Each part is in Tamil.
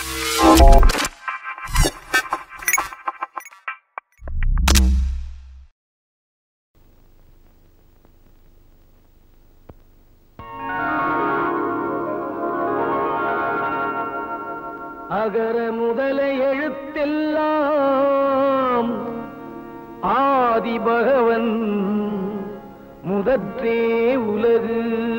அகர முதல எழுத்தெல்லாம் ஆதி பகவன் முதற்றே உலகு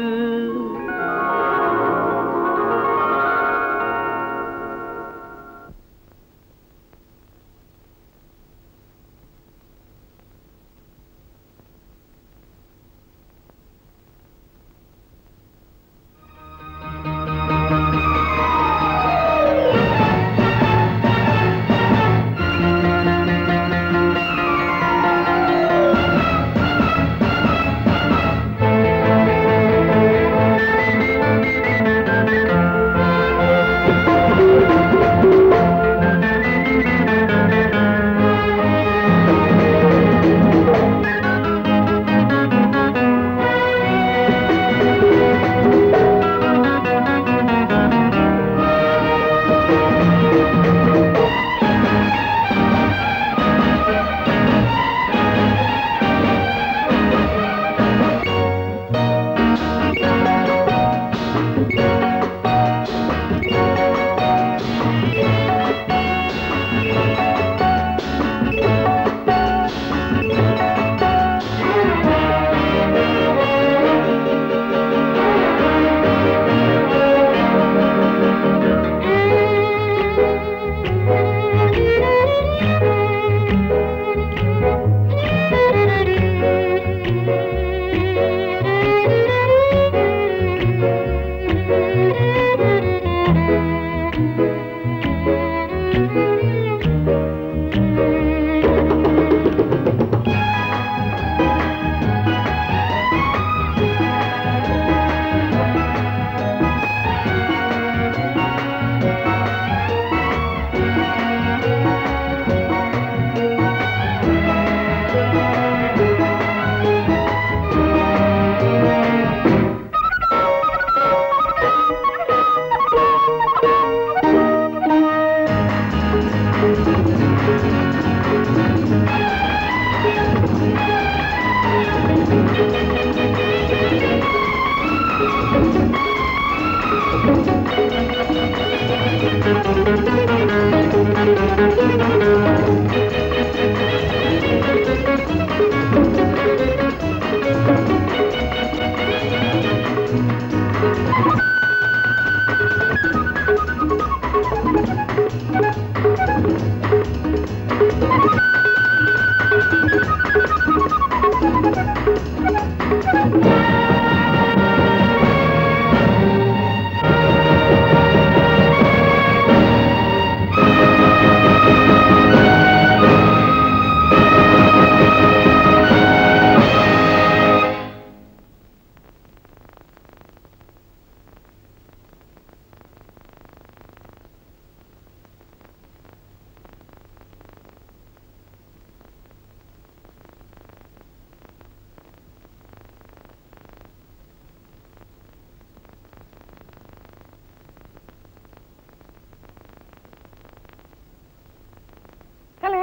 ஹலோ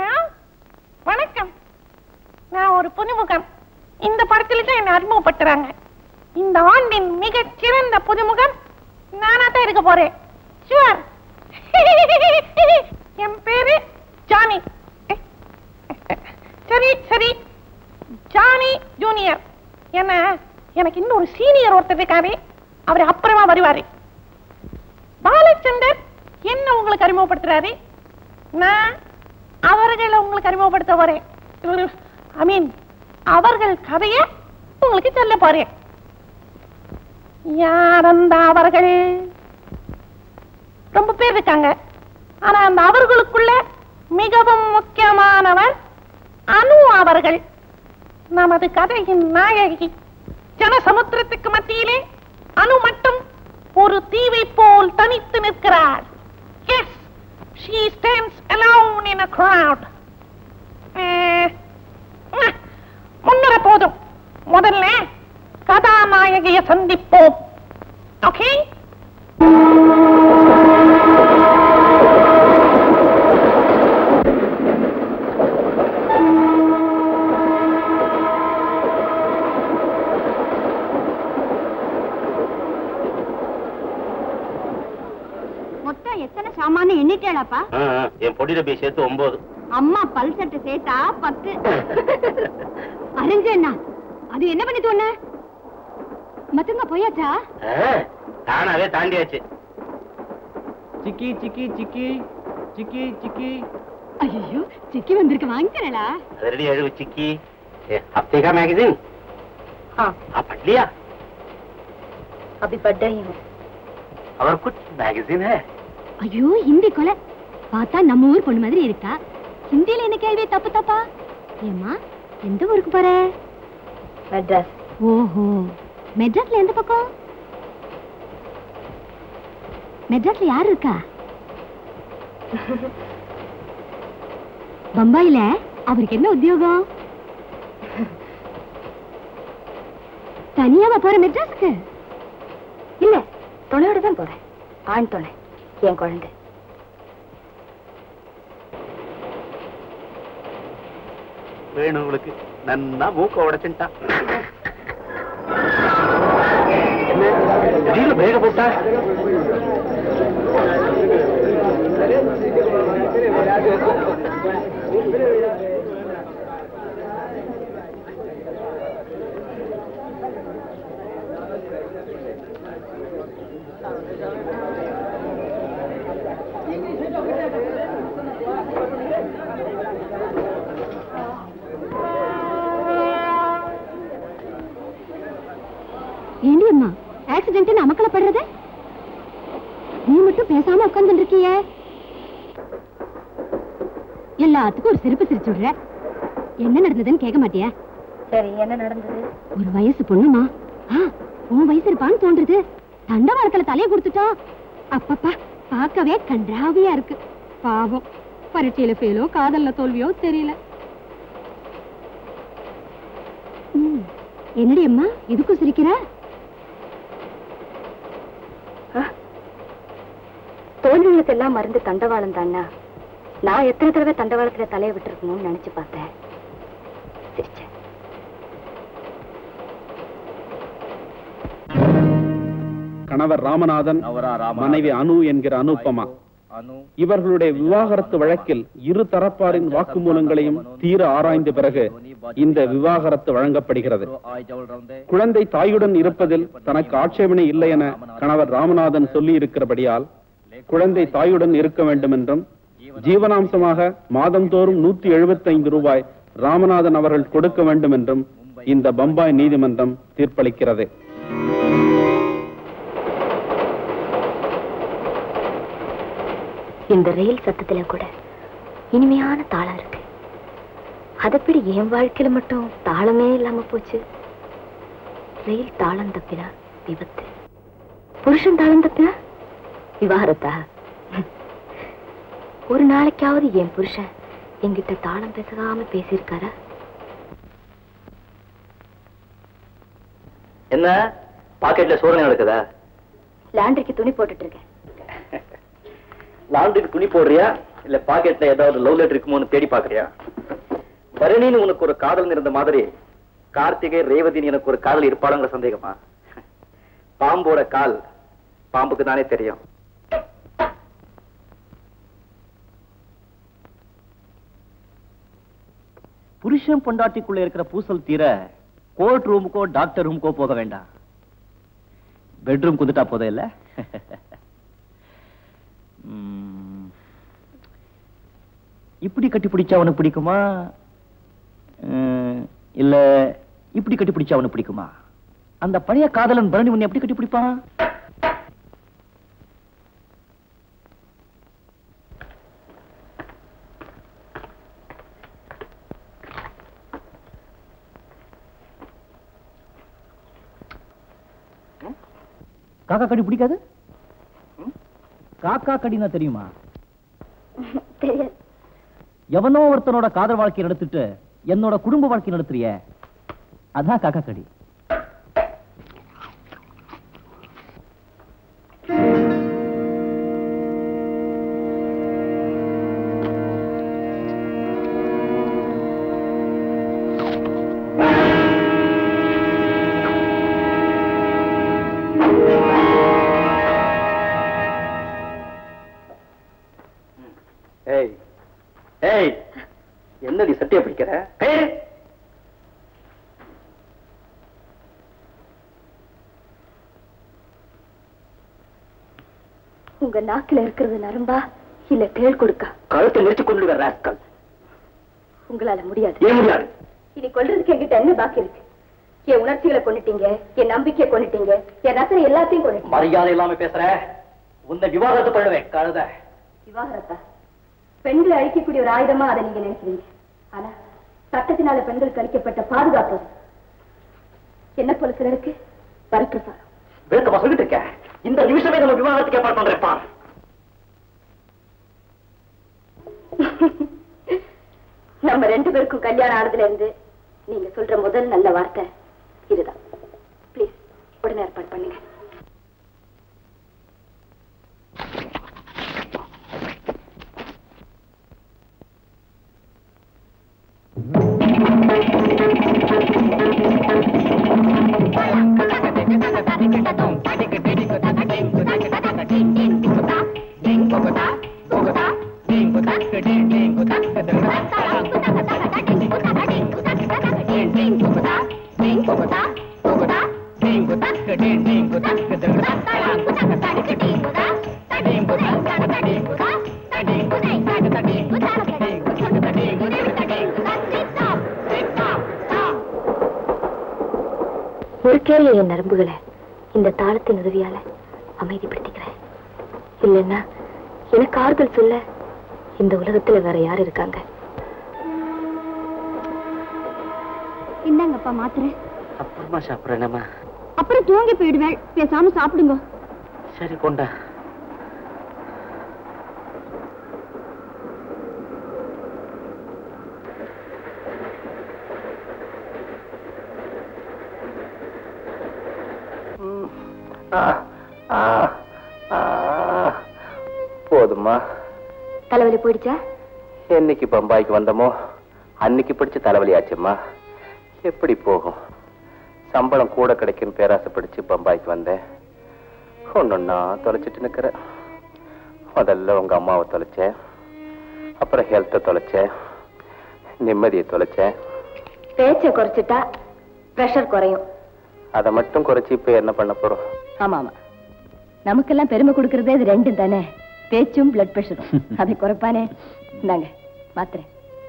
வணக்கம் நான் ஒரு புதுமுகம் இந்த படத்துல தான் என்ன அறிமுகப்படுத்துறாங்க இந்த ஆண்டின் மிகச் சிறந்த புதுமுகம் நானா தான் இருக்க போறேன் ஷுவர் என் பேரு ஜானி சரி சரி ஜானி ஜூனியர் என்ன எனக்கு இன்னொரு சீனியர் ஒருத்தர் இருக்காரு அவர் அப்புறமா வருவாரு பாலச்சந்தர் என்ன உங்களுக்கு அறிமுகப்படுத்துறாரு நான் அவர்களை உங்களுக்கு அறிமுகப்படுத்த போறேன் ஐ மீன் அவர்கள் கதைய உங்களுக்கு சொல்ல போறேன் யார் அந்த அவர்கள் ரொம்ப பேர் இருக்காங்க ஆனா அந்த அவர்களுக்குள்ள மிகவும் முக்கியமானவர் அனு அவர்கள் நமது கதையின் நாயகி ஜனசமுத்திரத்துக்கு மத்தியிலே அனு மட்டும் ஒரு தீவை போல் தனித்து நிற்கிறாள் yes she stands alone in a crowd அஹ், உம், முன்னர போதும் முதல்ல கதாநாயகியை சந்திப்போம் ஓகே மொத்தம் எத்தனை சாமான்னு எண்ணிட்டேளாப்பா என் பொடி டப்பி சேர்த்து ஒன்பது அம்மா பல் செட்டு சேர்த்தா பத்து அறிஞ்சண்ணா அது என்ன பண்ணி தோணு மத்துங்க போயாச்சா தானாவே தாண்டியாச்சு சிக்கி சிக்கி சிக்கி சிக்கி சிக்கி ஐயோ சிக்கி வந்திருக்கு வாங்கிக்கிறேளா ரெடி எழுவு चिक्की ये हफ्ते का मैगजीन हाँ आप पढ़ लिया अभी पढ़ रही हूँ और कुछ मैगजीन है ஐயோ ஹிந்தி கொலை பார்த்தா நம்ம ஊர் பொண்ணு மாதிரி இருக்கா ஹிந்தில என்ன கேள்வி தப்பு தப்பா ஏம்மா எந்த ஊருக்கு போற மெட்ராஸ் ஓஹோ மெட்ராஸ்ல எந்த பக்கம் மெட்ராஸ்ல யார் இருக்கா பம்பாயில அவருக்கு என்ன உத்தியோகம் தனியாவா போற மெட்ராஸுக்கு இல்ல துணையோட தான் போறேன் ஆண் துணை என் குழந்தை வேணும் உங்களுக்கு நன்னா மூக்க உடைச்சுட்டான் என்ன திடீர்னு பிரேக போட்டா ஏண்டி அம்மா ஆக்சிடென்ட் அமக்கலப்படுறது நீ மட்டும் பேசாம உட்கார்ந்து இருக்கிய எல்லாத்துக்கும் ஒரு சிரிப்பு சிரிச்சு விடுற என்ன நடந்ததுன்னு கேட்க மாட்டியா சரி என்ன நடந்தது ஒரு வயசு பொண்ணுமா ஆ, உன் வயசு இருப்பான்னு தோன்றுது தண்டவாளத்துல தலைய கொடுத்துட்டா அப்பப்பா பார்க்கவே கன்றாவியா இருக்கு பாவம் பரீட்சையில ஃபெயிலோ காதல்ல தோல்வியோ தெரியல ம், என்னடி அம்மா இதுக்கும் சிரிக்கிற தோல்விகளுக்கு எல்லாம் மருந்து தண்டவாளம் தானா நான் எத்தனை தடவை தண்டவாளத்துல தலையை விட்டுருக்கணும்னு நினைச்சு பார்த்தேன் சிரிச்சேன் கணவர் ராமநாதன் மனைவி அனு என்கிற அனுப்பமா இவர்களுடைய விவாகரத்து வழக்கில் இரு தரப்பாரின் வாக்குமூலங்களையும் தீர ஆராய்ந்த பிறகு இந்த விவாகரத்து வழங்கப்படுகிறது குழந்தை தாயுடன் இருப்பதில் தனக்கு ஆட்சேபனை இல்லை என கணவர் ராமநாதன் சொல்லி இருக்கிறபடியால் குழந்தை தாயுடன் இருக்க வேண்டும் என்றும் ஜீவனாம்சமாக மாதந்தோறும் நூத்தி எழுபத்தைந்து ரூபாய் ராமநாதன் அவர்கள் கொடுக்க வேண்டும் என்றும் இந்த பம்பாய் நீதிமன்றம் தீர்ப்பளிக்கிறது இந்த ரயில் சத்தத்துல கூட இனிமையான தாளம் இருக்கு அதப்படி என் வாழ்க்கையில மட்டும் தாளமே இல்லாம போச்சு ரயில் தாளம் தப்பினா விபத்து புருஷன் தாளம் தப்பினா விவாகரத்தா ஒரு நாளைக்காவது என் புருஷன் என்கிட்ட தாளம் பேசாம பேசியிருக்காரா என்ன பாக்கெட்ல சோதனை நடக்குதா லாண்டரிக்கு துணி போட்டுட்டு இருக்கேன் லாண்டுக்கு துணி போடுறியா இல்ல பாக்கெட்ல ஏதாவது லவ் லெட்டர் இருக்குமோன்னு தேடி பாக்குறியா பரணின்னு உனக்கு ஒரு காதல் இருந்த மாதிரி கார்த்திகை ரேவதின்னு எனக்கு ஒரு காதல் இருப்பாளுங்கிற சந்தேகமா பாம்போட கால் பாம்புக்கு தானே தெரியும் புருஷன் பொண்டாட்டிக்குள்ள இருக்கிற பூசல் தீர கோர்ட் ரூமுக்கோ டாக்டர் ரூமுக்கோ போக வேண்டாம் பெட்ரூம் குந்துட்டா போதும் இல்ல ம். இப்படி கட்டி பிடிச்சா அவனுக்கு பிடிக்குமா ம், இல்ல இப்படி கட்டி பிடிச்சா அவனுக்கு பிடிக்குமா அந்த பழைய காதலன் பரணி உன்னை எப்படி கட்டி பிடிப்பான் காக்கா கடி பிடிக்காது காக்கா கடினா தெரியுமா தெரியாது எவனோ ஒருத்தனோட காதல் வாழ்க்கை நடத்திட்டு என்னோட குடும்ப வாழ்க்கை நடத்துறிய அதான் காக்கா கடி ஏய் ஏய் என்னடி சட்டையை பிடிக்கிற கையெடு உங்க நாக்குல இருக்கிறது நரம்பா இல்ல தேள் கொடுக்கா கழுத்தை நெரிச்சு கொண்டு ராஸ்கல் உங்களால முடியாது ஏன் முடியாது இனி கொல்றதுக்கு என்கிட்ட என்ன பாக்கி இருக்கு என் உணர்ச்சிகளை கொண்டுட்டீங்க என் நம்பிக்கையை கொண்டுட்டீங்க என் ரசனை எல்லாத்தையும் கொண்டுட்டீங்க மரியாதை இல்லாம பேசுற உன்னை விவாதத்தை பண்ணுவேன் கழுத விவாகரத்தா பெண்களை அழிக்கக்கூடிய ஒரு ஆயுதமா அதை நீங்க நினைக்கிறீங்க ஆனா சட்டத்தினால பெண்களுக்கு அளிக்கப்பட்ட பாதுகாப்பு அது. என்ன போல சிலருக்கு வரப்பிரசாதம் விளக்கமா சொல்லிட்டு இருக்க இந்த நிமிஷமே நம்ம விவாதத்துக்கு ஏற்பாடு பண்றேன் பார் நம்ம ரெண்டு பேருக்கும் கல்யாணம் ஆனதுல இருந்து நீங்க சொல்ற முதல் நல்ல வார்த்தை இதுதான் ப்ளீஸ் உடனே ஏற்பாடு பண்ணுங்க முறுக்கேறிய என் நரம்புகளை இந்த தாளத்தின் உதவியால அமைதிப்படுத்திக்கிறேன் இல்லைன்னா எனக்கு ஆறுதல் சொல்ல இந்த உலகத்துல வேற யார் இருக்காங்க இந்தாங்கப்பா மாத்திரை அப்புறமா சாப்பிடுறேனம்மா அப்புறம் தூங்கி போயிடுவேன் பேசாம சாப்பிடுங்க சரி கொண்டா போதுமா தலைவலி போயிடுச்சா என்னைக்கு பம்பாய்க்கு வந்தோமோ அன்னைக்கு பிடிச்ச தலைவலி ஆச்சும்மா எப்படி போகும் சம்பளம் கூட கிடைக்குன்னு பேராசை பிடிச்சு பம்பாய்க்கு வந்தேன் ஒன்னொன்னா தொலைச்சிட்டு நிக்கிறேன் முதல்ல உங்க அம்மாவை தொலைச்சேன் அப்புறம் ஹெல்த்தை தொலைச்சேன் நிம்மதியை தொலைச்சேன் பேச்சை குறைச்சிட்டா பிரஷர் குறையும் அதை மட்டும் குறைச்சி இப்ப என்ன பண்ண போறோம் ஆமா ஆமா நமக்கெல்லாம் பெருமை கொடுக்கறதே இது ரெண்டும் தானே பேச்சும் பிளட் பிரஷரும் அதை குறைப்பானே இந்தாங்க மாத்திரை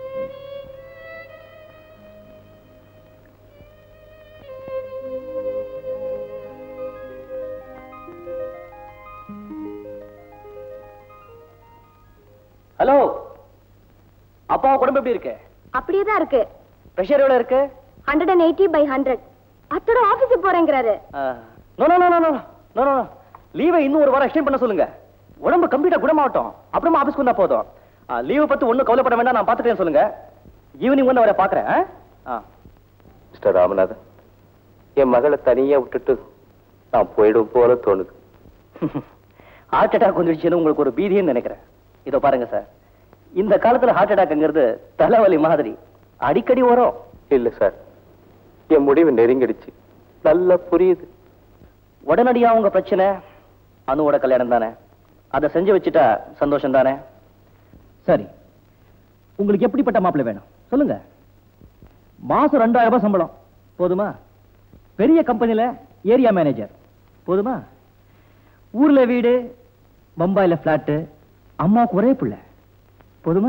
ஹலோ அப்பாவை குடும்பம் எப்படி இருக்கு அப்படியே தான் இருக்கு பிரஷர் எவ்வளவு இருக்கு hundred and eighty by hundred அத்தோட ஆபீஸுக்கு போறேங்கிறாரு no no no no no no no லீவை இன்னும் ஒரு வாரம் எக்ஸ்டெண்ட் பண்ண சொல்லுங்க உடம்பு கம்ப்ளீட்டா குணமாகட்டும் அப்புறமா ஆபீஸ்க்கு வந்தா போதும் லீவை பத்தி ஒண்ணும் கவலைப்பட வேண்டாம் நான் பார்த்துட்டேன்னு சொல்லுங்க ஈவினிங் வந்து அவரை பாக்குறேன் மிஸ்டர் ராமநாதன் என் மகளை தனியா விட்டுட்டு நான் போயிடும் போல தோணுது ஹார்ட் அட்டாக் வந்துடுச்சுன்னு உங்களுக்கு ஒரு பீதின்னு நினைக்கிறேன் இதோ பாருங்க சார் இந்த காலத்துல ஹார்ட் அட்டாக்ங்கிறது தலைவலி மாதிரி அடிக்கடி வரும் இல்ல சார் என் முடிவு நெருங்கிடுச்சு நல்லா புரியுது உடனடியா உங்க பிரச்சனை அனுவோட கல்யாணம் தானே அதை செஞ்சு வச்சுட்டா சந்தோஷம் தானே சரி உங்களுக்கு எப்படிப்பட்ட மாப்பிள்ளை வேணும் சொல்லுங்க மாசம் ரெண்டாயிரம் ரூபாய் சம்பளம் போதுமா பெரிய கம்பெனில ஏரியா மேனேஜர் போதுமா ஊர்ல வீடு பம்பாயில பிளாட்டு அம்மாவுக்கு ஒரே பிள்ளை போதுமா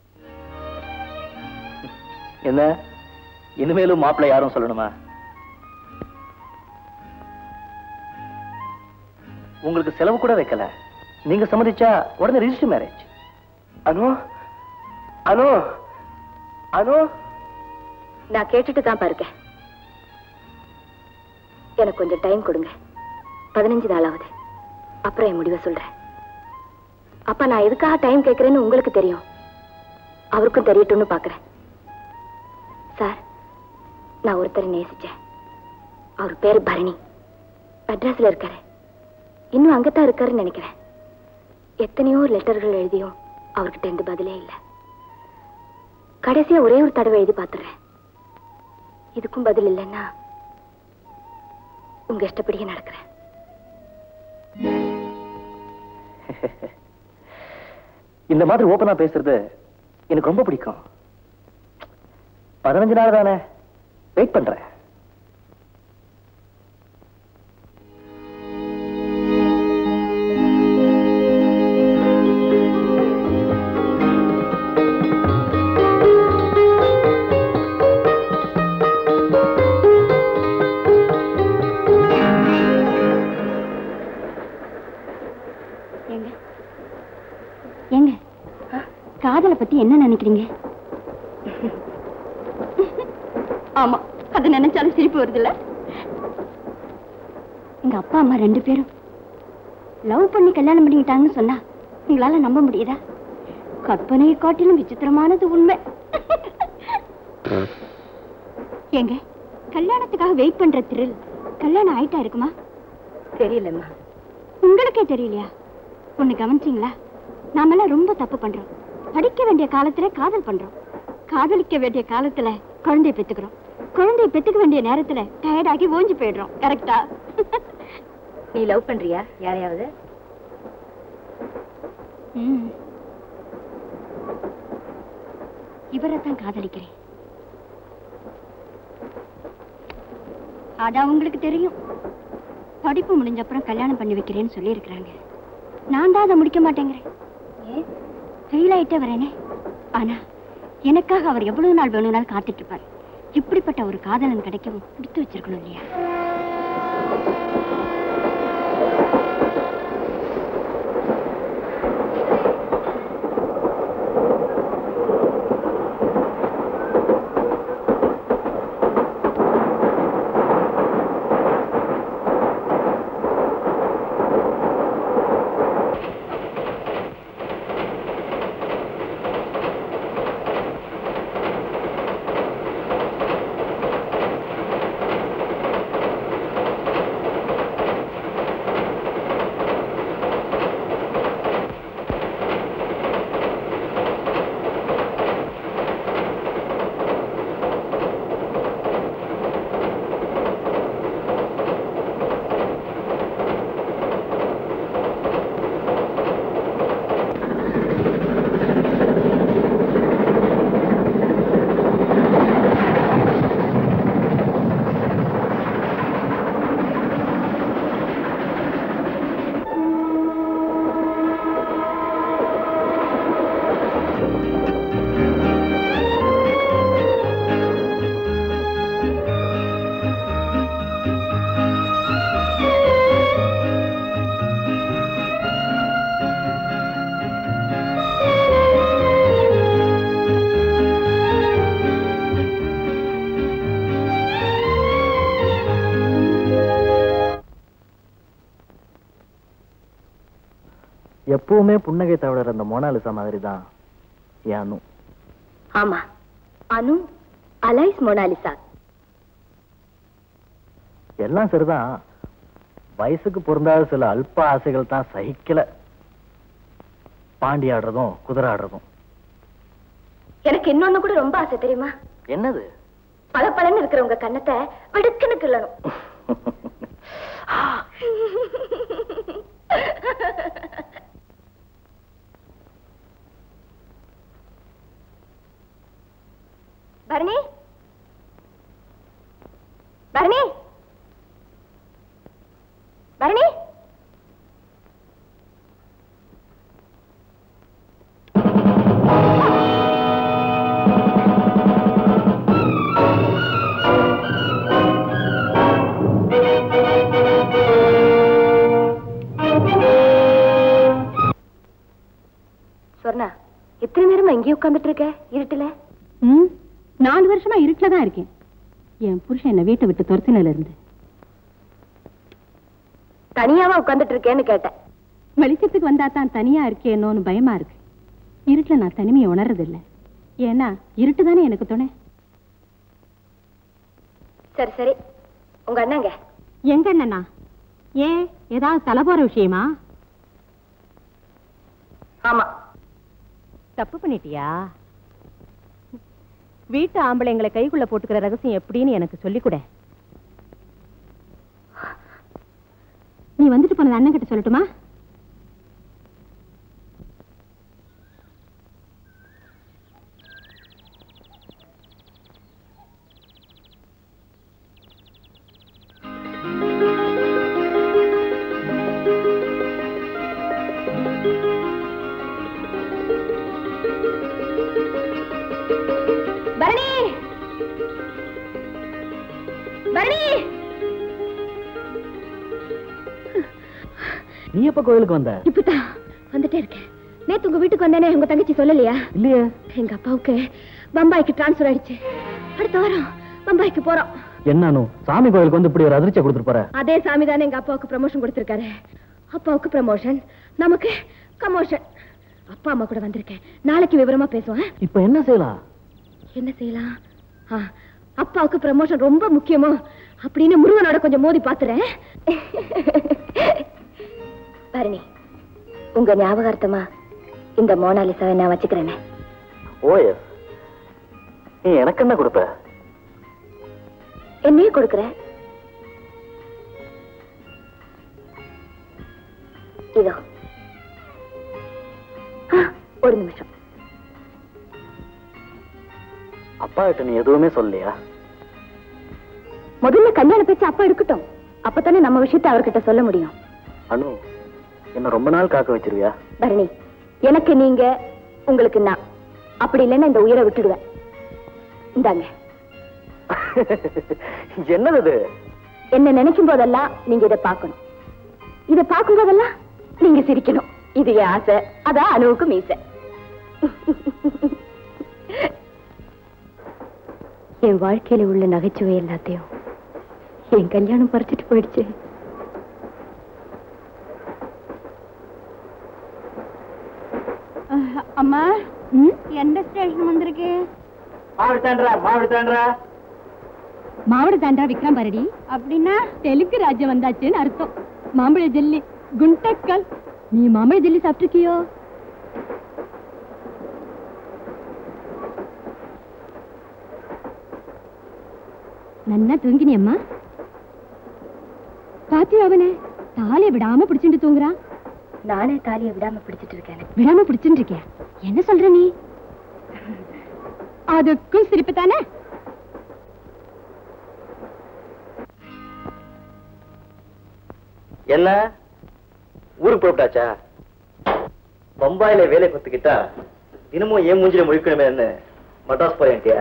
என்ன இனிமேலும் மாப்பிள்ளை யாரும் சொல்லணுமா உங்களுக்கு செலவு கூட வைக்கல நீங்க சம்மதிச்சா உடனே ரிஜிஸ்டர் மேரேஜ் அனு அனு அனு நான் கேட்டுட்டு தான் பாருக்கேன் எனக்கு கொஞ்சம் டைம் கொடுங்க பதினஞ்சு நாளாவது அப்புறம் என் முடிவை சொல்றேன் அப்ப நான் எதுக்காக டைம் கேட்கறேன்னு உங்களுக்கு தெரியும் அவருக்கும் தெரியட்டும்னு பாக்குறேன் சார் நான் ஒருத்தரை நேசிச்சேன் அவர் பேரு பரணி மெட்ராஸ்ல இருக்காரு இன்னும் அங்கதான் இருக்காருன்னு நினைக்கிறேன் எத்தனையோ லெட்டர்கள் எழுதியும் அவர்கிட்ட எந்த பதிலே இல்லை கடைசியா ஒரே ஒரு தடவை எழுதி பார்த்துடுறேன் இதுக்கும் பதில் இல்லைன்னா உங்க இஷ்டப்படியே நடக்கிறேன் இந்த மாதிரி ஓப்பனா பேசுறது எனக்கு ரொம்ப பிடிக்கும் பதினஞ்சு நாள் தானே வெயிட் பண்றேன் ஏங்க ஏங்க காதலை பத்தி என்ன நினைக்கிறீங்க ஆமா அதை நினைச்சாலும் சிரிப்பு வருதுல்ல எங்க அப்பா அம்மா ரெண்டு பேரும் லவ் பண்ணி கல்யாணம் பண்ணிக்கிட்டாங்கன்னு சொன்னா உங்களால நம்ப முடியுதா கற்பனையை காட்டிலும் விசித்திரமானது உண்மை ஏங்க கல்யாணத்துக்காக வெயிட் பண்ற த்ரில் கல்யாணம் ஆயிட்டா இருக்குமா தெரியலம்மா உங்களுக்கே தெரியலையா ஒண்ணு கவனிச்சீங்களா நாமெல்லாம் ரொம்ப தப்பு பண்றோம் படிக்க வேண்டிய காலத்துல காதல் பண்றோம் காதலிக்க வேண்டிய காலத்துல குழந்தைய பெத்துக்கிறோம் குழந்தைய பெத்துக்க வேண்டிய நேரத்துல டயர்டாகி ஓஞ்சு போயிடுறோம் கரெக்டா நீ லவ் பண்றியா யாரையாவது இவரை தான் காதலிக்கிறேன் அதான் உங்களுக்கு தெரியும் படிப்பு முடிஞ்ச அப்புறம் கல்யாணம் பண்ணி வைக்கிறேன்னு சொல்லி இருக்கிறாங்க நான் தான் அதை முடிக்க மாட்டேங்கிறேன் ஃபெயில் ஆயிட்டே வரேனே ஆனா எனக்காக அவர் எவ்வளவு நாள் வேணும்னாலும் காத்துட்டு இருப்பார் இப்படிப்பட்ட ஒரு காதலன் கிடைக்கவும் கொடுத்து வச்சிருக்கணும் இல்லையா எப்பவுமே புன்னகை தவிர அந்த மோனாலிசா மாதிரி தான் யானும் ஆமா அனு அலைஸ் மொனாலிசா எல்லாம் சரிதான் வயசுக்கு பொருந்தாத சில அல்ப ஆசைகள் தான் சகிக்கல பாண்டி ஆடுறதும் குதிரை ஆடுறதும் எனக்கு இன்னொன்னு கூட ரொம்ப ஆசை தெரியுமா என்னது பல பலன்னு இருக்கிற உங்க கண்ணத்தை வெடுக்குன்னு கிள்ளணும் பரணி பரணி பரணி சொர்ணா இத்தனை நேரமா இங்கே உட்கார்ந்துட்டு இருக்க இருட்டுல ம் நாலு வருஷமா இருட்டில் தான் இருக்கேன் என் புருஷன் என்னை வீட்டை விட்டு துரத்தினில இருந்து தனியாவா உட்கார்ந்துட்டு இருக்கேன்னு கேட்டேன் வெளிச்சத்துக்கு வந்தா தான் தனியா இருக்கேனோன்னு பயமா இருக்கு இருட்டுல நான் தனிமையை உணர்றதில்ல ஏன்னா இருட்டு தானே எனக்கு துணை சரி சரி உங்க அண்ணங்க எங்க அண்ணனா ஏன் ஏதாவது தலை போற விஷயமா ஆமா தப்பு பண்ணிட்டியா வீட்டு ஆம்பளைங்களை கைக்குள்ள போட்டுக்கிற ரகசியம் எப்படின்னு எனக்கு சொல்லிக் கொடு நீ வந்துட்டு போனது அண்ணன் கிட்ட சொல்லட்டுமா நீ எப்ப கோயிலுக்கு வந்த இப்பதான் வந்துட்டே இருக்கேன் நேத்து உங்க வீட்டுக்கு வந்தேனே உங்க தங்கச்சி சொல்லலையா இல்லையே எங்க அப்பாவுக்கு பம்பாய்க்கு டிரான்ஸ்ஃபர் ஆயிடுச்சு அடுத்த வாரம் பம்பாய்க்கு போறோம் என்னன்னு சாமி கோயிலுக்கு வந்து இப்படி ஒரு அதிர்ச்சியை கொடுத்துட்டு போற அதே சாமி தானே எங்க அப்பாவுக்கு ப்ரமோஷன் கொடுத்திருக்காரு அப்பாவுக்கு ப்ரமோஷன் நமக்கு கமோஷன் அப்பா அம்மா கூட வந்திருக்கேன் நாளைக்கு விவரமா பேசுவேன் இப்ப என்ன செய்யலாம் என்ன செய்யலாம் ஆ, அப்பாவுக்கு ப்ரமோஷன் ரொம்ப முக்கியமோ அப்படின்னு முருகனோட கொஞ்சம் மோதி பாத்துறேன் பரணி உங்க ஞாபகார்த்தமா இந்த மோனாலிசாவை நான் வச்சுக்கிறேனே ஓஎஸ் நீ எனக்கு என்ன கொடுப்ப என்னையும் கொடுக்குறேன் இதோ ஆ, ஒரு நிமிஷம் அப்பா கிட்ட நீ எதுவுமே சொல்லலையா முதல்ல கல்யாண பேச்சு அப்பா இருக்கட்டும் அப்பதானே நம்ம விஷயத்தை அவர்கிட்ட சொல்ல முடியும் அனு என்ன ரொம்ப நாள் காக்க வச்சிருவியா பரணி எனக்கு நீங்க உங்களுக்கு நான் அப்படி இல்லைன்னா இந்த உயிரை விட்டுடுவேன் இந்தாங்க என்னது இது என்ன நினைக்கும் போதெல்லாம் நீங்க இதை பார்க்கணும் இதை பார்க்கும் போதெல்லாம் நீங்க சிரிக்கணும் இது என் ஆசை அதான் அணுவுக்கு மீசை என் வாழ்க்கையில உள்ள நகைச்சுவை எல்லாத்தையும் என் கல்யாணம் பறிச்சிட்டு போயிடுச்சு அம்மா எந்த ஸ்டேஷன் வந்திருக்கு மாவிடு தாண்டா மாவிடு தாண்டா மாவட தாண்டா விக்ரம் பரடி அப்படின்னா தெலுங்கு ராஜ்யம் வந்தாச்சுன்னு அர்த்தம் மாம்பழ ஜெல்லி குண்டக்கல் நீ மாம்பழ ஜெல்லி சாப்பிட்டுருக்கியோ நன்னா தூங்கினியம்மா பாத்தியா அவனே தாலியை விடாம பிடிச்சிட்டு தூங்குறான் நானே தாலியை விடாம பிடிச்சிட்டு இருக்கேன் விடாம பிடிச்சிட்டு இருக்கேன் என்ன சொல்ற நீ அதுக்கும் சிரிப்பு தானே என்ன ஊருக்கு போட்டாச்சா பம்பாயில வேலை கொத்துக்கிட்டா தினமும் ஏன் மூஞ்சில முழிக்கணுமேன்னு மட்ராஸ் போறேன்ட்டியா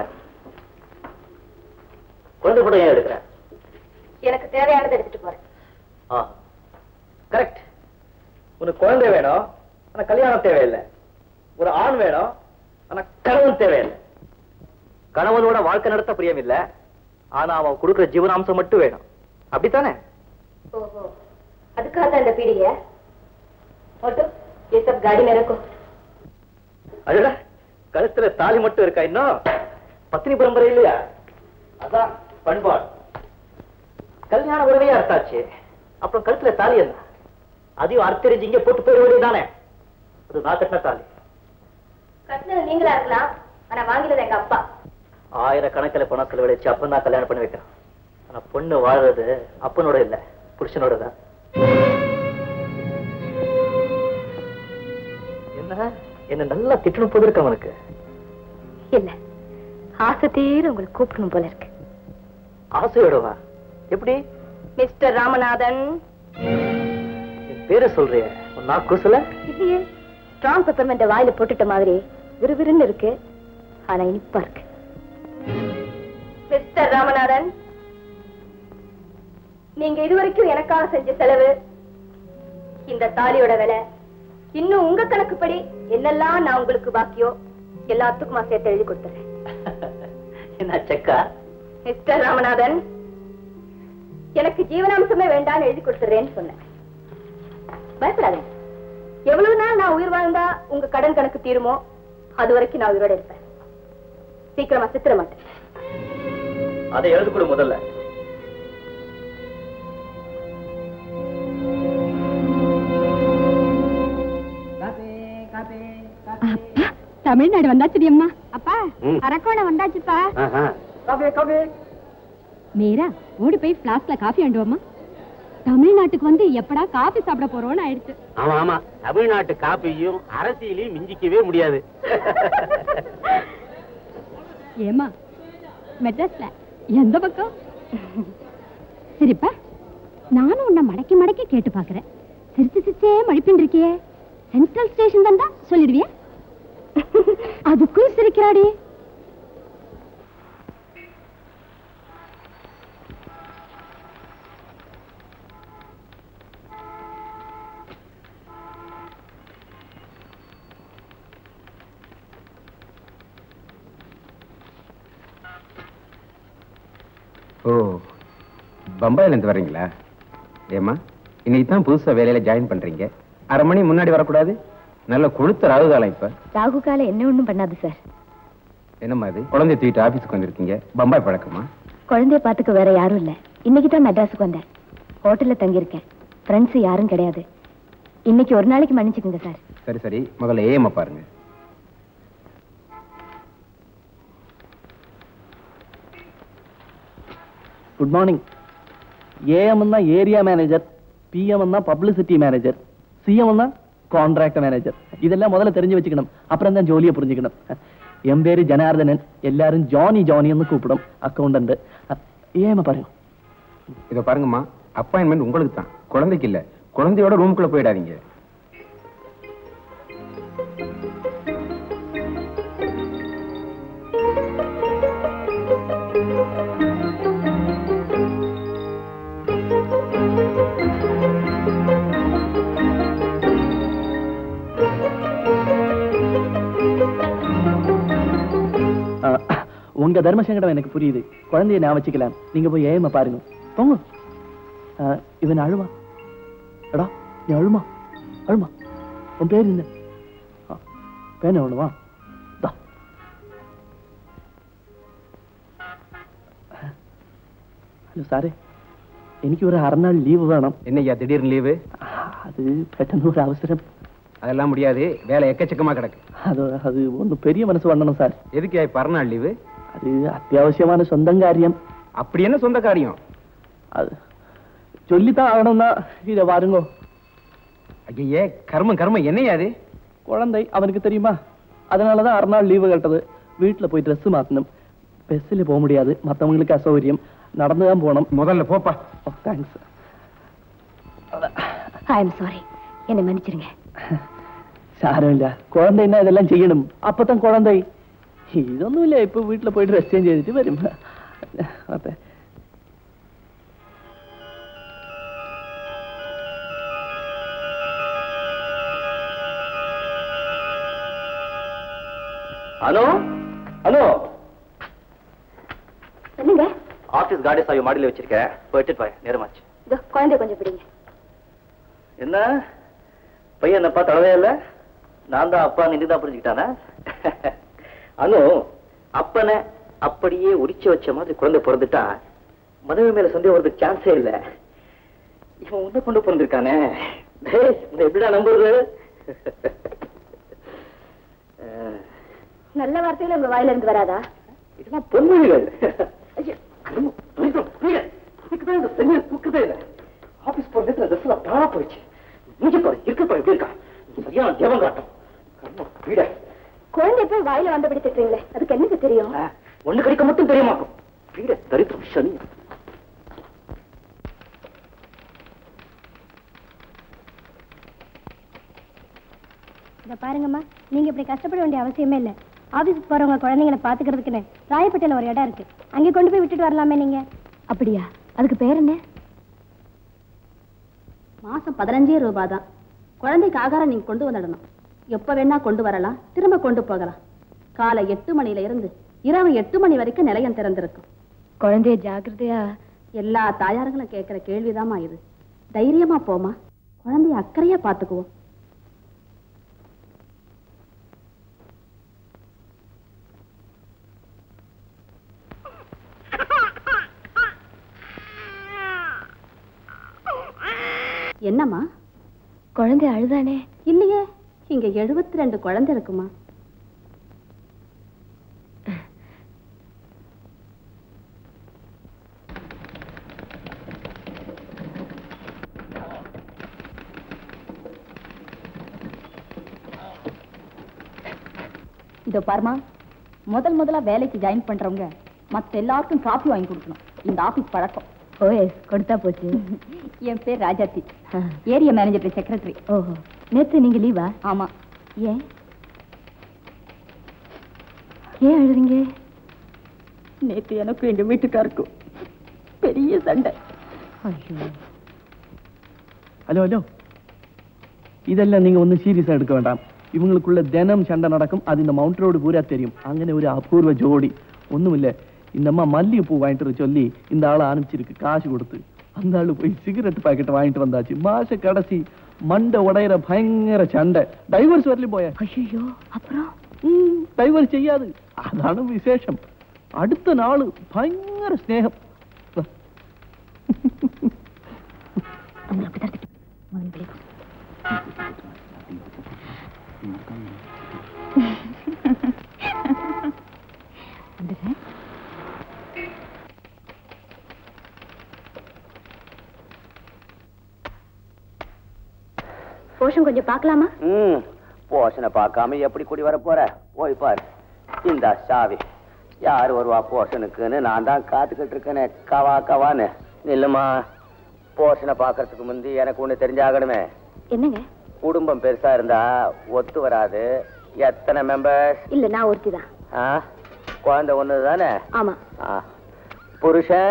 குழந்தை படம் ஏன் எடுக்கிற எனக்கு தேவையானதை எடுத்துட்டு போறேன் ஆ கரெக்ட் உனக்கு குழந்தை வேணும் ஆனா கல்யாணம் தேவையில்லை ஒரு ஆண் வேணும் ஆனா கணவன் தேவையில்லை கணவனோட வாழ்க்கை நடத்த பிரியம் இல்ல ஆனா அவன் கொடுக்கிற ஜீவனாம்சம் மட்டும் வேணும் அப்படித்தானே ஓஹோ அதுக்காக தான் இந்த பீடிய ஓட்டு ये सब गाड़ी में रखो அடடா கழுத்துல தாலி மட்டும் இருக்கா இன்னும் பத்தினி பரம்பரை இல்லையா அதான் பண்பாடு கல்யாண உறவையே அர்த்தாச்சு அப்புறம் கழுத்துல தாலி என்ன அதையும் அர்த்தரிஞ்சு இங்க போட்டு போயிட வேண்டியதானே அது நான் கட்டின தாலி கட்டினது நீங்களா இருக்கலாம் ஆனா வாங்கினது எங்க அப்பா ஆயிரக்கணக்கில் பணம் செலவழிச்சு அப்பன் தான் கல்யாணம் பண்ணி வைக்கிறான் ஆனா பொண்ணு வாழ்றது அப்பனோட இல்ல புருஷனோட தான் என்ன என்ன நல்லா திட்டணும் போது இருக்கு அவனுக்கு இல்ல ஆசை தீர உங்களை கூப்பிடணும் போல இருக்கு ஆசையோடவா எப்படி மிஸ்டர் ராமநாதன் என் பேரை சொல்றிய உன் நான் குசல இல்லையே ஸ்ட்ராங் பெப்பர்மெண்ட் வாயில போட்டுட்ட மாதிரி விறுவிறுன்னு இருக்கு ஆனா இனிப்பா இருக்கு மிஸ்டர் ராமநாதன் நீங்க இதுவரைக்கும் எனக்காக செஞ்ச செலவு இந்த தாலியோட விலை இன்னும் உங்க கணக்குப்படி என்னெல்லாம் நான் உங்களுக்கு பாக்கியோ எல்லாத்துக்குமா சேர்த்து எழுதி கொடுத்துறேன் என்ன செக்கா மிஸ்டர் ராமநாதன் எனக்கு ஜீவனாம்சமே வேண்டாம்னு எழுதி கொடுத்துறேன்னு சொன்னேன் பயப்படாதீங்க எவ்வளவு நாள் நான் உயிர் வாழ்ந்தா உங்க கடன் கணக்கு தீருமோ அது வரைக்கும் நான் உயிரோட இருப்பேன் சீக்கிரமா சித்திர மாட்டேன் அதை எழுது கொடு முதல்ல அப்பா தமிழ்நாடு வந்தாச்சு அம்மா அப்பா ம். அரக்கோணம் வந்தாச்சுப்பா மீரா ஓடி போய் பிளாஸ்க்ல காஃபி அண்டுவோமா தமிழ்நாட்டுக்கு வந்து எப்படா காஃபி சாப்பிட போறோம்னு ஆயிடுச்சு ஆமா ஆமா தமிழ்நாட்டு காப்பியும் அரசியலையும் மிஞ்சிக்கவே முடியாது ஏமா மெட்ராஸ்ல எந்த பக்கம் சரிப்பா நானும் உன்னை மடக்கி மடக்கி கேட்டு பாக்குறேன் சிரிச்சு சிரிச்சே மடிப்பின் இருக்கியே சென்ட்ரல் ஸ்டேஷன் தான்டா சொல்லிடுவியா அதுக்கும் சிரிக்கிறாடி ஓ பம்பாயிலேருந்து வர்றீங்களா ஏம்மா இன்னைக்கு தான் புதுசாக வேலையில் ஜாயின் பண்ணுறீங்க அரை மணி முன்னாடி வரக்கூடாது நல்ல கொழுத்த ராகு காலம் இப்போ ராகு காலம் என்ன ஒண்ணும் பண்ணாது சார் என்னம்மா இது குழந்தைய தூக்கிட்டு ஆஃபீஸுக்கு வந்திருக்கீங்க பம்பாய் பழக்கமா குழந்தைய பார்த்துக்க வேற யாரும் இல்ல இன்னைக்கு தான் மெட்ராஸுக்கு வந்தேன் ஹோட்டல்ல தங்கியிருக்கேன் ஃப்ரெண்ட்ஸ் யாரும் கிடையாது இன்னைக்கு ஒரு நாளைக்கு மன்னிச்சுக்கோங்க சார் சரி சரி முதல்ல ஏஎம்மா பாருங்க குட் மார்னிங் ஏஎம் தான் ஏரியா மேனேஜர் பிஎம் தான் பப்ளிசிட்டி மேனேஜர் சிஎம் தான் கான்ட்ராக்ட் மேனேஜர் இதெல்லாம் முதல்ல தெரிஞ்சு வச்சுக்கணும் அப்புறம் தான் ஜோலியை புரிஞ்சுக்கணும் என் பேரு ஜனார்தனன் எல்லாரும் ஜானி ஜானின்னு கூப்பிடும் அக்கௌண்டன்ட் ஏமா பாருங்க இதை பாருங்கம்மா அப்பாயின்மெண்ட் உங்களுக்கு தான் குழந்தைக்கு இல்ல குழந்தையோட ரூமுக்குள்ள போயிடாதீங்க அஹ், உங்க தர்ம சங்கடம் எனக்கு புரியுது குழந்தைய நான் வச்சுக்கலாம் நீங்க போய் ஏமா பாருங்க போங்க அஹ், இவன் அழுவா எடா நீ அழுமா அழுமா உன் பேர் என்ன ஆ, பேன ஒண்ணுவா தா ഹലോ സാറേ എനിക്ക് ഒരു അറനാൾ ലീവ് വേണം என்னய்யா திடீர்னு லீவு അത് പെട്ടെന്ന് ഒരു അവസരം அதெல்லாம் முடியாது வேலை எக்கச்சக்கமா கிடக்கு അത് അത് ഒന്ന് പെരിയ മനസ്സ് വേണം സാർ எதுக்கு பரநாள் லீவு അത് അത്യാവശ്യമാണ് സ്വന്തം കാര്യം அப்படி என்ன சொந்த காரியம் அது சொல்லித்தான் ஆகணும்னா இதை பாருங்கோ ஐயே கர்மம் கர்மம் என்னையா அது குழந்தை அவனுக்கு தெரியுமா அதனாலதான் அறுநாள் லீவு கேட்டது வீட்டுல போய் ட்ரெஸ் மாத்தணும் பஸ்ஸில் போக முடியாது மத்தவங்களுக்கு அசௌகரியம் நடந்துதான் போகணும் முதல்ல போப்பா தேங்க்ஸ் ஐ எம் சாரி என்னை மன்னிச்சிருங்க സാരമില്ല കുഴന്തൈന്നാ ഇതെല്ലാം ചെയ്യണം അപ്പത്തൻ കുഴന്തൈ ഇതൊന്നുമില്ല ഇപ്പൊ വീട്ടിൽ പോയിട്ട് ഡ്രസ് ചേഞ്ച് ചെയ്തിട്ട് വരും അതെ ஹலோ ஹலோ சொல்லுங்க ஆபீஸ் காடி சாவி மாடியில வச்சிருக்கேன் போயிட்டு போய் நேரமாச்சு இதோ குழந்தை கொஞ்சம் பிடிங்க என்ன பையன் என்னப்பா தடவே இல்ல நான் தான் அப்பா நின்று தான் புரிஞ்சுக்கிட்டானே அனு அப்பனை அப்படியே உரிச்சு வச்ச மாதிரி குழந்தை பிறந்துட்டா மனைவி மேல சந்தேகம் வரதுக்கு சான்ஸே இல்ல இவன் உன்ன கொண்டு பிறந்திருக்கானே டேய், உன்னை எப்படிடா நம்புறது அஹ், நல்ல வார்த்தைகள் உங்க வாயில இருந்து வராதா இதெல்லாம் பொன்மொழிகள் கருமம், துணிதம், துணிகள். இதுக்குதான் இந்த செங்கல் தூக்குதே இல்ல. ஆபீஸ் போற நேரத்துல dress எல்லாம் பாழா போயிடுச்சு. மூஞ்சி பாரு, இருக்கு பாரு, எப்படி இருக்கா? சரியான ஜெபம் காட்டும். கருமம், வீட. குழந்தை போய் வாயில வந்தபடி திட்டுறீங்களே அதுக்கு என்னது தெரியும் ஆ, ஒண்ணு கடிக்க மட்டும் தெரியமாக்கும் வீட தரித்திரம் சனி இதை பாருங்கம்மா நீங்க இப்படி கஷ்டப்பட வேண்டிய அவசியமே இல்லை ஆபீஸ்க்கு போறவங்க குழந்தைங்களை பாத்துக்கிறதுக்குன்னு ராயப்பேட்டையில ஒரு இடம் இருக்கு அங்கே கொண்டு போய் விட்டுட்டு வரலாமே நீங்க அப்படியா அதுக்கு பேர் என்ன மாசம் பதினஞ்சே ரூபாய் தான் குழந்தைக்கு ஆகாரம் நீங்க கொண்டு வந்துடணும் எப்ப வேணா கொண்டு வரலாம் திரும்ப கொண்டு போகலாம் காலை எட்டு மணியில இருந்து இரவு எட்டு மணி வரைக்கும் நிலையம் திறந்திருக்கும் குழந்தைய ஜாக்கிரதையா எல்லா தாயார்களும் கேட்கிற கேள்விதாம்மா இது தைரியமா போமா குழந்தைய அக்கறையா பாத்துக்குவோம் என்னம்மா குழந்தை அழுதானே இல்லையே இங்க எழுபத்தி ரெண்டு குழந்தை இருக்குமா இதோ பாருமா முதல் முதலா வேலைக்கு ஜாயின் பண்றவங்க மத்த எல்லாருக்கும் காஃபி வாங்கி கொடுக்கணும் இந்த ஆபீஸ் பழக்கம் ஓஎஸ் கொடுத்தா போச்சு என் பேர் ராஜாத்தி ஏரியா மேனேஜர் செக்ரட்டரி ஓஹோ நேத்து நீங்க லீவா ஆமா ஏன் ஏன் அழுறீங்க நேத்து எனக்கும் எங்க வீட்டுக்காருக்கும் பெரிய சண்டை ஐயோ ஹலோ ஹலோ ഇതെല്ലാം നിങ്ങൾ ഒന്നും സീരിയസ് എടുക്ക വേണ്ടാം ഇവങ്ങൾക്കുള്ള ദിനം ചണ്ട നടക്കും അത് இந்த മൗண்ட் ரோடு பூரா தெரியும் അങ്ങനെ ഒരു അപൂർവ ജോഡി ഒന്നുമില്ല இந்த அம்மா மல்லிகைப்பூ வாங்கிட்டு வர சொல்லி இந்த ஆளை அனுப்பிச்சிருக்கு காசு கொடுத்து அந்த ஆளு போய் சிகரெட் பாக்கெட் வாங்கிட்டு வந்தாச்சு மாச கடைசி மண்டை உடையிற பயங்கர சண்டை டைவர்ஸ் வரலையும் போய ஐயோ அப்புறம் டைவர்ஸ் செய்யாது அதான விசேஷம் அடுத்த நாள் பயங்கர ஸ்நேகம் அவங்க அப்படிதான் இருக்கு. முதல்ல வெளியே போ. வந்துடுறேன். போஷன் கொஞ்சம் பார்க்கலாமா ம் போஷனை பார்க்காம எப்படி கூடி வர போற போய் பாரு இந்த சாவி யார் வருவா போஷனுக்குன்னு நான் தான் காத்துக்கிட்டு இருக்கேனே கவா கவான்னு இல்லம்மா போஷனை பார்க்கறதுக்கு முந்தி எனக்கு ஒண்ணு தெரிஞ்சாகணுமே என்னங்க குடும்பம் பெருசா இருந்தா ஒத்து வராது எத்தனை மெம்பர்ஸ் இல்ல நான் ஒருத்தி தான் ஆ குழந்தை ஒண்ணு தானே ஆமா ஆ புருஷன்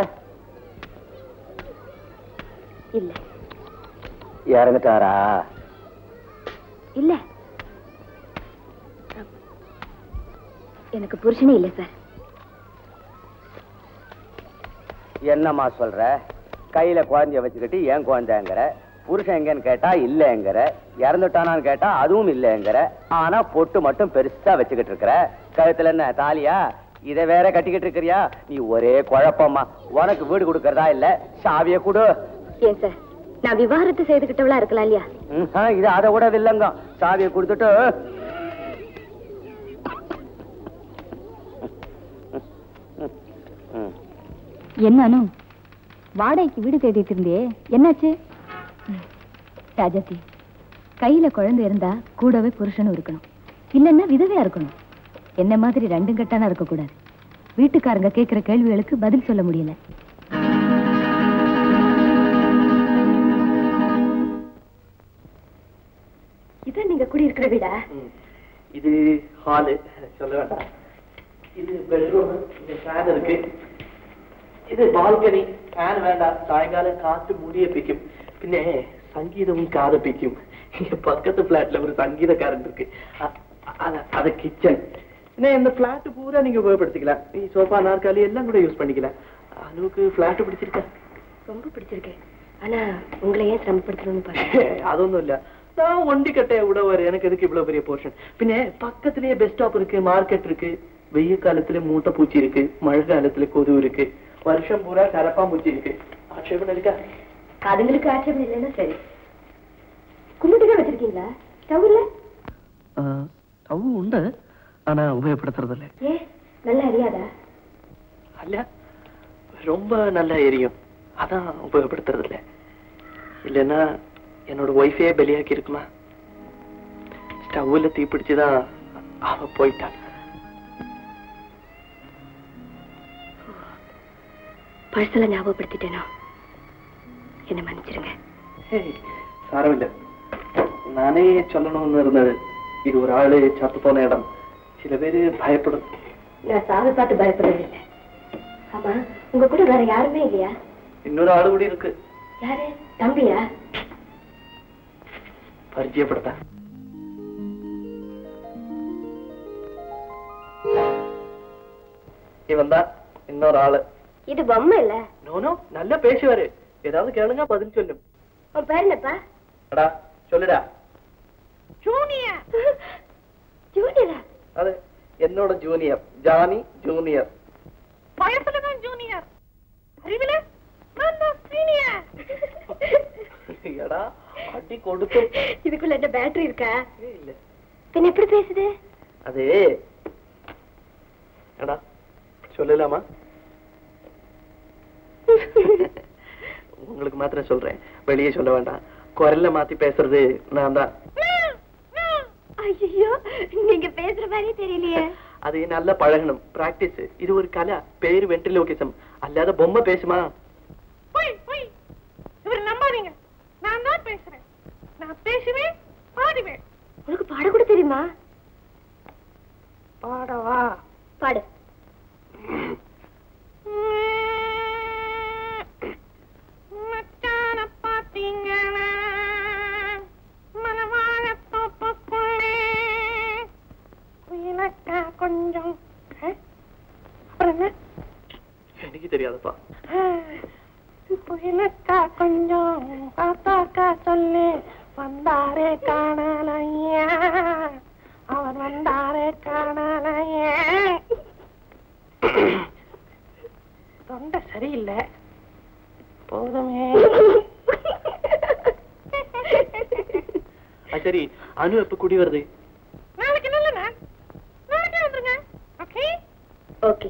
இல்ல இறந்துட்டாரா இல்ல எனக்கு புருஷனே இல்ல சார் என்னம்மா சொல்ற கையில குழந்தைய வச்சுக்கிட்டு ஏன் குழந்தைங்கிற புருஷன் எங்கன்னு கேட்டா இல்லைங்கிற இறந்துட்டானான்னு கேட்டா அதுவும் இல்லைங்கிற ஆனா பொட்டு மட்டும் பெருசா வச்சுக்கிட்டு இருக்கிற கழுத்துல என்ன தாலியா இதை வேற கட்டிக்கிட்டு இருக்கிறியா நீ ஒரே குழப்பம்மா உனக்கு வீடு கொடுக்கறதா இல்ல சாவிய கொடு ஏன் சார் நான் விவாகரத்து செய்துகிட்டவளா இருக்கலாம் இல்லையா ம், ஆ, இது அதை விட வில்லங்க சாவியை கொடுத்துட்டு ம். என்ன அனு வாடகைக்கு வீடு தேடிட்டு இருந்தியே என்னாச்சு ராஜாத்தி கையில குழந்தை இருந்தா கூடவே புருஷனும் இருக்கணும் இல்லைன்னா விதவையா இருக்கணும் என்ன மாதிரி ரெண்டும் கட்டானா இருக்கக்கூடாது வீட்டுக்காரங்க கேட்கிற கேள்விகளுக்கு பதில் சொல்ல முடியல இதான் நீங்க குடியிருக்கிற வீடா இது ஹாலு சொல்ல வேண்டாம் இது பெட்ரூம் இந்த ஃபேன் இருக்கு இது பால்கனி ஃபேன் வேண்டாம் சாயங்காலம் காத்து மூடிய பிக்கும் பின்ன சங்கீதமும் காத பிக்கும் இங்க பக்கத்து பிளாட்ல ஒரு சங்கீதக்காரன் இருக்கு அ- அ- அது கிச்சன் என்ன இந்த பிளாட் பூரா நீங்க உபயோகப்படுத்திக்கலாம் நீ சோஃபா நாற்காலி எல்லாம் கூட யூஸ் பண்ணிக்கலாம் அனுவுக்கு பிளாட் பிடிச்சிருக்கா ரொம்ப பிடிச்சிருக்கு ஆனா உங்களை ஏன் சிரமப்படுத்தணும்னு பாருங்க அது ஒண்ணும் இல்ல நான் ஒண்டி கட்டைய விடவர் எனக்கு எதுக்கு இவ்வளவு பெரிய போர்ஷன் பின்ன பக்கத்திலேயே பெஸ்ட் ஸ்டாப் இருக்கு மார்க்கெட் இருக்கு வெய்ய காலத்துல மூட்டை பூச்சி இருக்கு மழை காலத்துல கொது இருக்கு வருஷம் பூரா கரப்பா பூச்சி இருக்கு ஆட்சேபம் இருக்கா அதுங்களுக்கு ஆட்சேபம் இல்லைன்னா சரி கும்பிட்டு தான் வச்சிருக்கீங்களா ஸ்டவ் இல்ல ஸ்டவ் உண்டு ஆனா உபயோகப்படுத்துறது இல்ல ஏ நல்லா அறியாதா அல்ல ரொம்ப நல்லா எரியும் அதான் உபயோகப்படுத்துறது இல்ல இல்லைன்னா என்னோட ஒய்ஃபே பலியாக்கி இருக்குமா ஸ்டவ்ல தீப்பிடிச்சுதான் அவ போயிட்டா பழசெல்லாம் ஞாபகப்படுத்திட்டேனோ என்ன மன்னிச்சிருங்க ஏய், சாரமில்ல நானே சொல்லணும்னு இருந்தது இது ஒரு ஆளு சத்து போன இடம் சில பேரு பயப்படும் நான் சாவை பார்த்து பயப்படுறது இல்லை ஆமா உங்க கூட வேற யாருமே இல்லையா இன்னொரு ஆளு கூட இருக்கு யாரு தம்பியா பரிச்சயப்படுத்த இவன் தான் இன்னொரு ஆளு இது பொம்மை இல்ல நோனோ நல்லா பேசுவாரு ஏதாவது கேளுங்க பதில் சொல்லும் உன் பேர் என்னப்பா அடா சொல்லுடா ஜூனியர் ஜூனியரா அது என்னோட ஜூனியர் ஜானி ஜூனியர் வயசுல தான் ஜூனியர் அறிவில நான் தான் சீனியர் எடா அடி கொடுத்து இதுக்குள்ள என்ன பேட்டரி இருக்கா இல்ல பின்ன எப்படி பேசுது அது எடா சொல்லலாமா உங்களுக்கு மாத்திரம் சொல்றேன் வெளியே சொல்ல வேண்டாம் குரல்ல மாத்தி பேசுறது நான் தான் ஐயோ நீங்க பேசுற மாதிரியே தெரியலையே அது நல்லா பழகணும் பிராக்டிஸ் இது ஒரு கலை பேரு வென்ட்ரிலோகிசம் அல்லாத பொம்மை பேசுமா போய் போய் இவர் நம்பாதீங்க நான் தான் பேசுறேன் நான் பேசுவேன் பாடுவேன் உனக்கு பாட கூட தெரியுமா பாடவா பாடு மச்சான பாத்தீங்களா மனவாழ தோப்புக்குள்ளே குயிலக்கா கொஞ்சம் அஹ், அப்புறம் என்ன எனக்கு தெரியாதுப்பா புயலக்கா கொஞ்சம் பார்த்தாக்கா சொல்லு வந்தாரே காணலையா அவர் வந்தாரே காணலையா தொண்டை சரியில்லை போதுமே ஆ, சரி அனு எப்ப குடி வருது நாளைக்கு நல்ல நாள் நாளைக்கு வந்துருங்க ஓகே ஓகே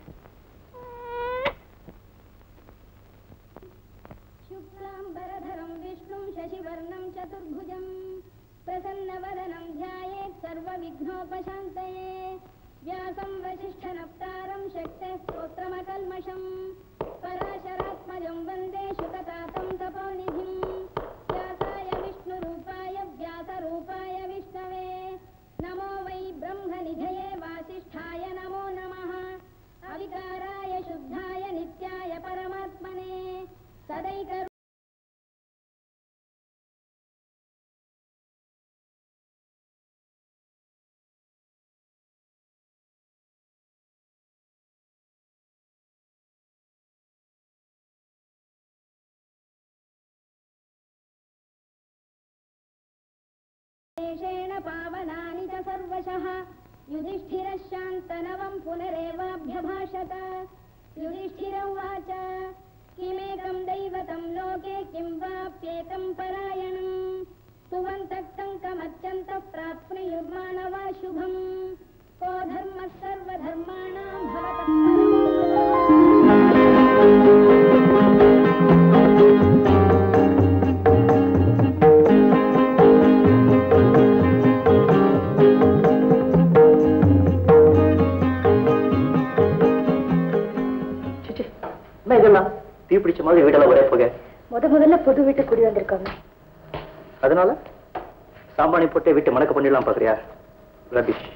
शुक्लाम्बरधरं विष्णुं शशिवर्णं चतुर्भुजं प्रसन्नवदनं ध्यायेत् सर्वविघ्नोपशान्तये व्यासं वसिष्ठनप्तारं शक्तेः स्तोत्रमकल्मषम् पराशरात्मजं वन्दे शुकतातं तपोनिधिं व्यासाय विष्णुरूपाय व्यासरूपाय विष्णवे नमो वै ब्रह्मनिधये वासिष्ठाय नमो नमः अविकाराय शुद्धाय नित्याय परमात्मने सदैक शेषेण पावनानि च सर्वशः युधिष्ठिरः शान्तनवम् पुनरेवाभ्यभाषत युधिष्ठिर उवाच किमेकं दैवतं लोके किं वाप्येकं परायणम् सुवन्तः कङ्कमत्यन्तः प्राप्नुयुर्मानवा शुभम् को धर्मः सर्वधर्माणां भवतः என்ன இதெல்லாம் தீ பிடிச்ச மாதிரி வீடெல்லாம் ஒரே போக முத முதல்ல புது வீட்டுக்கு குடி வந்திருக்கோங்க அதனால சாம்பாணி போட்டு வீட்டை மணக்க பண்ணிடலாம் பாக்குறியா ரபிஷ்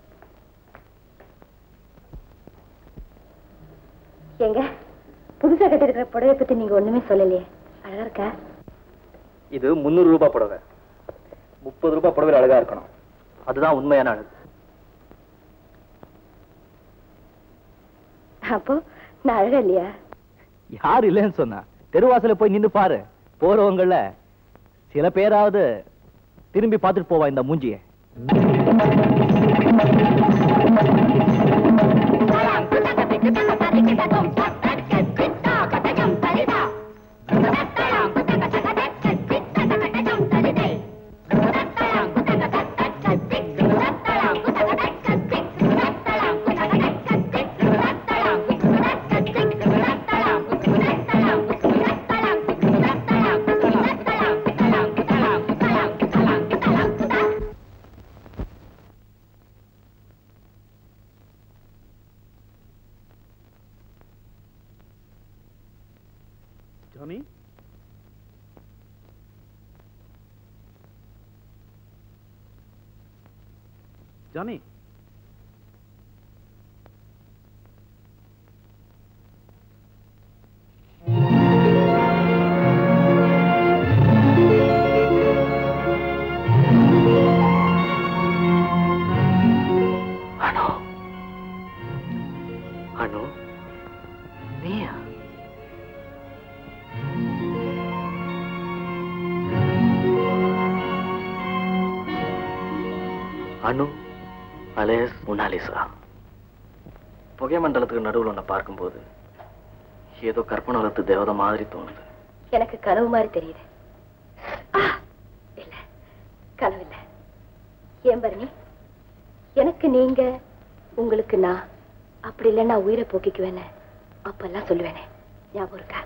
ஏங்க புதுசா கட்டிருக்கிற புடவை பத்தி நீங்க ஒண்ணுமே சொல்லலையே அழகா இருக்கா இது முந்நூறு ரூபாய் புடவை முப்பது ரூபாய் புடவை அழகா இருக்கணும் அதுதான் உண்மையான அழகு அப்போ நான் அழகா இல்லையா யார் இல்லைன்னு சொன்னா தெருவாசல போய் நின்னு பாரு போறவங்கள சில பேராவது திரும்பி பார்த்துட்டு போவா இந்த மூஞ்சிய ஜானி ஜானி அனு அனு நீயா அனு அலேஸ் முனாலிசா புகை மண்டலத்துக்கு நடுவில் உன்னை பார்க்கும்போது ஏதோ கற்பனை வளர்த்து தேவதை மாதிரி தோணுது எனக்கு கனவு மாதிரி தெரியுது ஆ, இல்ல கனவு இல்ல ஏன் பரணி எனக்கு நீங்க உங்களுக்கு நான் அப்படி இல்ல நான் உயிரை போக்கிக்குவேன்னு அப்பெல்லாம் சொல்லுவேனே ஞாபகம் இருக்கா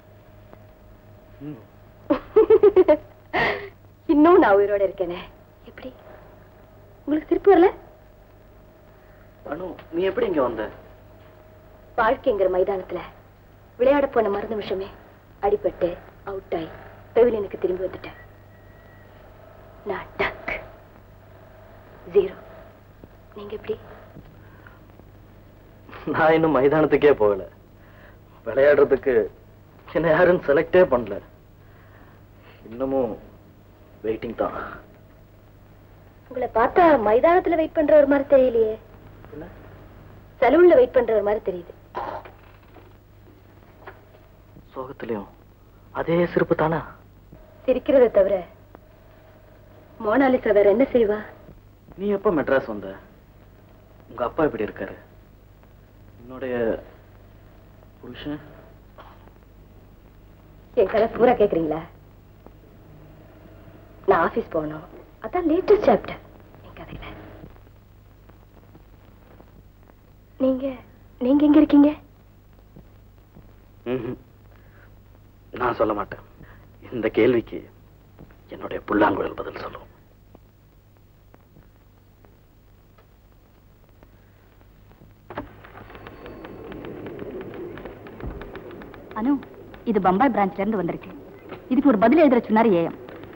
இன்னும் நான் உயிரோட இருக்கேனே எப்படி உங்களுக்கு திருப்பி வரல அனு நீ எப்படி இங்க வந்த வாழ்க்கைங்கிற மைதானத்துல விளையாட போன மறு நிமிஷமே அடிபட்டு அவுட் ஆகி பெவிலியனுக்கு திரும்பி வந்துட்டேன் நான் டக் ஜீரோ நீங்க எப்படி நான் இன்னும் மைதானத்துக்கே போகல விளையாடுறதுக்கு என்ன யாரும் செலக்டே பண்ணல இன்னமும் வெயிட்டிங் தான் உங்களை பார்த்தா மைதானத்துல வெயிட் பண்ற ஒரு மாதிரி தெரியலையே என்ன? சலூன்ல வெயிட் பண்ற ஒரு மாதிரி தெரியுது சோகத்திலையும் அதே சிரிப்பு தானா சிரிக்கிறத தவிர மோனாலிசா வேற என்ன செய்வா நீ எப்ப மெட்ராஸ் வந்த உங்க அப்பா எப்படி இருக்காரு என்னுடைய புருஷன் என் கதை பூரா கேக்குறீங்களா நான் ஆபீஸ் போகணும் அதான் லேட்டஸ்ட் சாப்டர் என் கதையில நீங்க நீங்க எங்க இருக்கீங்க ம்ஹும். நான் சொல்ல மாட்டேன் இந்த கேள்விக்கு என்னுடைய புல்லாங்குழல் பதில் சொல்லும் அனு இது பம்பாய் பிரான்ச்ல இருந்து வந்திருக்கு இதுக்கு ஒரு பதில் எழுதுற சொன்னாரு ஏஎம்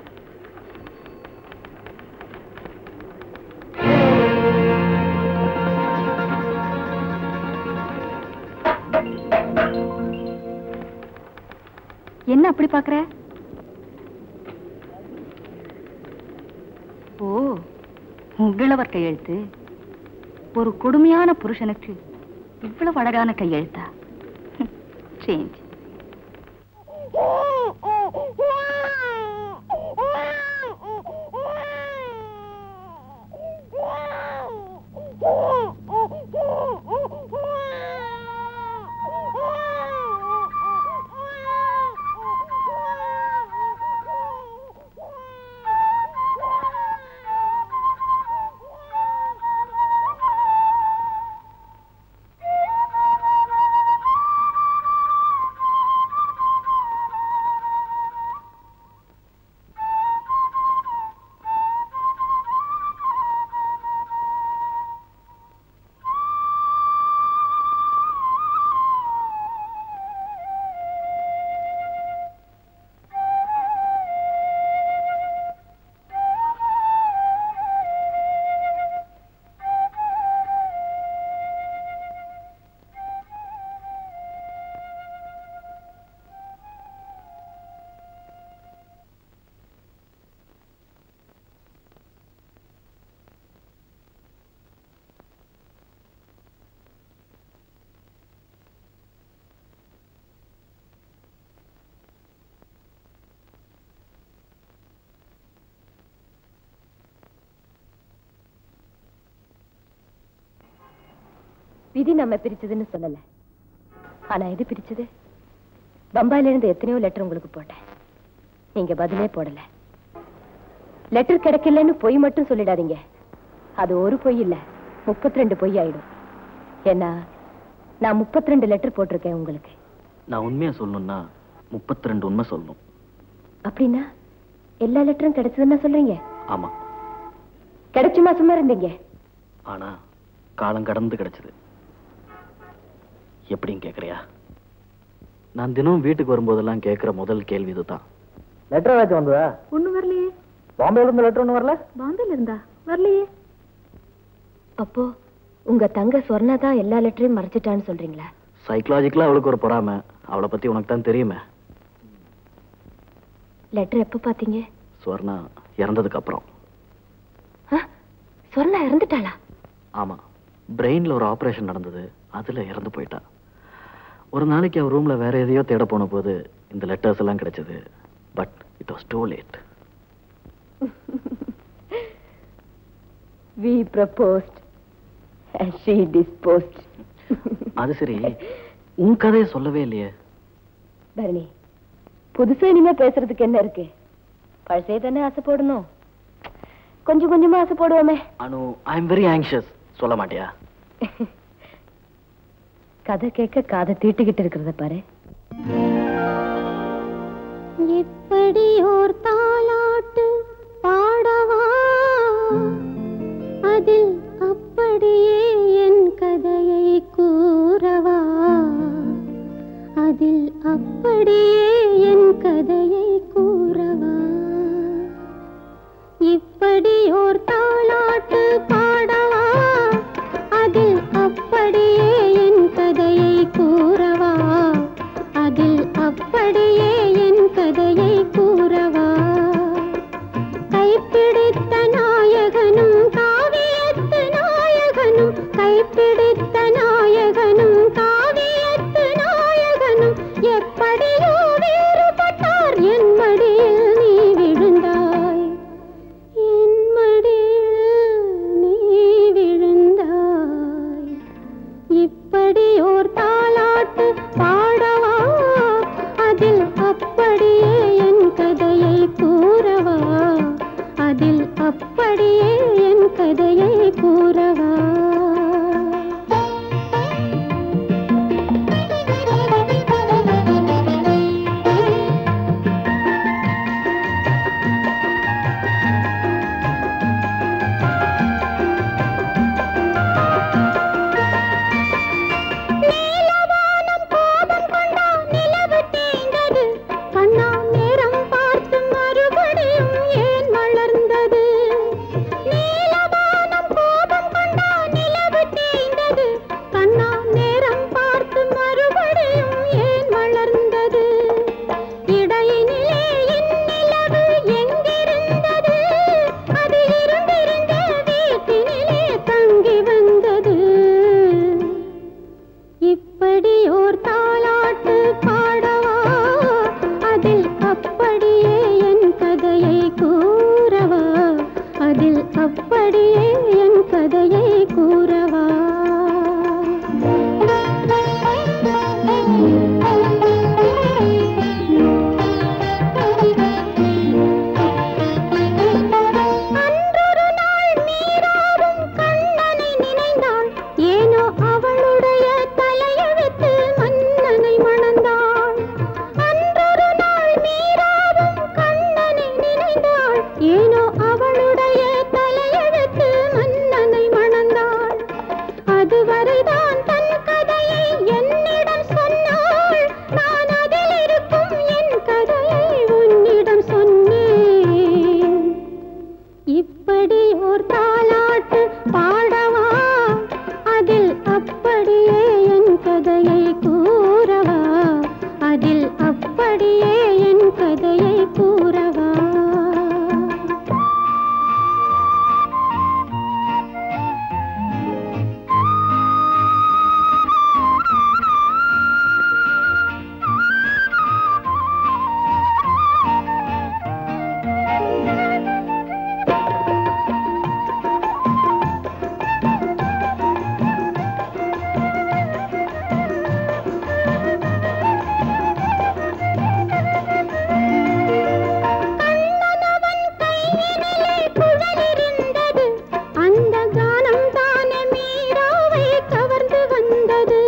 என்ன அப்படி பாக்குற ஓ உங்களவர் கையெழுத்து ஒரு கொடுமையான புருஷனுக்கு இவ்வளவு அழகான கையெழுத்தா சேஞ்ச் விதி நம்ம பிரிச்சதுன்னு சொல்லல ஆனா எது பிரிச்சது பம்பாயில இருந்து எத்தனையோ லெட்டர் உங்களுக்கு போட்டேன் நீங்க பதிலே போடல லெட்டர் கிடைக்கலன்னு பொய் மட்டும் சொல்லிடாதீங்க அது ஒரு பொய் இல்ல முப்பத்தி ரெண்டு பொய் ஆயிடும் ஏன்னா நான் முப்பத்தி ரெண்டு லெட்டர் போட்டிருக்கேன் உங்களுக்கு நான் உண்மையா சொல்லணும்னா முப்பத்தி ரெண்டு உண்மை சொல்லணும் அப்படின்னா எல்லா லெட்டரும் கிடைச்சதுன்னா சொல்றீங்க ஆமா கிடைச்சுமா சும்மா இருந்தீங்க ஆனா காலம் கடந்து கிடைச்சது எப்படின்னு கேக்குறியா நான் தினம் வீட்டுக்கு வரும்போதெல்லாம் கேட்கிற முதல் கேள்வி இதுதான் லெட்டர் ஏதாச்சும் வந்ததா ஒண்ணு வரலையே பாம்பேல இருந்து லெட்டர் ஒண்ணு வரல பாம்பேல இருந்தா வரலையே அப்போ உங்க தங்க சொர்ணா தான் எல்லா லெட்டரையும் மறைச்சிட்டான்னு சொல்றீங்களா சைக்கலாஜிக்கலா அவளுக்கு ஒரு பொறாமை அவளை பத்தி உனக்கு தான் தெரியுமே லெட்டர் எப்ப பாத்தீங்க ஸ்வர்ணா இறந்ததுக்கு அப்புறம் ஆ, சொர்ணா இறந்துட்டாளா ஆமா பிரெயின்ல ஒரு ஆபரேஷன் நடந்தது அதுல இறந்து போயிட்டா ஒரு நாளைக்கு அவ ரூம்ல வேற எதையோ தேட போன போது இந்த லெட்டர்ஸ் எல்லாம் கிடைச்சது but it was too late we proposed she disposed அது சரி உன் கதையை சொல்லவே இல்லையே பரணி புதுசா இனிமே பேசுறதுக்கு என்ன இருக்கு பழசே தானே ஆசை போடணும் கொஞ்சம் கொஞ்சமா ஆசை போடுவோமே Anu I am very anxious சொல்ல மாட்டியா கதை கேட்க காதை தீட்டிக்கிட்டு இருக்கிறத பாரு எப்படி ஓர் தாலாட்டு பாடவா அதில் அப்படியே என் கதையை கூறவா அதில் அப்படியே என் கதையை கூறவா இப்படி ஓர் தாலாட்டு பாடவா அதில் அப்படியே என் கதையை கூறவா அதில் அப்படியே என் கதையை கூறவா கைப்பிடித்த நாயகனும் காவியத்து நாயகனும் கைப்பிடித்த நாயகனும் காவியத்து நாயகனும் எப்படியோ கூறவா அன்றொரு நாள் மீராவும் கண்ணனை நினைந்தாள் ஏனோ அவளுடைய தலையெழுத்து மன்னனை மணந்தாள் அன்றொரு நாள் மீராவும் கண்ணனை நினைந்தாள் ஏனோ அவளுடைய தலையெழுத்து மன்னனை மணந்தாள் அதுவரைதான் தன் கதையை என்னிடம் சொன்னாள் நான் அதில் இருக்கும் என் கதையை உன்னிடம் சொன்னேன் இப்படி ஓர் தாலாட்டு பாடவா அதில் அப்படியே என் கதையை கூறவா அதில் அப்படியே என் கதையை கூறவா கண்ணனவன் கையினிலே குழலிருந்தது அந்த கானம் தானே மீராவை கவர்ந்து வந்தது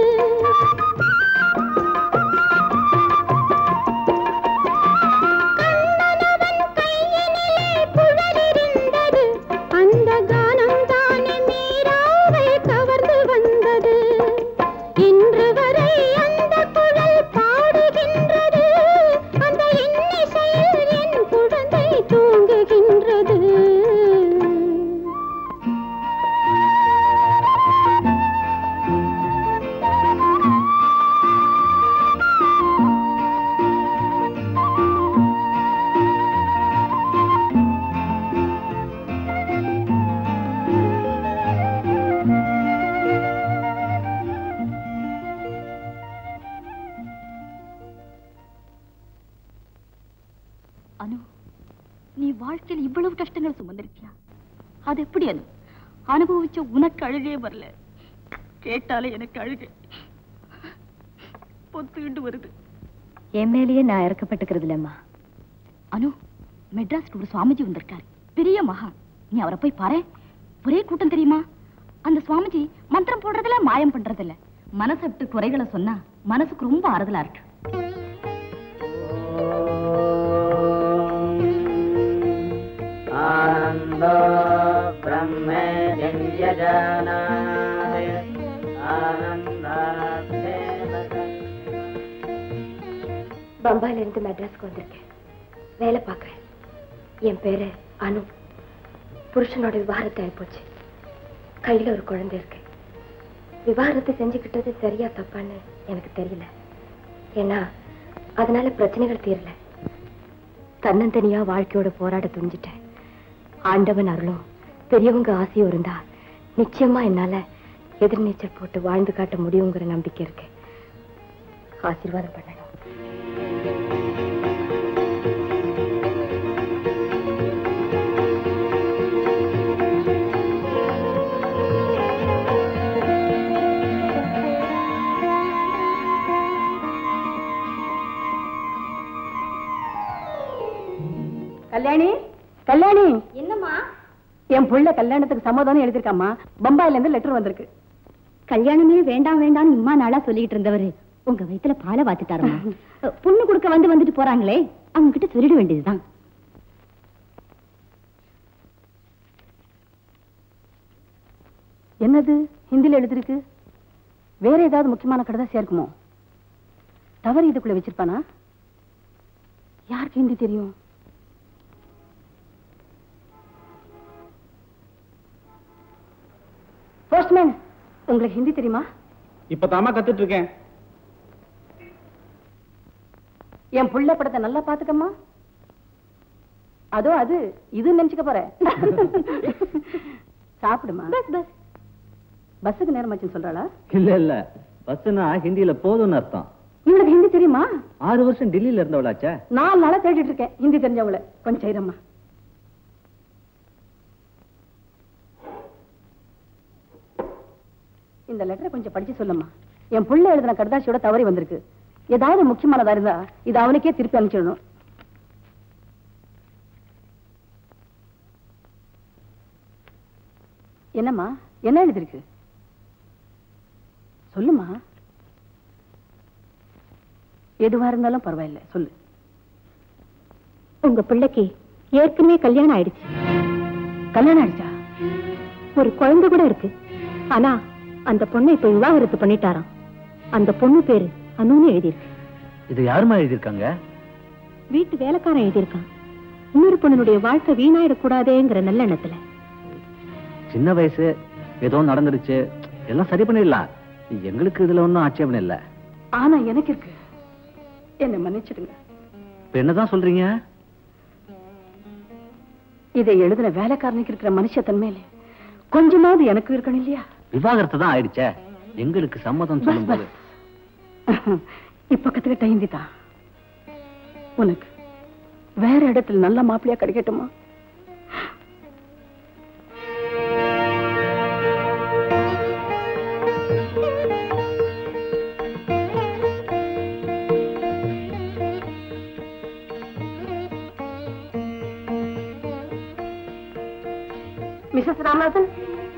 கண்ணனவன் கையினிலே குழலிருந்தது அந்த கானம் தானே மீராவை கவர்ந்து வந்தது இன்று வரை அந்த குழல் பாடுகின்றது அந்த இன்னிசையில் என் குழந்தை தூங்குகின்றது அனு நீ வாழ்க்கையில் இவ்வளவு கஷ்டங்கள் சுமந்திருக்கியா அது எப்படி அனு அனுபவிச்ச உனக்கு அழுகே வரல கேட்டாலே எனக்கு அழுகை பொத்துக்கிட்டு வருது என் மேலேயே நான் இறக்கப்பட்டுக்கிறது இல்லம்மா அனு மெட்ராஸ்க்கு ஒரு சுவாமிஜி வந்திருக்காரு பெரிய மகா நீ அவரை போய் பாரு ஒரே கூட்டம் தெரியுமா அந்த சுவாமிஜி மந்திரம் போடுறதுல மாயம் பண்றதில்ல மனசு விட்டு குறைகளை சொன்னா மனசுக்கு ரொம்ப ஆறுதலா இருக்கு ஆனந்தோ பிரம்மே ஜன்யஜானாய ஆனந்தாத்தே பம்பாயில இருந்து மெட்ராஸ்க்கு வந்திருக்கேன் வேலை பார்க்கறேன் என் பேரு அனு புருஷனோட விவாகரத்து ஆயிப்போச்சு கையில ஒரு குழந்தை இருக்கு விவாகரத்து செஞ்சுக்கிட்டது சரியா தப்பான்னு எனக்கு தெரியல ஏன்னா அதனால பிரச்சனைகள் தீரல தன்னந்தனியா வாழ்க்கையோட போராட துணிஞ்சிட்டேன் ஆண்டவன் அருளும் பெரியவங்க ஆசையும் இருந்தா நிச்சயமா என்னால எதிர்நீச்சல் போட்டு வாழ்ந்து காட்ட முடியுங்கிற நம்பிக்கை இருக்கு ஆசீர்வாதம் பண்ணணும் கல்யாணி கல்யாணி என்னம்மா என் புள்ள கல்யாணத்துக்கு சம்மதம்னு எழுதிருக்காம்மா பம்பாயில இருந்து லெட்டர் வந்திருக்கு கல்யாணமே வேண்டாம் வேண்டாம்னு இம்மா நாளா சொல்லிட்டு இருந்தவரு உங்க வயித்துல பாலை வாத்துட்டாருமா பொண்ணு கொடுக்க வந்து வந்துட்டு போறாங்களே அவங்க கிட்ட சொல்லிட வேண்டியதுதான் என்னது ஹிந்தில எழுதிருக்கு வேற ஏதாவது முக்கியமான கதை சேர்க்குமோ தவறு இதுக்குள்ள வச்சிருப்பானா யாருக்கு ஹிந்தி தெரியும் போஸ்ட்மேன் உங்களுக்கு ஹிந்தி தெரியுமா இப்ப தாமா கத்துட்டு இருக்கேன் என் புள்ள படத்தை நல்லா பாத்துக்கம்மா அதோ அது இது நினைச்சுக்க போறேன் சாப்பிடுமா பஸ் பஸ் பஸ்ஸுக்கு நேரமாச்சுன்னு சொல்றாளா இல்ல இல்ல பஸ்னா ஹிந்தியில போதும்னு அர்த்தம் இவளுக்கு ஹிந்தி தெரியுமா ஆறு வருஷம் டெல்லியில இருந்தவளாச்சே நாலு நாளா தேடிட்டு இருக்கேன் ஹிந்தி தெரிஞ்சவங்கள கொஞ்சம் செய்யறம்மா இந்த லெட்டரை கொஞ்சம் படிச்சு சொல்லுமா என் புள்ள எழுதின கடுதாசியோட தவறி வந்திருக்கு ஏதாவது முக்கியமானதா இருந்தா இது அவனுக்கே திருப்பி அனுப்பிச்சிடணும் என்னம்மா என்ன எழுதிருக்கு சொல்லுமா எதுவா இருந்தாலும் பரவாயில்ல சொல்லு உங்க பிள்ளைக்கு ஏற்கனவே கல்யாணம் ஆயிடுச்சு கல்யாணம் ஆயிடுச்சா ஒரு குழந்தை கூட இருக்கு ஆனா அந்த பொண்ணை இப்ப விவாகரத்து பண்ணிட்டாராம் அந்த பொண்ணு பேரு அனுன்னு எழுதியிருக்கு இது யாருமா எழுதியிருக்காங்க வீட்டு வேலைக்காரன் எழுதியிருக்கான் இன்னொரு பொண்ணுடைய வாழ்க்கை வீணாயிடக்கூடாதேங்கிற நல்லெண்ணத்துல சின்ன வயசு ஏதோ நடந்துருச்சு எல்லாம் சரி பண்ணிடலாம் எங்களுக்கு இதுல ஒன்றும் ஆட்சேபம் இல்லை ஆனா எனக்கு இருக்கு என்னை மன்னிச்சிடுங்க இப்ப என்னதான் சொல்றீங்க இதை எழுதின வேலைக்காரனுக்கு இருக்கிற மனுஷத்தன்மையில கொஞ்சமாவது எனக்கு இருக்கணும் இல்லையா விவாகரத்து தான் ஆயிடுச்சே எங்களுக்கு சம்மதம் சொல்லும்போது இப்ப கத்துக்கிட்ட ஹிந்தி தான் உனக்கு வேற இடத்துல நல்ல மாப்பிள்ளையா கிடைக்கட்டுமா மிஸ்ஸஸ் ராமநாதன்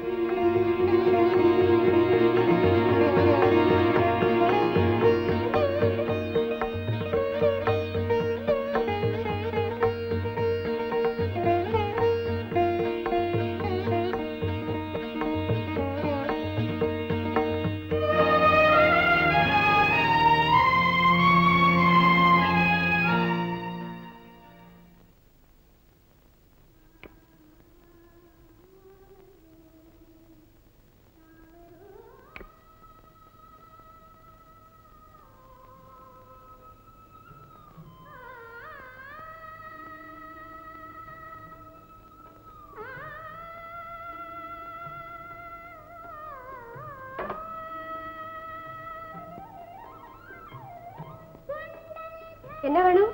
என்ன வேணும்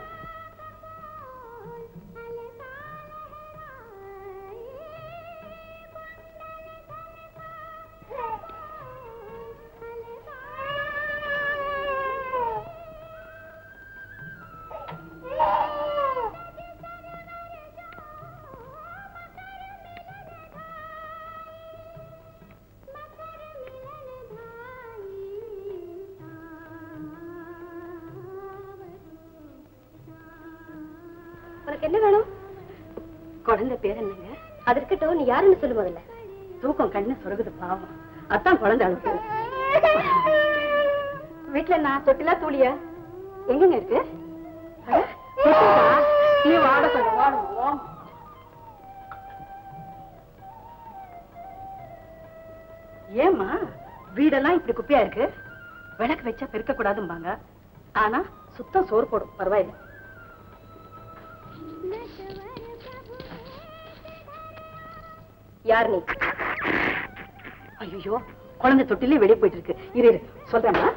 உனக்கு என்ன வேணும் குழந்தை பேர் என்னங்க அது இருக்கட்டும் நீ யாருன்னு சொல்லு முதல்ல தூக்கம் கண்ணு சொருகுது பாவம் அதான் குழந்தை அழுக்கு வீட்டுல நான் தொட்டிலா தூளியா எங்கங்க இருக்கு அட, தொட்டிலா? நீ வாட கொஞ்சம் வாடுவோம் ஏம்மா வீடெல்லாம் இப்படி குப்பையா இருக்கு விளக்கு வச்சா பெருக்க கூடாதும்பாங்க ஆனா சுத்தம் சோறு போடும் பரவாயில்ல யார் நீ ஐயோ குழந்தை தொட்டிலே வெளியே போயிட்டு இருக்கு இரு இரு சொல்றேம்மா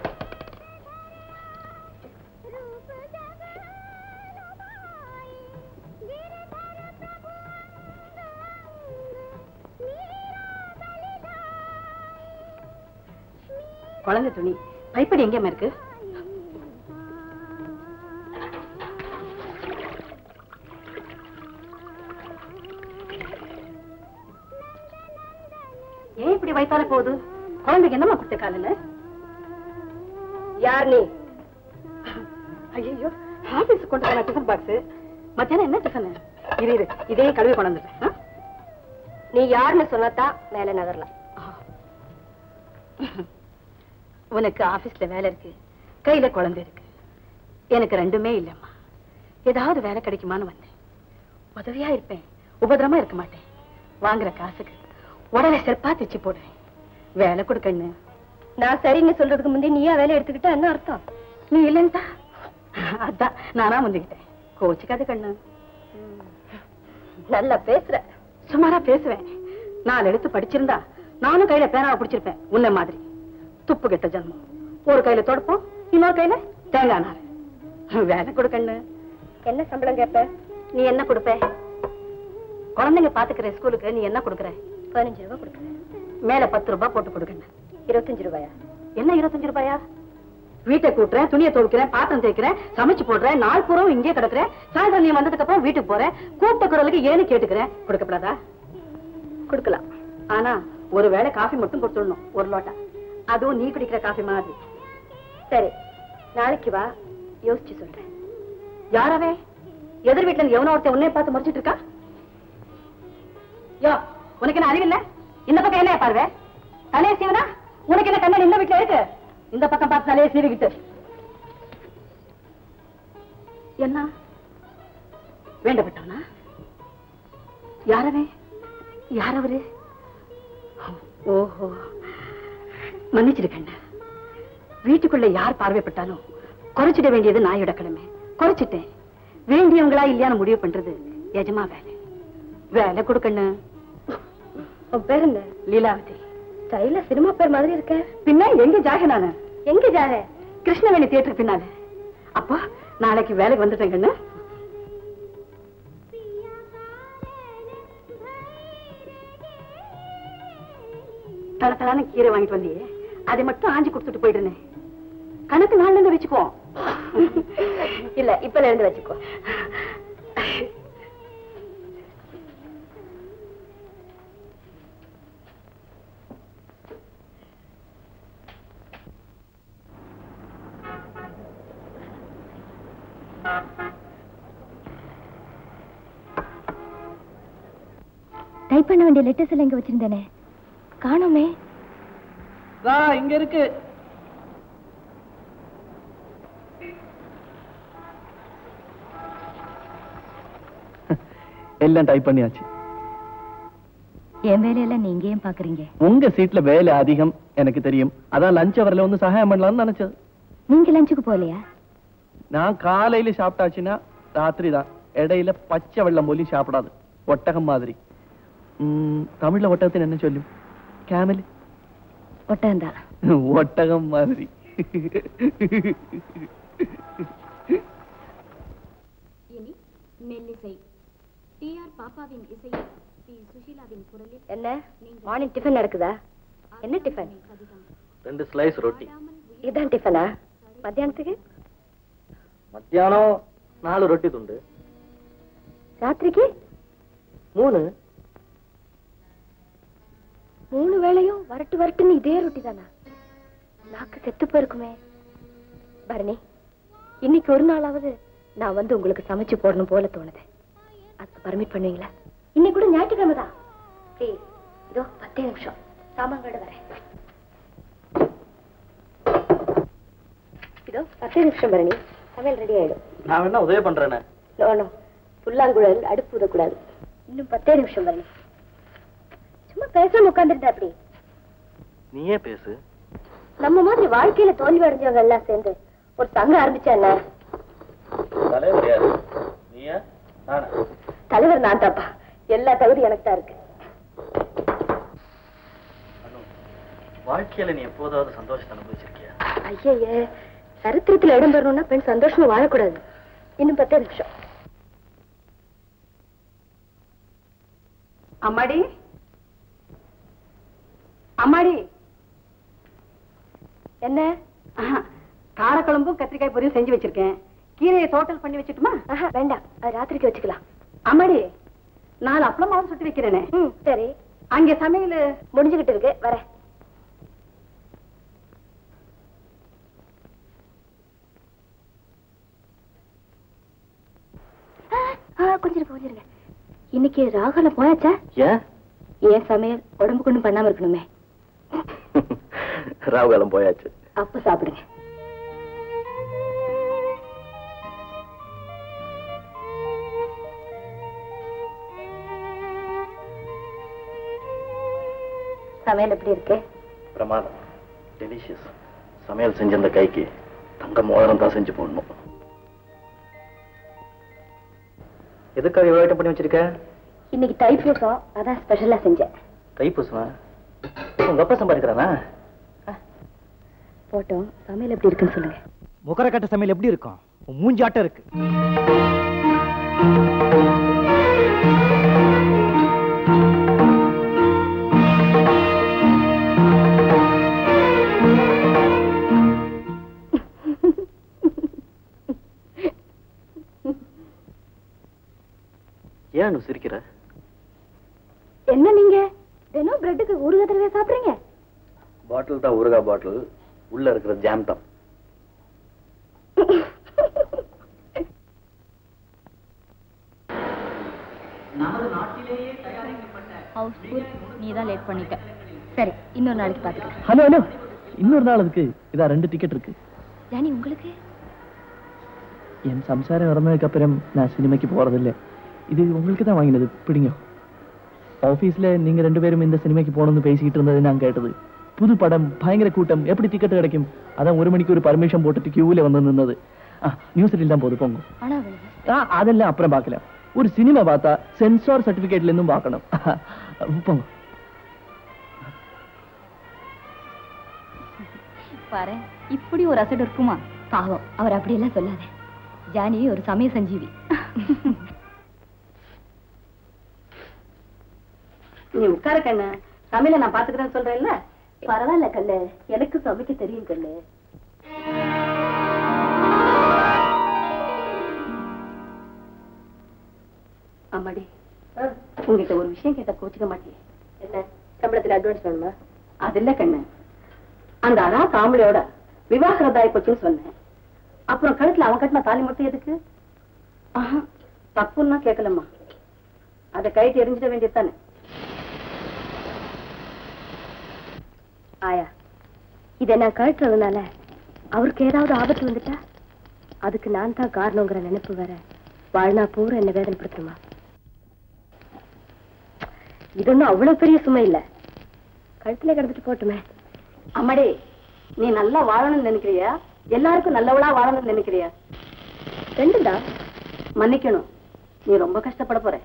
குழந்தை துணி பைப்படி எங்கேம்மா இருக்கு ஏன் இப்படி வயித்தால போகுது குழந்தைக்கு என்னம்மா கொடுத்த காலையில யார் நீ ஐயோ ஆபீஸ் கொண்டு போன டிஃபன் பாக்ஸ் மத்தியானம் என்ன டிஃபன் இரு இரு இதே கழுவி கொண்டு வந்துட்டேன் நீ யாருன்னு சொன்னாதான் மேல நகரலாம் உனக்கு ஆபீஸ்ல வேலை இருக்கு கையில குழந்தை இருக்கு எனக்கு ரெண்டுமே இல்லம்மா ஏதாவது வேலை கிடைக்குமான்னு வந்தேன் உதவியா இருப்பேன் உபதிரமா இருக்க மாட்டேன் வாங்குற காசுக்கு உடனே செருப்பா தைச்சு போடுவேன் வேலை கொடுக்கண்ணு நான் சரின்னு சொல்றதுக்கு முந்தைய நீயா வேலை எடுத்துக்கிட்ட என்ன அர்த்தம் நீ இல்லைன்ட்டா அதான் நானா வந்துகிட்டேன் கோச்சுக்காத கண்ணு நல்லா பேசுற சுமாரா பேசுவேன் நாலு எழுத்து படிச்சிருந்தா நானும் கையில பேனாவை பிடிச்சிருப்பேன் உன்னை மாதிரி துப்பு கெட்ட ஜன்மம் ஒரு கையில தொடப்போம் இன்னொரு கையில தேங்காய் நார் வேலை கொடுக்கண்ணு என்ன சம்பளம் கேப்ப நீ என்ன கொடுப்ப குழந்தைங்க பாத்துக்கிற ஸ்கூலுக்கு நீ என்ன கொடுக்குற பதினஞ்சு ரூபாய் கொடுக்குறேன் மேல பத்து ரூபாய் போட்டு கொடுக்கண்ணு இருபத்தஞ்சு ரூபாயா என்ன இருபத்தஞ்சு ரூபாயா வீட்டை கூட்டுறேன் துணியை துவைக்கிறேன் பாத்திரம் தேய்க்கிறேன் சமைச்சு போடுறேன் நாள் பூரம் இங்கே கிடக்குறேன் சாயந்தரம் நீ வந்ததுக்கு அப்புறம் வீட்டுக்கு போறேன் கூப்பிட்ட குரலுக்கு ஏன்னு கேட்டுக்கிறேன் கொடுக்கப்படாதா கொடுக்கலாம் ஆனா ஒரு வேளை காஃபி மட்டும் கொடுத்துடணும் ஒரு லோட்டா அதுவும் நீ குடிக்கிற காஃபி மாதிரி சரி நாளைக்கு வா யோசிச்சு சொல்றேன் யாரவே எதிர் வீட்டுல இருந்து எவனோ ஒருத்தன் உன்னைய பார்த்து முடிச்சிட்டு இருக்கா யோ உனக்கு என்ன அறிவில்ல இந்த பக்கம் என்ன பார்வை தலைய சீவனா உனக்கு என்ன கண்ணன் இந்த வீட்டுல இருக்கு இந்த பக்கம் பார்த்து தலையை சீவிக்கிட்டு என்ன வேண்டப்பட்டவனா யாரவே யாரவரு ஓஹோ மன்னிச்சிருக்கண்ண வீட்டுக்குள்ள யார் பார்வைப்பட்டாலும் குறைச்சிட வேண்டியது நாயோட கடமை குறைச்சிட்டேன் வேண்டியவங்களா இல்லையான்னு முடிவு பண்றது எஜமா வேலை வேலை கொடுக்கணும் உன் பேர் என்ன லீலாவதி ஸ்டைல சினிமா பேர் மாதிரி இருக்க பின்ன எங்க ஜாக நானு எங்க ஜாக கிருஷ்ணவேணி தியேட்டர் பின்னால அப்பா நாளைக்கு வேலைக்கு வந்துட்டேன் கண்ணு தல தலான கீரை வாங்கிட்டு வந்தியே அதை மட்டும் ஆஞ்சி கொடுத்துட்டு போயிடுனேன் கணக்கு நாள்ல இருந்து வச்சுக்கோ இல்ல இப்பல இருந்து வச்சுக்கோ டைப் பண்ண வேண்டிய லெட்டர்ஸ் எல்லாம் இங்க வச்சிருந்தேனே காணோமே வா இங்க இருக்கு எல்லாம் டைப் பண்ணியாச்சு என் வேலையெல்லாம் நீங்க ஏன் பாக்குறீங்க உங்க சீட்ல வேலை அதிகம் எனக்கு தெரியும் அதான் லஞ்ச் அவர்ல வந்து சகாயம் பண்ணலாம்னு நினைச்சது நீங்க லஞ்சுக்கு போகலையா நான் காலையில சாப்பிட்டாச்சுன்னா ராத்திரி தான் இடையில பச்சை வெள்ளம் போலி சாப்பிடாது ஒட்டகம் மாதிரி ம், தமிழ்ல ஒட்டகത്തിന് என்ன சொல்லும் கேமல் ஒட்டகம்தான் ஒட்டகம் மாதிரி இனி மெல்லிசை டி ஆர் பாப்பாவின் இசையில் பி சுஷீலாவின் குரலில் என்ன மார்னிங் டிஃபன் நடக்குதா என்ன டிஃபன் ரெண்டு ஸ்லைஸ் ரொட்டி இதான் டிஃபனா மத்தியானத்துக்கு மத்தியானம் நாலு ரொட்டி துண்டு ராத்திரிக்கு மூணு மூணு வேளையும் வரட்டு வரட்டுன்னு இதே ரொட்டி தானா நாக்கு செத்து போயிருக்குமே பரணி இன்னைக்கு ஒரு நாளாவது நான் வந்து உங்களுக்கு சமைச்சு போடணும் போல தோணுது அதுக்கு பர்மிட் பண்ணுவீங்களா இன்னைக்கு கூட ஞாயிற்றுக்கிழமை தான் ப்ளீஸ் இதோ பத்தே நிமிஷம் சாமான்களோட வரேன் இதோ பத்தே நிமிஷம் பரணி சமையல் ரெடி ஆயிடும் நான் வேணா உதவி பண்றேனே நோ புல்லாங்குழல் அடுப்பு ஊதக்கூடாது இன்னும் பத்தே நிமிஷம் வரணும் சும்மா பேசாம உட்காந்துருந்தா அப்படி நீயே பேசு நம்ம மாதிரி வாழ்க்கையில தோல்வி அடைஞ்சவங்க எல்லாம் சேர்ந்து ஒரு சங்கம் ஆரம்பிச்சா என்ன தலைவர் யாரு நீயா நானா தலைவர் நான் தாப்பா எல்லா தகுதி எனக்கு தான் இருக்கு வாழ்க்கையில நீ எப்போதாவது சந்தோஷத்தை அனுபவிச்சிருக்கியா ஐயே சரித்திரத்துல இடம் பெறணும்னா பெண் சந்தோஷமா வாழக்கூடாது இன்னும் பத்தே நிமிஷம் அம்மாடி அம்மாடி என்ன ஆஹா, காரக்குழம்பும் கத்திரிக்காய் பொரியும் செஞ்சு வச்சிருக்கேன் கீரையை டோட்டல் பண்ணி வச்சுட்டுமா ஆஹா, வேண்டாம் அது ராத்திரிக்கு வச்சுக்கலாம் அம்மாடி நாலு அப்பளமாவும் சுட்டு வைக்கிறேனே ம் சரி அங்க சமையல் முடிஞ்சுகிட்டு இருக்கு வரேன் ஆ, ஆ, கொஞ்சம் இருங்க, கொஞ்சம் இருங்க. இன்னைக்கு ராகுல போயாச்சா ஏன் ஏன் சமையல் உடம்புக்கு ஒண்ணும் பண்ணாம இருக்கணுமே ராவுகாலம் போயாச்சு அப்ப சாப்பிடுங்க சமையல் எப்படி இருக்கு பிரமாதம் டெலிஷியஸ் சமையல் செஞ்ச அந்த கைக்கு தங்க மோதிரம் தான் செஞ்சு போடணும் எதுக்காக இவ்வளோ ஐட்டம் பண்ணி வச்சிருக்க இன்னைக்கு தைப்பூசம் அதான் ஸ்பெஷலா செஞ்சேன் தைப்பூசமா உங்க அப்பா சம்பாதிக்கிறானா போட்டோம் சமையல் எப்படி இருக்குன்னு சொல்லுங்க முகரக்கட்ட சமையல் எப்படி இருக்கும் உன் மூஞ்சாட்டம் இருக்கு ஏன் சிரிக்கிற என்ன நீங்க தினம் பிரெட்டுக்கு ஊறுகாய் தடவை சாப்பிடுறீங்க பாட்டில் தான் ஊறுகாய் பாட்டில் உள்ள இருக்கிற ஜாம் தான் ஹவுஸ்ஃபுல் நீ தான் லேட் பண்ணிட்ட சரி இன்னொரு நாளைக்கு பாத்துக்கலாம் ஹலோ ஹலோ இன்னொரு நாள் அதுக்கு இதா ரெண்டு டிக்கெட் இருக்கு ஜானி உங்களுக்கு என் சம்சாரம் இறந்ததுக்கு அப்புறம் நான் சினிமாக்கு போறதில்லை இது உங்களுக்கு தான் வாங்கினது பிடிங்க ஆபீஸ்ல நீங்க ரெண்டு பேரும் இந்த சினிமாக்கு போகணும்னு பேசிக்கிட்டு இருந்தது நான் கேட்டது புது படம் பயங்கர கூட்டம் எப்படி டிக்கெட் கிடைக்கும் அதான் ஒரு மணிக்கு ஒரு பர்மிஷன் போட்டுட்டு கியூல வந்து நின்னது நியூஸ் ரீல் தான் போகுது போங்க ஆனா அவ்வளவு ஆ, அதெல்லாம் அப்புறம் பார்க்கலாம் ஒரு சினிமா பார்த்தா சென்சார் சர்டிபிகேட்ல இருந்தும் பார்க்கணும் போங்க பாரு இப்படி ஒரு அசடு இருக்குமா பாவம் அவர் அப்படியெல்லாம் சொல்லாத ஜானி ஒரு சமய சஞ்சீவி நீ உட்கார கண்ணு சமையல நான் பாத்துக்கிறேன்னு சொல்றேன்ல பரவாயில்ல கண்ணு எனக்கு சமைக்க தெரியும் கண்ணு அம்மாடி உங்ககிட்ட ஒரு விஷயம் கேட்டா கோச்சுக்க மாட்டியே என்ன சம்பளத்துல அட்வான்ஸ் வேணுமா அது இல்ல கண்ணு அந்த அரா காமெடியோட விவாகரதாய் போச்சுன்னு சொன்னேன் அப்புறம் கழுத்துல அவன் கட்டின தாலி மட்டும் எதுக்கு ஆஹா, தப்புன்னா கேட்கலம்மா அதை கைட்டு எரிஞ்சிட வேண்டியதுதானே ஆயா இதை நான் கழட்டுறதுனால அவருக்கு ஏதாவது ஆபத்து வந்துட்டா அதுக்கு நான் தான் காரணங்கிற நினைப்பு வேற வாழ்நா பூரா என்ன வேதனைப்படுத்துமா இது ஒண்ணும் அவ்வளவு பெரிய சுமை இல்ல கழுத்துல கிடந்துட்டு போட்டுமே அம்மாடி நீ நல்லா வாழணும்னு நினைக்கிறியா எல்லாருக்கும் நல்லவளா வாழணும்னு நினைக்கிறியா ரெண்டும் தான் மன்னிக்கணும் நீ ரொம்ப கஷ்டப்பட போற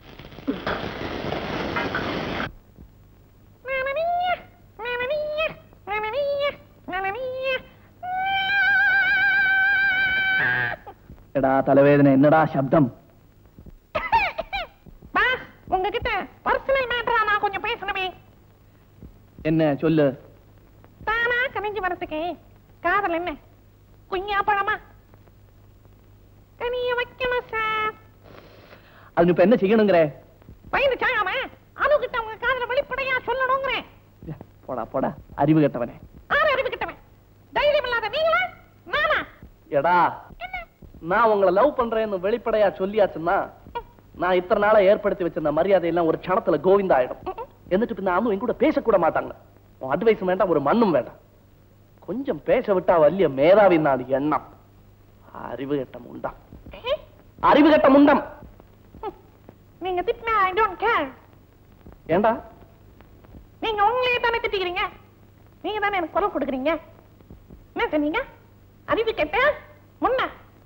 எடா தலைவேதனை என்னடா சப்தம் பாஸ் உங்ககிட்ட பர்சனல் மேட்டரா நான் கொஞ்சம் பேசணுமே என்ன சொல்லு தானா கனிஞ்சு வரதுக்கு காதல் என்ன குஞ்சா பழமா கனிய வைக்கணும் சார் அது இப்ப என்ன செய்யணுங்கிற பயந்து சாகாம அணுகிட்ட உங்க காதல வெளிப்படையா சொல்லணுங்கிறேன் போடா போடா அறிவு கெட்டவனே ஆறு அறிவுகிட்டவன் தைரியம் இல்லாத நீங்களா நானா எடா நான் உங்களை லவ் பண்றேன்னு வெளிப்படையா சொல்லியாச்சுன்னா நான் இத்தனை நாளா ஏற்படுத்தி வச்சிருந்த மரியாதை எல்லாம் ஒரு க்ஷணத்துல கோவிந்தா ஆயிடும் എന്നിട്ട് പിന്നെ അന്നും എങ്കൂടെ പേശക്കൂടെ മാട്ടാங்க உன் அட்வைஸும் வேண்டாம் ஒரு மண்ணும் வேண்டாம் கொஞ்சம் பேச விட்டா വലിയ மேதாவி நாடு எண்ணம் அறிவு கெட்ட முண்டம் அறிவு கெட்ட முண்டம் நீங்க திட்டினா ஐ டோன்ட் கேர் ஏண்டா நீங்க உங்களையே தானே திட்டிக்கிறீங்க நீங்க தானே எனக்கு குரல் கொடுக்குறீங்க என்ன சொன்னீங்க அறிவு கேட்ட முன்ன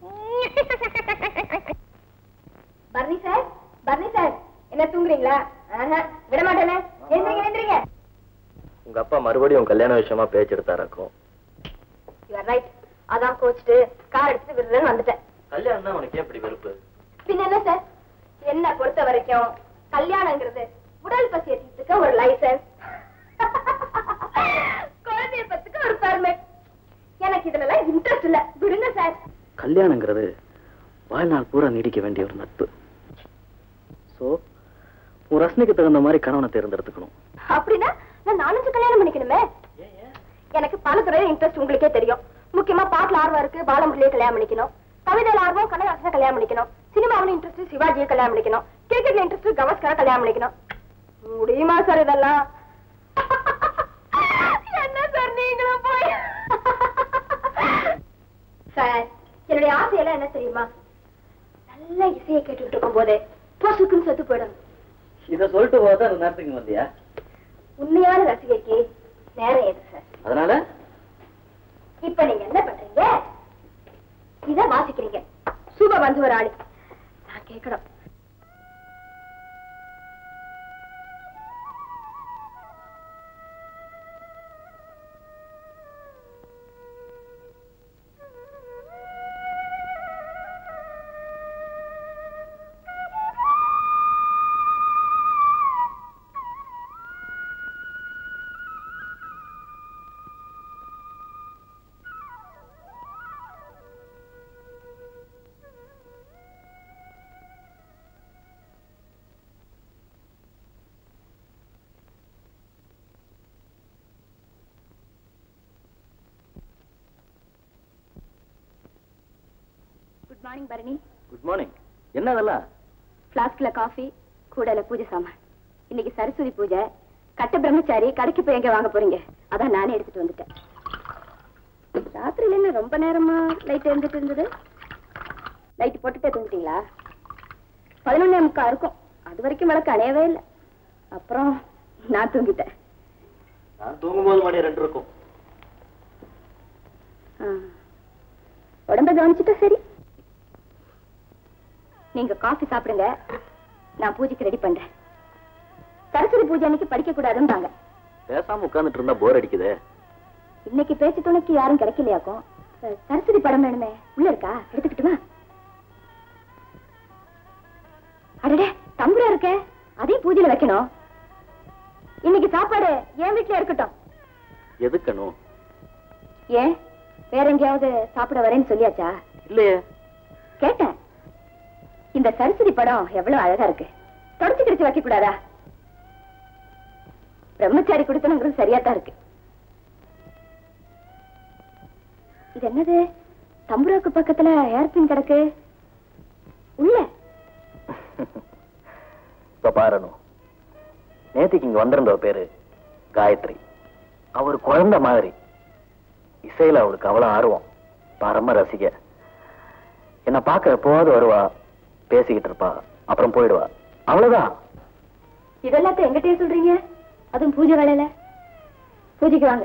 பர்னி சார் பர்னி சார் என்ன தூங்குறீங்களா விட மாட்டேனே எந்திரிங்க எந்திரிங்க உங்க அப்பா மறுபடியும் கல்யாண விஷயமா பேச்செடுத்தா இருக்கும் யூ ரைட் அதான் கோச்சிட்டு கார் எடுத்து விடுறேன்னு வந்துட்டேன் கல்யாணம் தான் உனக்கு ஏன் இப்படி வெறுப்பு பின்ன என்ன சார் என்ன பொறுத்த வரைக்கும் கல்யாணங்கிறது உடல் பசியை தீர்த்துக்க ஒரு லைசன்ஸ் குழந்தைய பத்துக்க ஒரு பெர்மிட் எனக்கு இதுல இன்ட்ரெஸ்ட் இல்ல விடுங்க சார் கல்யாணங்கிறது வாழ்நாள் பூரா நீடிக்க வேண்டிய ஒரு நட்பு சோ உன் ரசனைக்கு தகுந்த மாதிரி கணவனை தேர்ந்தெடுத்துக்கணும் அப்படின்னா நான் நாலஞ்சு கல்யாணம் பண்ணிக்கணுமே எனக்கு பல துறையில இன்ட்ரெஸ்ட் உங்களுக்கே தெரியும் முக்கியமா பாட்டுல ஆர்வம் இருக்கு பாலமுரளியை கல்யாணம் பண்ணிக்கணும் கவிதையில ஆர்வம் கண்ணதாசனை கல்யாணம் பண்ணிக்கணும் சினிமாவில இன்ட்ரெஸ்ட் சிவாஜியை கல்யாணம் பண்ணிக்கணும் கிரிக்கெட்ல இன்ட்ரெஸ்ட் கவஸ்கரை கல்யாணம் பண்ணிக்கணும் முடியுமா சார் இதெல்லாம் என்ன சார் நீங்களும் போய் சார் என்னுடைய ஆசையெல்லாம் என்ன தெரியுமா நல்ல இசையை கேட்டுக்கிட்டு இருக்கும் போதே பொசுக்குன்னு செத்து போயிடும் இத சொல்லிட்டு போதா அந்த நேரத்துக்கு வந்தியா உண்மையான ரசிகைக்கு நேரம் எது சார் அதனால இப்ப நீங்க என்ன பண்றீங்க இத வாசிக்கிறீங்க சுப வந்து ஒரு ஆளு நான் கேட்கணும் good morning Bharani good morning என்ன அதெல்லாம் ஃப்ளாஸ்க்ல காஃபி கூடையில பூஜை சாமான் இன்னைக்கு சரஸ்வதி பூஜை கட்ட பிரம்மச்சாரி கடைக்கு போய் எங்க வாங்க போறீங்க அதான் நானே எடுத்துட்டு வந்துட்டேன் ராத்திரில என்ன ரொம்ப நேரமா லைட் எரிஞ்சிட்டு இருந்தது லைட் போட்டுட்டே தூங்கிட்டீங்களா பதினொன்னே முக்கா இருக்கும் அது வரைக்கும் விளக்கு அணையவே இல்லை அப்புறம் நான் தூங்கிட்டேன் நான் தூங்கும்போது மணி ரெண்டு இருக்கும் ஆ. உடம்ப கவனிச்சுட்டா சரி நீங்க காஃபி சாப்பிடுங்க நான் பூஜைக்கு ரெடி பண்றேன் சரஸ்வதி பூஜை அன்னைக்கு படிக்க கூடாதுன்றாங்க பேசாம உட்கார்ந்துட்டு இருந்தா போர் அடிக்குதே இன்னைக்கு பேச்சு துணைக்கு யாரும் கிடைக்கலையாக்கும் அஹ், சரஸ்வதி படம் வேணுமே உள்ள இருக்கா எடுத்துக்கிட்டுமா அடடே தம்புரா இருக்கே அதையும் பூஜையில வைக்கணும் இன்னைக்கு சாப்பாடு என் வீட்டுல இருக்கட்டும் எதுக்கணும் ஏன் வேற எங்கேயாவது சாப்பிட வரேன்னு சொல்லியாச்சா இல்லையே கேட்டேன் இந்த சரஸ்வதி படம் எவ்வளவு அழகா இருக்கு தொடச்சு கிடச்சு வைக்க கூடாதா பிரம்மச்சாரி கொடுத்தனுங்கிறது சரியா தான் இருக்கு இது என்னது தம்புராக்கு பக்கத்துல ஏர்பின் கிடக்கு உள்ள இப்ப பாருணும் நேத்திக்கு இங்க வந்திருந்த ஒரு பேரு காயத்ரி அவர் குழந்தை மாதிரி இசையில அவருக்கு அவ்வளவு ஆர்வம் பரம ரசிக என்ன பார்க்க எப்போவாவது வருவா பேசிக்கிட்டு இருப்பா அப்புறம் போயிடுவா அவ்வளவுதான் இதெல்லாத்தையும் எங்கிட்டயே சொல்றீங்க அதுவும் பூஜை வேலையில பூஜைக்கு வாங்க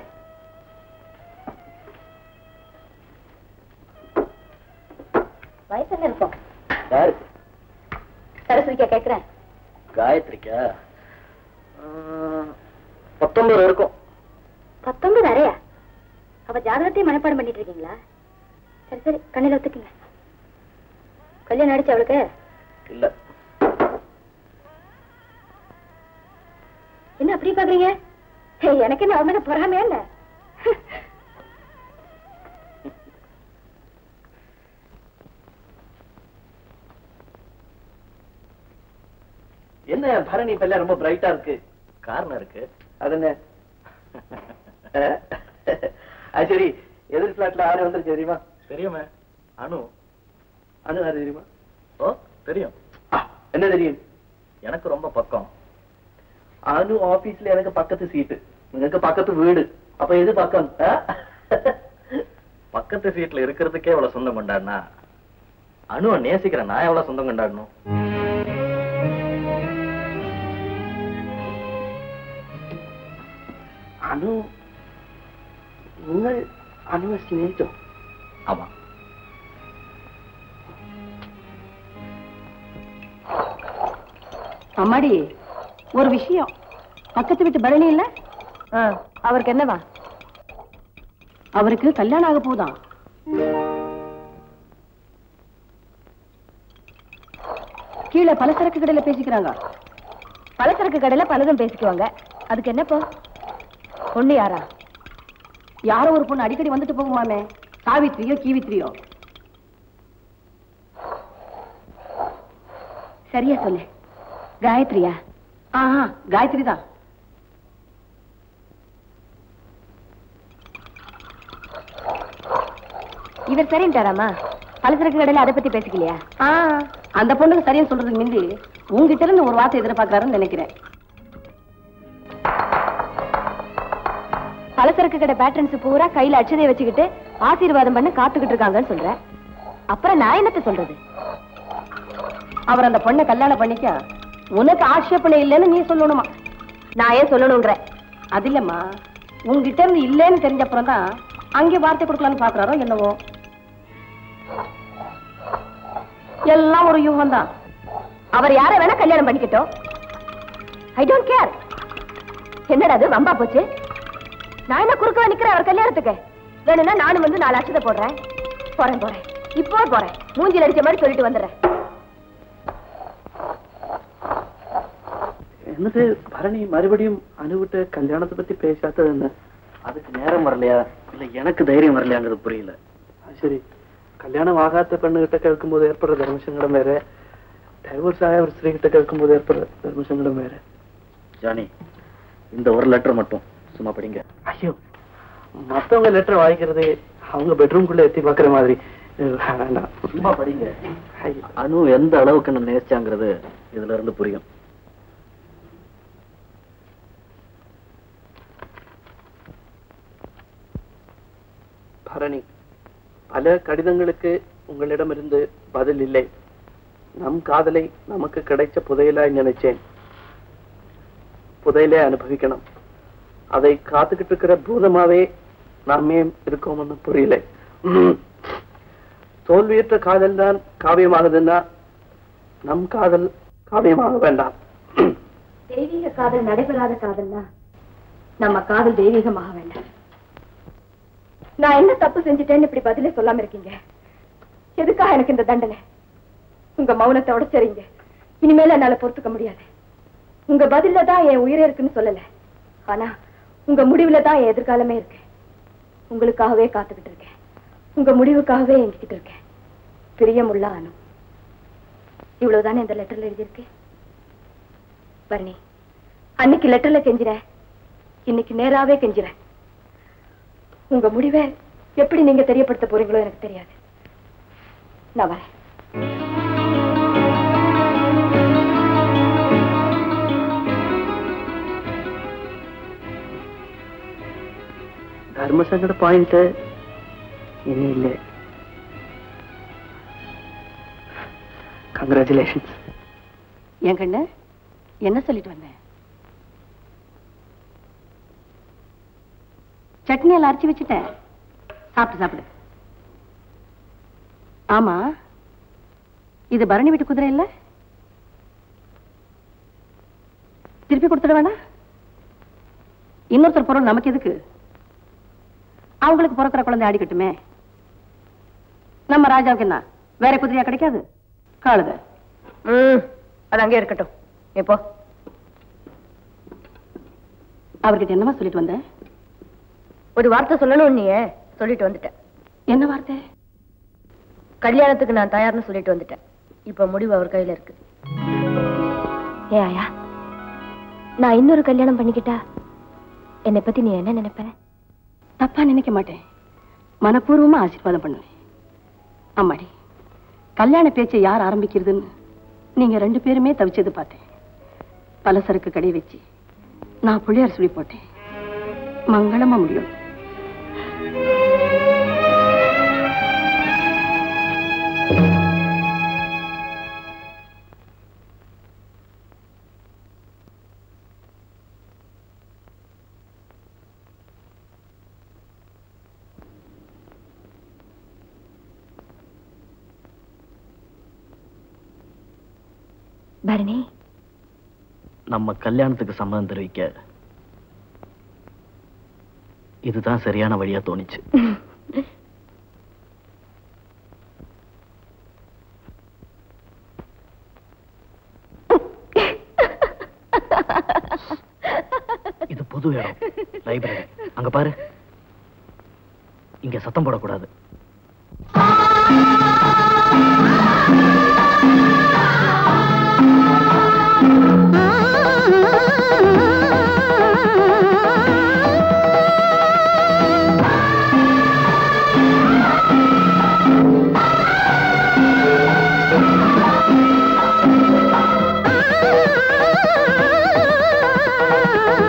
வயசு என்ன இருக்கும் யாருக்கு சரஸ்வதிக்கா கேக்குறேன் காயத்ரிக்கா ஆஹ், பத்தொன்பது இருக்கும் பத்தொன்பது அறையா அவ ஜாதகத்தையும் மனப்பாடம் பண்ணிட்டு இருக்கீங்களா சரி சரி கண்ணில ஒத்துக்குங்க கல்யாணம் அடிச்சு அவளுக்கு இல்ல என்ன அப்படி பாக்குறீங்க ஏய், எனக்கு என்ன அவ மேல பொறாமையா இல்ல என்ன பரணி இப்ப ரொம்ப பிரைட்டா இருக்கு காரணம் இருக்கு அது என்ன அது சரி எதிர் பிளாட்ல ஆறு வந்துருச்சு தெரியுமா தெரியுமே அனு அனு யாரு தெரியுமா ஓ தெரியும் ஆ, என்ன தெரியும் எனக்கு ரொம்ப பக்கம் அனு ஆபீஸ்ல எனக்கு பக்கத்து சீட்டு எனக்கு பக்கத்து வீடு அப்ப எது பக்கம் ஆ? பக்கத்து சீட்ல இருக்கிறதுக்கே எவ்வளவு சொந்தம் கொண்டாடினா அணுவை நேசிக்கிறேன் நான் எவ்வளவு சொந்தம் கொண்டாடணும் அனு നിങ്ങൾ അനുവ സ്നേഹിച്ചോ ஆமா அம்மாடி ஒரு விஷயம் பக்கத்து வீட்டு பரணி இல்ல அவருக்கு என்னவா அவருக்கு கல்யாணம் ஆக போதான் கீழே பலசரக்கு கடையில பேசிக்கிறாங்க பலசரக்கு கடையில பலதும் பேசிக்குவாங்க அதுக்கு என்னப்போ பொண்ணு யாரா யாரோ ஒரு பொண்ணு அடிக்கடி வந்துட்டு போகுமாமே சாவித்திரியோ கீவித்திரியோ சரியா சொல்லு காயத்ரியா ஆஹா காயத்ரி தான் இவர் சரின்ட்டாராமா பலசரக்கு கடையில அதை பத்தி பேசிக்கலையா ஆ அந்த பொண்ணுக்கு சரியா சொல்றதுக்கு முந்தி உங்ககிட்ட இருந்து ஒரு வார்த்தை எதிர்பார்க்கறாருன்னு நினைக்கிறேன் பலசரக்கு கடை பேட்டர்ன்ஸ் பூரா கையில அச்சதையை வச்சுக்கிட்டு ஆசீர்வாதம் பண்ண காத்துக்கிட்டு இருக்காங்கன்னு சொல்றேன் அப்புறம் நான் என்னத்த சொல்றது அவர் அந்த பொண்ணை கல்யாணம் பண்ணிக்க உனக்கு ஆட்சேபனை இல்லைன்னு நீ சொல்லணுமா நான் ஏன் சொல்லணுங்கிறேன் அது இல்லம்மா உங்ககிட்ட இருந்து இல்லைன்னு தெரிஞ்ச அப்புறம் தான் அங்கே வார்த்தை கொடுக்கலாம்னு பாக்குறாரோ என்னவோ எல்லாம் ஒரு யூகம் தான் அவர் யாரை வேணா கல்யாணம் பண்ணிக்கிட்டோம் ஐ டோன்ட் கேர் என்னடா அது வம்பா போச்சு நான் என்ன குறுக்க நிக்கிறேன் அவர் கல்யாணத்துக்கு வேணும்னா நானும் வந்து நாலு அச்சதை போடுறேன் போறேன் போறேன் இப்போ போறேன் மூஞ்சில் அடிச்ச மாதிரி சொல்லிட்டு வந்துடுறேன் എന്നിട്ട് ഭരണി മറുപടിയും അനുവിട്ട് കല്യാണത്തെ പറ്റി പേശാത്തത് என்ன அதுக்கு நேரம் வரலையா இல்ல எனக்கு தைரியம் வரலையாங்கிறது புரியல അത് ശരി കല്യാണം ആകാത്ത പെണ്ണുകിட்ட കേൾക്കുമ്പോൾ ഏർപ്പെടുന്ന ധർമ്മസങ്കടം വേറെ ഡൈവോഴ്സ് ആയ ഒരു സ്ത്രീகிட்ட കേൾക്കുമ്പോൾ ഏർപ്പെടുന്ന ധർമ്മസങ്കടം വേറെ ஜானி இந்த ஒரு லெட்டர் மட்டும் சும்மா படிங்க ஐயோ மத்தவங்க லெட்டர் வாங்கிக்கிறது அவங்க பெட்ரூம்குள்ள எத்தி பாக்குற மாதிரி வேண்டாம் சும்மா படிங்க அனு எந்த அளவுக்கு என்ன நேசிச்சாங்கிறது இதுல இருந்து புரியும் பரணி பல கடிதங்களுக்கு உங்களிடமிருந்து பதில் இல்லை நம் காதலை நமக்கு கிடைச்ச புதையலாய் நினைச்சேன் புதையலே அனுபவிக்கணும் அதை காத்துக்கிட்டு இருக்கிற பூதமாவே நாமே இருக்கோம்னு புரியல உம். தோல்வியற்ற காதல் தான் காவியமாகுதுன்னா நம் காதல் காவியமாக வேண்டாம் தெய்வீக காதல் நடைபெறாத காதல்னா நம்ம காதல் தெய்வீகமாக வேண்டாம் நான் என்ன தப்பு செஞ்சுட்டேன்னு இப்படி பதிலே சொல்லாம இருக்கீங்க எதுக்காக எனக்கு இந்த தண்டனை உங்க மௌனத்தை உடைச்சறீங்க இனிமேல என்னால பொறுத்துக்க முடியாது உங்க பதில்ல தான் என் உயிரே இருக்குன்னு சொல்லல ஆனா உங்க முடிவுல தான் என் எதிர்காலமே இருக்கு உங்களுக்காகவே காத்துக்கிட்டு இருக்கேன் உங்க முடிவுக்காகவே எங்கிக்கிட்டு இருக்கேன் பிரியமுள்ள அனு இவ்வளவுதானே இந்த லெட்டர்ல எழுதியிருக்கு பரணி அன்னைக்கு லெட்டர்ல கெஞ்சிறேன் இன்னைக்கு நேராவே கெஞ்சிறேன் உங்க முடிவை எப்படி நீங்க தெரியப்படுத்த போறீங்களோ எனக்கு தெரியாது நான் வரேன் ധർമ്മസങ്കട പോയിന്റ് ഇനിയില്ലേ കൺഗ്രാറ്റുലേഷൻസ് என் கண்ணு என்ன சொல்லிட்டு வந்தேன் சட்னி எல்லாம் அரைச்சி வச்சுட்டேன் சாப்பிட்டு சாப்பிடு ஆமா இது பரணி வீட்டு குதிரை இல்ல திருப்பி கொடுத்துட வேணாம் இன்னொருத்தர் பொருள் நமக்கு எதுக்கு அவங்களுக்கு பிறக்கிற குழந்தை ஆடிக்கட்டுமே நம்ம ராஜாவுக்கு என்ன வேற குதிரையா கிடைக்காது காளுத ம் அது அங்கே இருக்கட்டும் இப்போ அவர்கிட்ட என்னமா சொல்லிட்டு வந்த ஒரு வார்த்தை சொல்லணும் நீ சொல்லிட்டு வந்துட்டேன் என்ன வார்த்தை கல்யாணத்துக்கு நான் தயார்னு சொல்லிட்டு வந்துட்டேன் இப்ப முடிவு அவர் கையில இருக்கு ஏ ஆயா நான் இன்னொரு கல்யாணம் பண்ணிக்கிட்டா என்னை பத்தி நீ என்ன நினைப்ப தப்பா நினைக்க மாட்டேன் மனப்பூர்வமா ஆசீர்வாதம் பண்ணுவேன் அம்மாடி கல்யாண பேச்சை யார் ஆரம்பிக்கிறதுன்னு நீங்க ரெண்டு பேருமே தவிச்சது பார்த்தேன் பலசரக்கு கடை வச்சு நான் புள்ளியார் சொல்லி போட்டேன் மங்களமா முடியும் பரணி நம்ம கல்யாணத்துக்கு சம்மதம் தெரிவிக்க இதுதான் சரியான வழியா தோணுச்சு இது புது இடம் லைப்ரரி அங்க பாரு இங்க சத்தம் போடக்கூடாது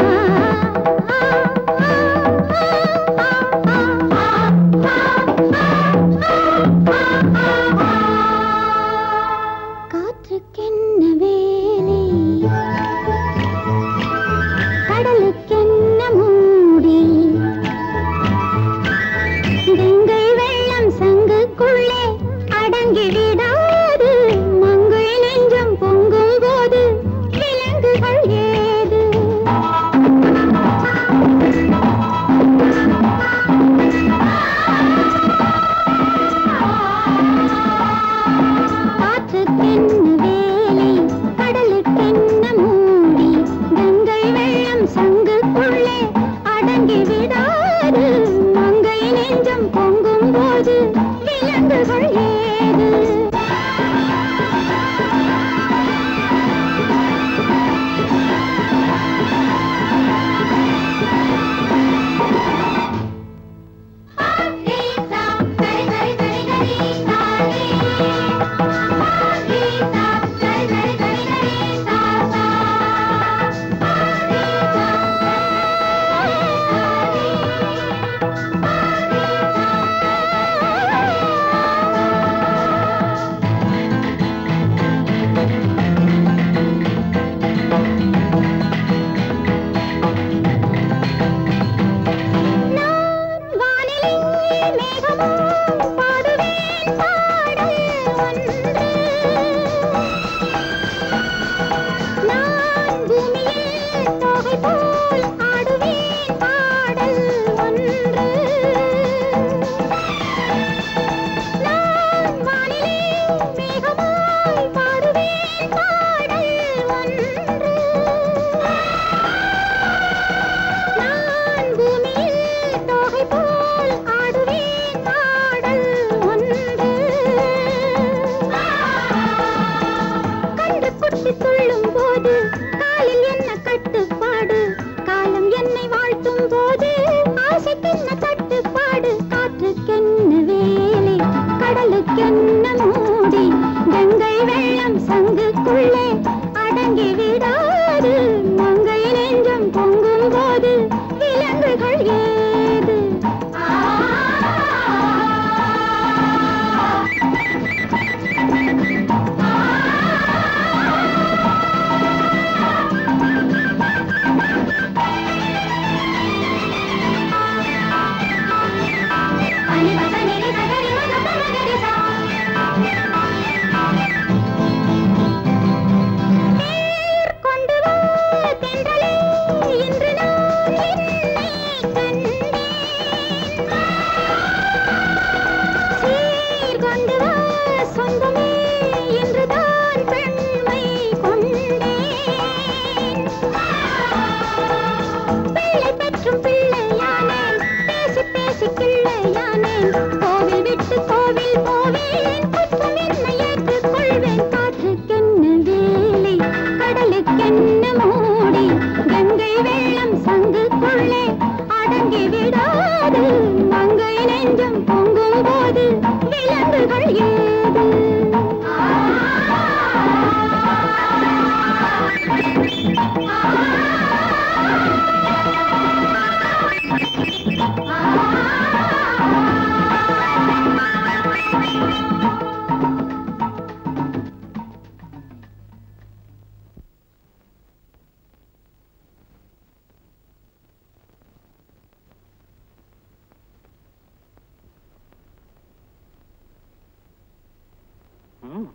ஆ மேகமும் பாடுவேன் பாடல் ஒன்று நான் பூமியில் தோகை போல் ஆடுவேன் பாடல் ஒன்று நான் வானிலே மேகமாய் பாடுவேன் பாடல் ஒன்று நான் பூமியில் தோகை போல் ஆடுவேன் பாடல் ஒன்று கன்று குட்டி துள்ளும் போது காலில் என்ன கட்டுப்பாடு காலம் என்னை வாழ்த்தும் போது ஆசைக்கென்ன தட்டுப்பாடு காற்றுக்கென்ன வேலை கடலுக்கென்ன மூடி கங்கை வெள்ளம் சங்குக்குள்ளே அடங்கி விடாது மங்கை நெஞ்சம் பொங்கும் போது விலங்குகள் ஏது கொண்டு வா தென்றலே இன்று நான் என்னை கண்டேன் சீர் கொண்டு வா சொந்தமே இன்றுதான் பெண்மை கொண்டேன் பிள்ளை பெற்றும் பிள்ளையானேன் பேசி பேசி கிள்ளையானேன் கோவில் விட்டு கோவில் போவேன் குற்றம் என்ன ஏற்றுக்கொள்வேன் காற்றுக்கென்ன வேலை கடலுக்கென்ன மூடி கங்கை வெள்ளம் சங்குக்குள்ளே அடங்கி விடாது மங்கை நெஞ்சம் பொங்கும் போது விலங்குகள் ஏது ம்.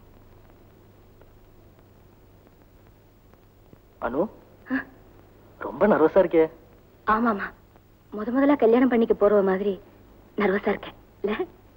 அனு ரொம்ப நர்வஸா இருக்கே ஆமாமா முத முதல்ல கல்யாணம் பண்ணிக்க போற மாதிரி நர்வஸா இருக்கேன் இல்ல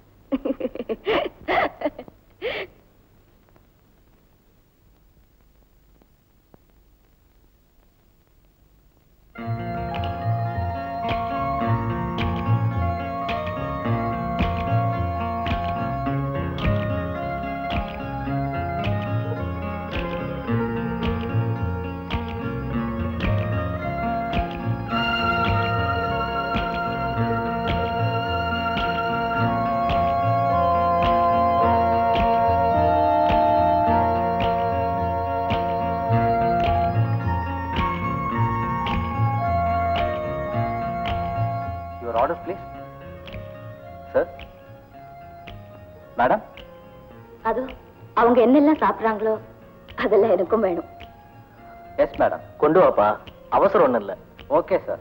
your order please sir madam அது அவங்க என்னெல்லாம் சாப்பிடுறாங்களோ அதெல்லாம் எனக்கும் வேணும் எஸ் மேடம் கொண்டு வாப்பா அவசரம் ஒண்ணும் இல்ல ஓகே சார்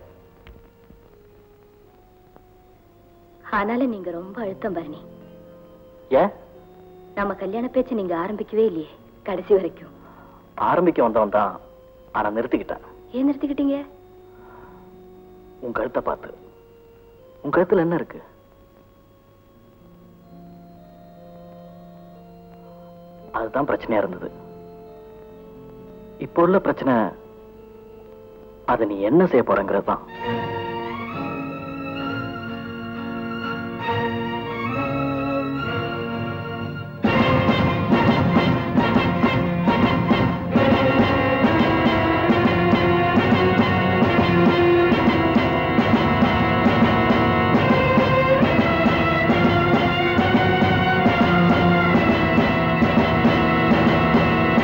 ஆனாலும் நீங்க ரொம்ப அழுத்தம் பரணி ஏன் நம்ம கல்யாண பேச்சு நீங்க ஆரம்பிக்கவே இல்லையே கடைசி வரைக்கும் ஆரம்பிக்க வந்தவன் தான் ஆனா நிறுத்திக்கிட்டேன் ஏன் நிறுத்திக்கிட்டீங்க உன் கழுத்தை பார்த்து உன் கழுத்துல என்ன இருக்கு அதுதான் பிரச்சனையா இருந்தது இப்போ உள்ள பிரச்சனை அதை நீ என்ன செய்ய போறங்கிறது தான்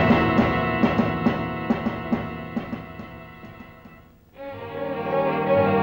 ஆ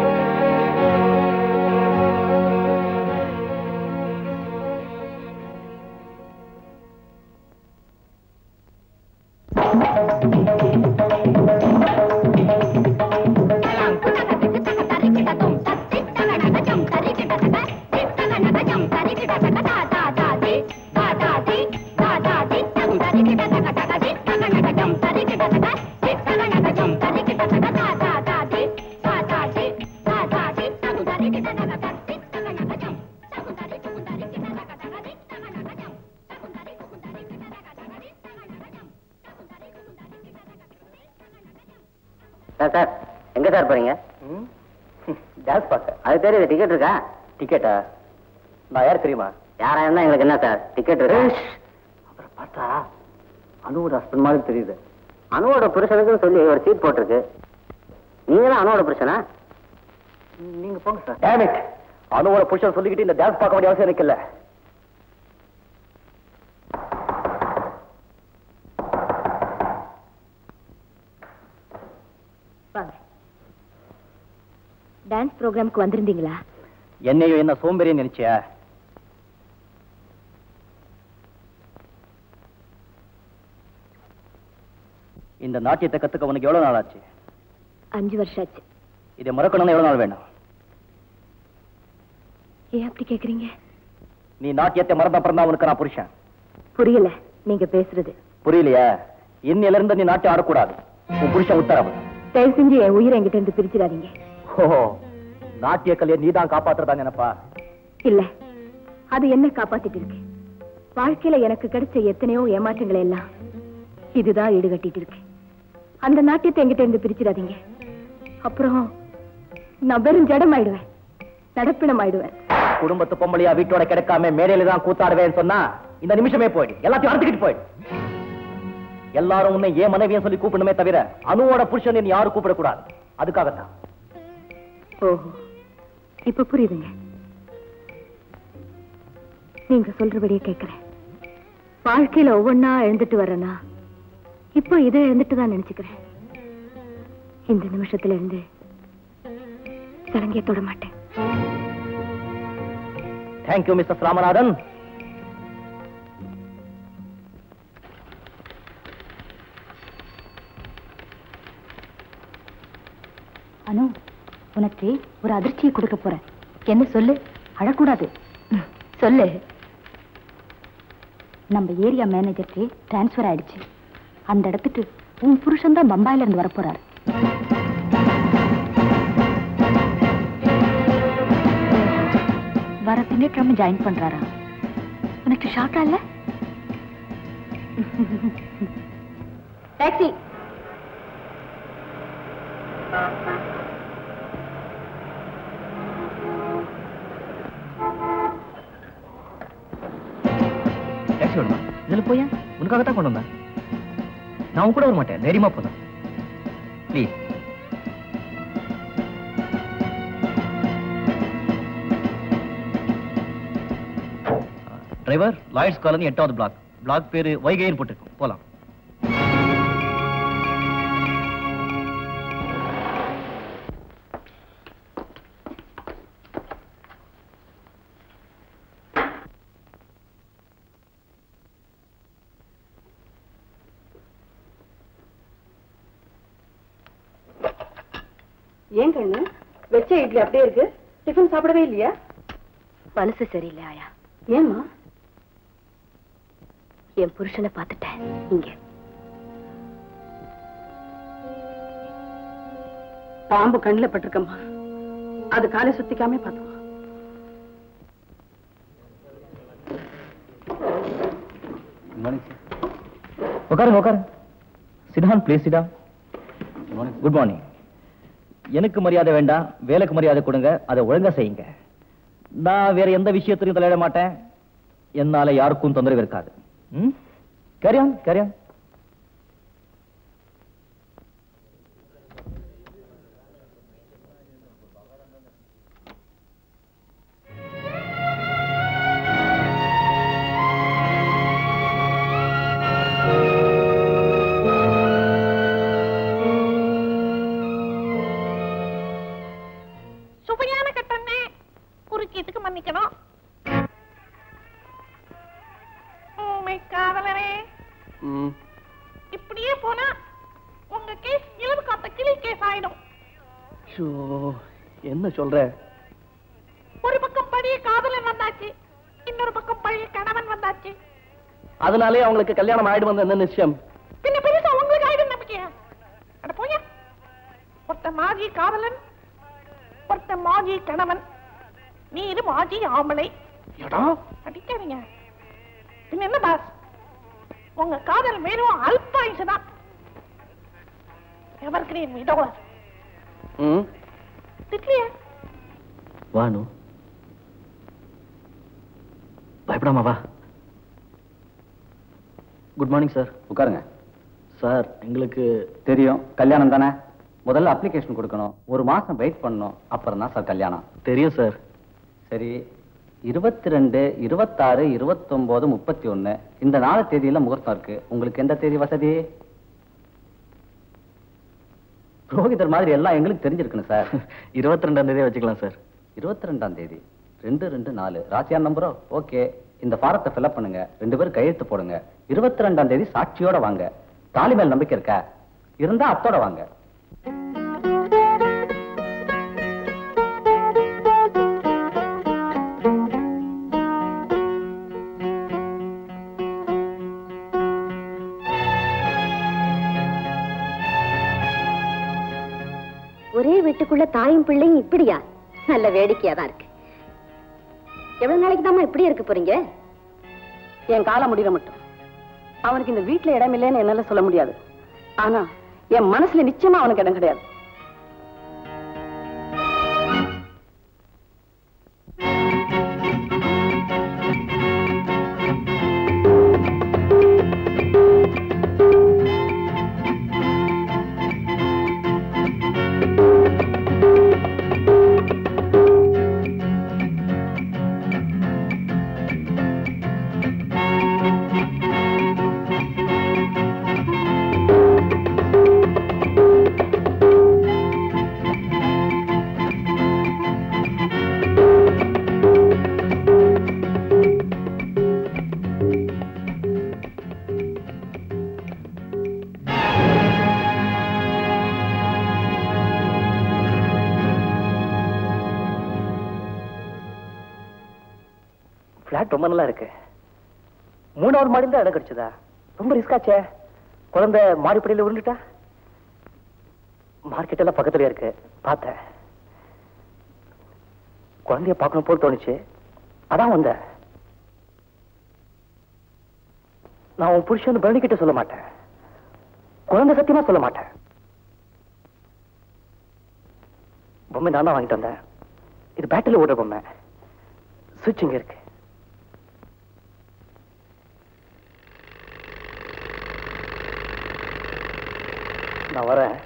சார் சார் எங்க சார் போறீங்க டான்ஸ் பார்க்க அது தெரியுது டிக்கெட் இருக்கா டிக்கெட்டா நான் யார் தெரியுமா யாரா இருந்தா எங்களுக்கு என்ன சார் டிக்கெட் இருக்கு அப்புறம் பார்த்தா அனுவோட ஹஸ்பண்ட் மாதிரி தெரியுது அனுவோட புருஷனுக்குன்னு சொல்லி ஒரு சீட் போட்டிருக்கு நீங்க தான் அனுவோட புருஷனா நீங்க போங்க சார் டேமிட் அனுவோட புருஷன் சொல்லிக்கிட்டு இந்த டான்ஸ் பார்க்க வேண்டிய அவசியம் எனக்கு இல்ல வாங்க டான்ஸ் ப்ரோக்ராம்க்கு வந்திருந்தீங்களா என்னையும் என்ன சோம்பேறின்னு நினைச்சியா இந்த நாட்டியத்தை கத்துக்க உனக்கு எவ்வளவு நாள் ஆச்சு அஞ்சு வருஷம் ஆச்சு இதை மறக்கணும்னு எவ்வளவு நாள் வேணும் ஏன் அப்படி கேக்குறீங்க நீ நாட்டியத்தை மறந்த அப்புறம் தான் உனக்கு நான் புருஷன் புரியல நீங்க பேசுறது புரியலையா இன்னில இருந்து நீ நாட்டியம் ஆடக்கூடாது உன் புருஷன் உத்தரவு தயவு செஞ்சு என் உயிரை என்கிட்ட இருந்து பிரிச்சிடாதீங்க ஓஹோ நாட்டிய கலையை நீ தான் காப்பாத்துறதா நினைப்பா இல்ல அது என்ன காப்பாத்திட்டு இருக்கு வாழ்க்கையில எனக்கு கிடைச்ச எத்தனையோ ஏமாற்றங்களை எல்லாம் இதுதான் ஈடுகட்டிட்டு இருக்கு அந்த நாட்டியத்தை என்கிட்ட இருந்து பிரிச்சிடாதீங்க அப்புறம் நான் வெறும் ஜடம் ஆயிடுவேன் நடப்பினம் ஆயிடுவேன் குடும்பத்து பொம்பளையா வீட்டோட கிடைக்காம மேடையில தான் கூத்தாடுவேன்னு சொன்னா இந்த நிமிஷமே போயிடு எல்லாத்தையும் அறுத்துக்கிட்டு போயிடு எல்லாரும் உன்னை ஏன் மனைவியும் சொல்லி கூப்பிடணுமே தவிர அணுவோட புருஷன் நீ யாரும் கூப்பிடக்கூடாது அதுக்காகத்தான் ஓஹோ இப்ப புரியுதுங்க நீங்க சொல்றபடியே கேட்கிறேன் வாழ்க்கையில ஒவ்வொன்னா எழுந்துட்டு வரேனா இப்போ இதை எழுந்துட்டு தான் நினைச்சுக்கிறேன் இந்த நிமிஷத்துல இருந்து சடங்கே தொட மாட்டேன் தேங்க்யூ மிஸ்டர் ராமநாதன் அனு உனக்கு ஒரு அதிர்ச்சியை கொடுக்க போறேன் என்ன சொல்லு அழக்கூடாது ம், சொல்லு நம்ம ஏரியா மேனேஜருக்கு டிரான்ஸ்ஃபர் ஆயிடுச்சு அந்த இடத்துக்கு உன் புருஷன் தான் பம்பாயில இருந்து வரப்போறாரு வர திங்கட்கிழமை ஜாயின் பண்றாரா உனக்கு ஷாக்கா இல்ல டாக்ஸி டாக்ஸி வேணுமா இதுல போயா உனக்காக தான் கொண்டு வந்தேன் நான் உன் கூட வர மாட்டேன் தைரியமா போதும் ப்ளீஸ் டிரைவர் லாயர்ஸ் காலனி எட்டாவது பிளாக் பிளாக் பேரு வைகைன்னு போட்டிருக்கும் போலாம் ஏன் கண்ணு வெச்ச இட்லி அப்படியே இருக்கு டிஃபன் சாப்பிடவே இல்லையா மனசு சரியில்லை ஆயா ஏம்மா என் புருஷனை பார்த்துட்டேன் இங்க பாம்பு கண்ணுல பட்டிருக்கம்மா அது காலை சுத்திக்காம பாத்துக்கோ உட்காருங்க உட்காருங்க sit down please sit down good morning எனக்கு மரியாதை வேண்டாம் வேலைக்கு மரியாதை கொடுங்க அதை ஒழுங்கா செய்யுங்க நான் வேற எந்த விஷயத்திலையும் தலையிட மாட்டேன் என்னால யாருக்கும் தொந்தரவு இருக்காது ம் கரியான் கரியான் சுவையான கட்டண்ணே குறுக்கீட்டுக்கு மன்னிக்கணும் உண்மை காதலரே இப்படியே போனா உங்க கேஸ் இளவு காத்த கிளி கேஸ் ஆயிடும் ஷோ என்ன சொல்ற ஒரு பக்கம் பழைய காதலன் வந்தாச்சு இன்னொரு பக்கம் பழைய கணவன் வந்தாச்சு அதனாலே அவங்களுக்கு கல்யாணம் ஆயிடு வந்த என்ன நிச்சயம் பின்ன பெருசா உங்களுக்கு ஆயிடும் நம்பிக்கையா அட போயா ஒருத்த மாஜி காதலன் ஒருத்த மாஜி கணவன் நீரு மாஜி ஆம்பளை எடா அடிக்காதீங்க பின்ன என்ன பாஸ் உங்க காதல் வெறும் அல்பாயுசு தான் எவர் கிரீன் விடோவர் ம் திட்லியே வானு பயப்படாம வா குட் மார்னிங் சார் உட்காருங்க சார் எங்களுக்கு தெரியும் கல்யாணம் தானே முதல்ல அப்ளிகேஷன் கொடுக்கணும் ஒரு மாசம் வெயிட் பண்ணணும் அப்புறம் தான் சார் கல்யாணம் தெரியும் சார் சரி இருபத்தி ரெண்டு இருபத்தாறு இருபத்தொன்பது முப்பத்தி ஒண்ணு இந்த நாலு தேதியில முகூர்த்தம் இருக்கு உங்களுக்கு எந்த தேதி வசதி புரோகிதர் மாதிரி எல்லாம் எங்களுக்கு தெரிஞ்சிருக்கணும் சார் இருபத்தி ரெண்டாம் தேதியே வச்சுக்கலாம் சார் இருபத்தி ரெண்டாம் தேதி ரெண்டு ரெண்டு நாலு ராசியார் நம்பரோ ஓகே இந்த ஃபாரத்தை ஃபில்அப் பண்ணுங்க ரெண்டு பேரும் கையெழுத்து போடுங்க இருபத்தி ரெண்டாம் தேதி சாட்சியோட வாங்க தாலி மேல் நம்பிக்கை இருக்கா இருந்தா அத்தோட வாங்க ஒரே வீட்டுக்குள்ள தாயும் பிள்ளையும் இப்படியா நல்ல வேடிக்கையா தான் இருக்கு எவ்வளவு நாளைக்கு தாம்மா இப்படி இருக்க போறீங்க என் காலம் முடியற மட்டும் அவனுக்கு இந்த வீட்டுல இடம் இல்லைன்னு என்னால சொல்ல முடியாது ஆனா என் மனசுல நிச்சயமா அவனுக்கு இடம் கிடையாது ஃபிளாட் ரொம்ப நல்லா இருக்கு மூணாவது மாடி தான் இடம் கிடைச்சதா ரொம்ப ரிஸ்க் ஆச்சே குழந்தை மாடிப்படியில உருண்டுட்டா மார்க்கெட் எல்லாம் பக்கத்துல இருக்கு பார்த்தேன் குழந்தைய பார்க்கணும் போல் தோணுச்சு அதான் வந்தேன் நான் உன் புருஷன் பரணி கிட்ட சொல்ல மாட்டேன் குழந்தை சத்தியமா சொல்ல மாட்டேன் பொம்மை நான் தான் வாங்கிட்டு வந்தேன் இது பேட்டரியில் ஓடுற பொம்மை சுவிட்ச் இங்க இருக்கு நான் வரேன்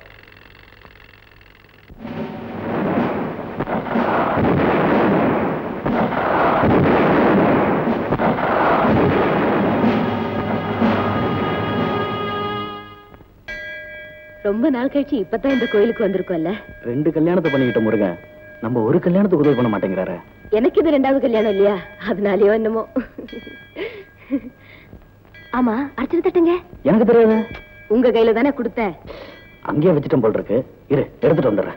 ரொம்ப நாள் கழிச்சு இப்பதான் இந்த கோயிலுக்கு வந்திருக்கோம்ல ரெண்டு கல்யாணத்தை பண்ணிக்கிட்ட முருகன் நம்ம ஒரு கல்யாணத்துக்கு உதவி பண்ண மாட்டேங்கிறாரு எனக்கு இது ரெண்டாவது கல்யாணம் இல்லையா அதனாலயோ என்னமோ ஆமா அர்ச்சனை தட்டுங்க எனக்கு தெரியாது உங்க கையில தானே கொடுத்தேன் அங்கேயே வச்சுட்டேன் போல் இருக்கு இரு எடுத்துட்டு வந்துடுறேன்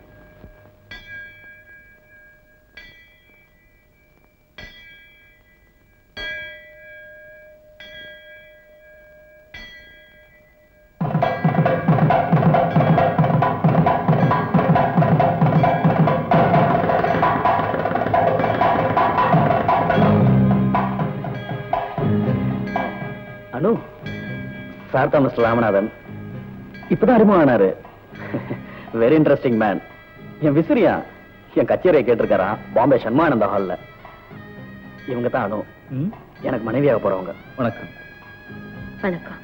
அனு சார்தா மிஸ்டர் ராமநாதன் இப்பதான் அறிமுகம் ஆனாரு வெரி இன்ட்ரெஸ்டிங் மேன் என் விசிறியா என் கச்சேரியை கேட்டிருக்காராம் பாம்பே சண்மானந்த ஹால்ல இவங்க தான் அனு எனக்கு மனைவியாக போறவங்க வணக்கம் வணக்கம்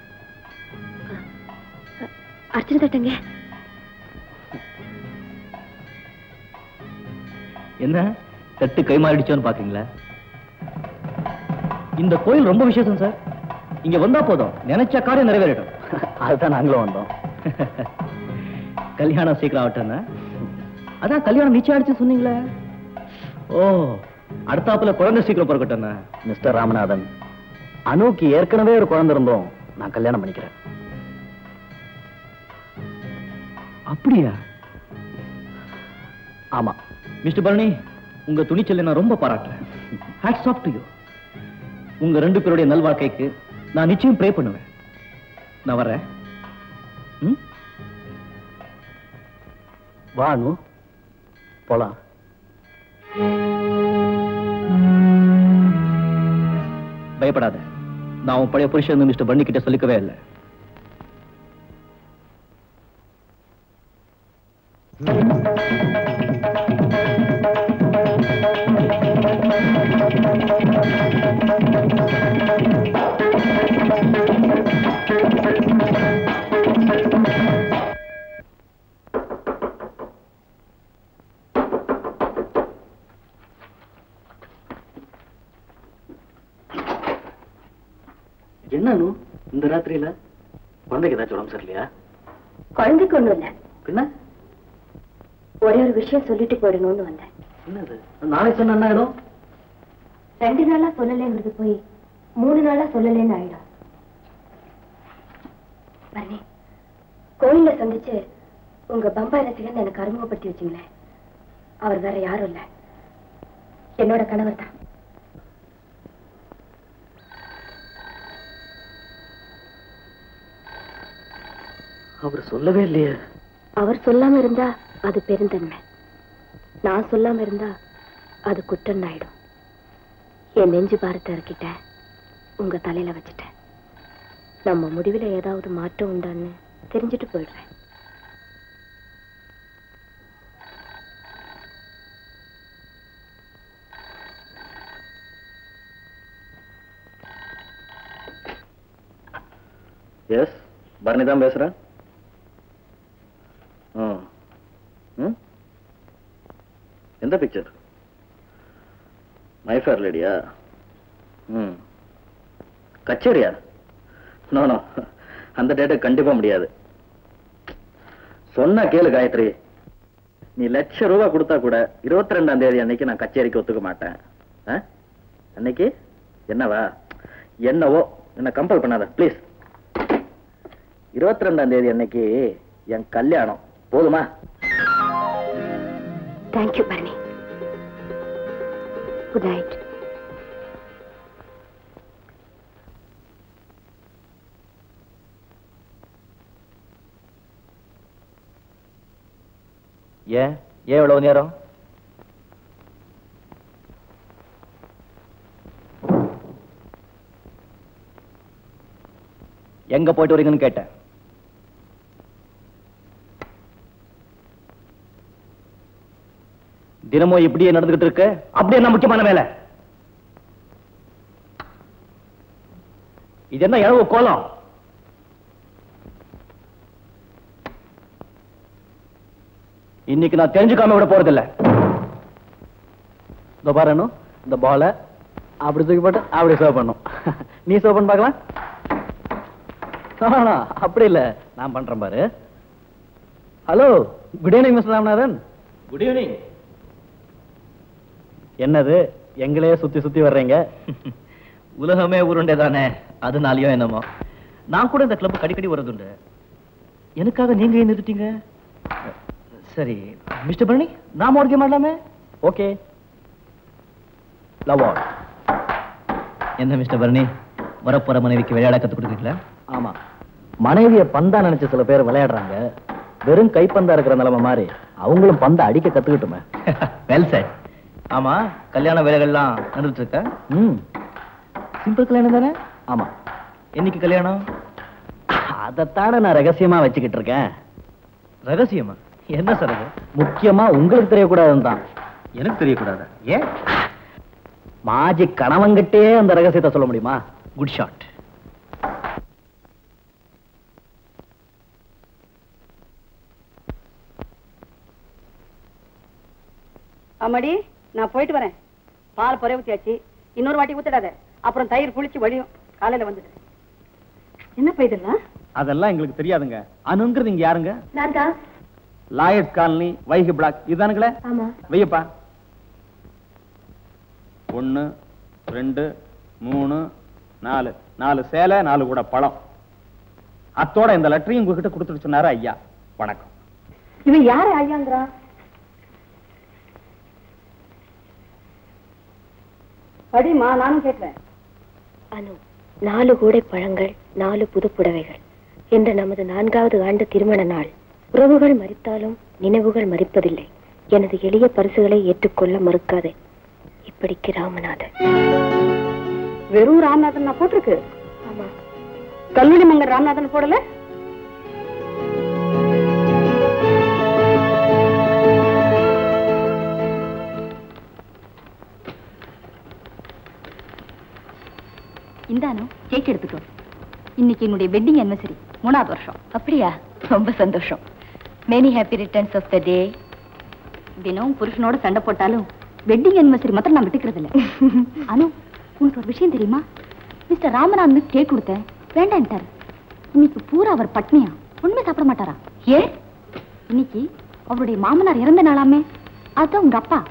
அ- அர்ச்சனை தட்டுங்க என்ன தட்டு கை மாறிடுச்சோன்னு பாக்கீங்களா இந்த கோயில் ரொம்ப விசேஷம் சார் இங்க வந்தா போதும் நினைச்ச காரியம் நிறைவேறட்டும் அதுதான் நாங்களும் வந்தோம் கல்யாணம் சீக்கிரம் ஆகட்டும்னா அதான் கல்யாணம் நிச்சயம் ஆயிடுச்சு சொன்னீங்களே ஓ அடுத்தாப்புல குழந்தை சீக்கிரம் பிறக்கட்டும் மிஸ்டர் ராமநாதன் அனுக்கு ஏற்கனவே ஒரு குழந்தை இருந்தோம் நான் கல்யாணம் பண்ணிக்கிறேன் அப்படியா ஆமா மிஸ்டர் பரணி உங்க துணிச்சலை நான் ரொம்ப பாராட்டுறேன் ஹேட்ஸ் ஆஃப் டு யூ உங்க ரெண்டு பேருடைய நல்வாழ்க்கைக்கு நான் நிச்சயம் ப்ரே பண்ணுவேன் நான் வர்றேன் ம்? வா அனு போலாம் பயப்படாத நான் உன் பழைய புருஷன் மிஸ்டர் பண்ணி கிட்ட சொல்லிக்கவே இல்லை என்ன அனு இந்த ராத்திரியில குழந்தைக்கு ஏதாச்சும் உடம்பு சரியில்லையா குழந்தைக்கு ஒண்ணும் இல்ல பின்ன ஒரே ஒரு விஷயம் சொல்லிட்டு போயிடணும்னு வந்தேன் என்னது நாளைக்கு சொன்ன என்ன ஆயிடும் ரெண்டு நாளா சொல்லலைங்கிறது போய் மூணு நாளா சொல்லலைன்னு ஆயிடும் பரணி கோயில்ல சந்திச்சு உங்க பம்பாய் ரசிகன் எனக்கு அறிமுகப்படுத்தி வச்சுங்களேன் அவர் வேற யாரும் இல்ல என்னோட கணவர் தான் அவர் சொல்லவே இல்லையே அவர் சொல்லாம இருந்தா அது பெருந்தன்மை நான் சொல்லாம இருந்தா அது குற்றம் ஆயிடும் என் நெஞ்சு பாரத்தை இருக்கிட்ட உங்க தலையில வச்சுட்டேன் நம்ம முடிவுல ஏதாவது மாற்றம் உண்டான்னு தெரிஞ்சுட்டு போயிடுறேன் எஸ் பரணி தான் பேசுறேன் ம். ம்? எந்த பிக்சர் மை ஃபேர் லேடியா ம் கச்சேரியா நோ நோ அந்த டேட்டை கண்டிப்பா முடியாது சொன்னா கேளு காயத்ரி நீ லட்ச ரூபா கொடுத்தா கூட இருபத்தி ரெண்டாம் தேதி அன்னைக்கு நான் கச்சேரிக்கு ஒத்துக்க மாட்டேன் ஆ? அன்னைக்கு என்னவா என்னவோ என்ன கம்பல் பண்ணாத ப்ளீஸ் இருபத்தி ரெண்டாம் தேதி அன்னைக்கு என் கல்யாணம் போதுமா தேங்க்யூ பரணி குட் நைட் ஏன் ஏன் இவ்வளவு நேரம் எங்க போயிட்டு வரீங்கன்னு கேட்டேன் தினமும் இப்படியே நடந்துகிட்டு இருக்கு அப்படி என்ன முக்கியமான வேலை இது என்ன இழவு கோலம் இன்னைக்கு நான் தெரிஞ்சுக்காம விட போறதில்ல இந்த பாரு அனு, இந்த பால அப்படி தூக்கி போட்டு அப்படி சேவ் பண்ணும் நீ சேவ் பண்ண பார்க்கலாம் No, no, no, அப்படி இல்ல நான் பண்றேன் பாரு hello good evening mister Ramanathan good evening என்னது எங்களையே சுத்தி சுத்தி வர்றீங்க உலகமே உருண்டை தானே அதனாலயோ என்னமோ நான் கூட இந்த கிளப் அடிக்கடி வர்றதுண்டு எனக்காக நீங்க ஏன் நிறுத்திட்டீங்க சரி மிஸ்டர் பரணி நாம ஒரு கேம் ஆடலாமே ஓகே லவ் ஆல் என்ன மிஸ்டர் பரணி வரப்போற மனைவிக்கு விளையாட கத்து கொடுக்குறீங்களா ஆமா மனைவிய பந்தா நினைச்ச சில பேர் விளையாடுறாங்க வெறும் கைப்பந்தா இருக்கிற நிலைமை மாதிரி அவங்களும் பந்த அடிக்க கத்துக்கிட்டுமே வெல் சார் ஆமா கல்யாண வேலைகள்லாம் நடந்துட்டு இருக்க ம் சிம்பிள் கல்யாணம் தானே ஆமா என்னைக்கு கல்யாணம் அதைத்தானே நான் ரகசியமா வச்சுக்கிட்டு இருக்கேன் ரகசியமா என்ன சார் அது முக்கியமா உங்களுக்கு தெரியக்கூடாதுன்னு தான் எனக்கு தெரியக்கூடாது ஏன் மாஜி கணவன்கிட்டே அந்த ரகசியத்தை சொல்ல முடியுமா குட் ஷாட் ஆமாடி நான் போயிட்டு வரேன் பால் பொறை ஊத்தியாச்சு இன்னொரு வாட்டி ஊத்திடாத அப்புறம் தயிர் புளிச்சு வழியும் காலையில வந்துட்டு என்னப்பா இதெல்லாம் அதெல்லாம் எங்களுக்கு தெரியாதுங்க அனுங்கிறது இங்க யாருங்க நான் தான் லாயர்ஸ் காலனி வைகை பிளாக் இதானுங்களே ஆமா வையப்பா ஒண்ணு ரெண்டு மூணு நாலு நாலு சேலை நாலு கூட பழம் அத்தோட இந்த லெட்டரையும் உங்ககிட்ட கொடுத்துட்டு சொன்னாரு ஐயா வணக்கம் இவன் யாரு ஐயாங்கிறா படிமா நானும் கேட்கிறேன் அனு நாலு கூடை பழங்கள் நாலு புது புடவைகள் என்ற நமது நான்காவது ஆண்டு திருமண நாள் உறவுகள் மறித்தாலும் நினைவுகள் மறிப்பதில்லை எனது எளிய பரிசுகளை ஏற்றுக்கொள்ள மறுக்காதே இப்படிக்கு ராமநாதன் வெறும் ராமநாதன் நான் போட்டிருக்கு கல்லூரி மங்கர் ராமநாதன் போடல இந்தானோ கேக் எடுத்துக்கோ இன்னைக்கு என்னுடைய வெட்டிங் anniversary மூணாவது வருஷம் அப்படியா ரொம்ப சந்தோஷம் many happy returns of the day தினம் புருஷனோட சண்டை போட்டாலும் வெட்டிங் anniversary மாத்திரம் நான் விட்டுக்கிறது இல்ல அனு உனக்கு ஒரு விஷயம் தெரியுமா மிஸ்டர் ராமநாதனுக்கு கேக் கொடுத்தேன் வேண்டான்ட்டாரு இன்னைக்கு பூரா அவர் பட்னியா ஒண்ணுமே சாப்பிட மாட்டாரா ஏன் இன்னைக்கு அவருடைய மாமனார் இறந்த நாளாமே அதான் உங்க அப்பா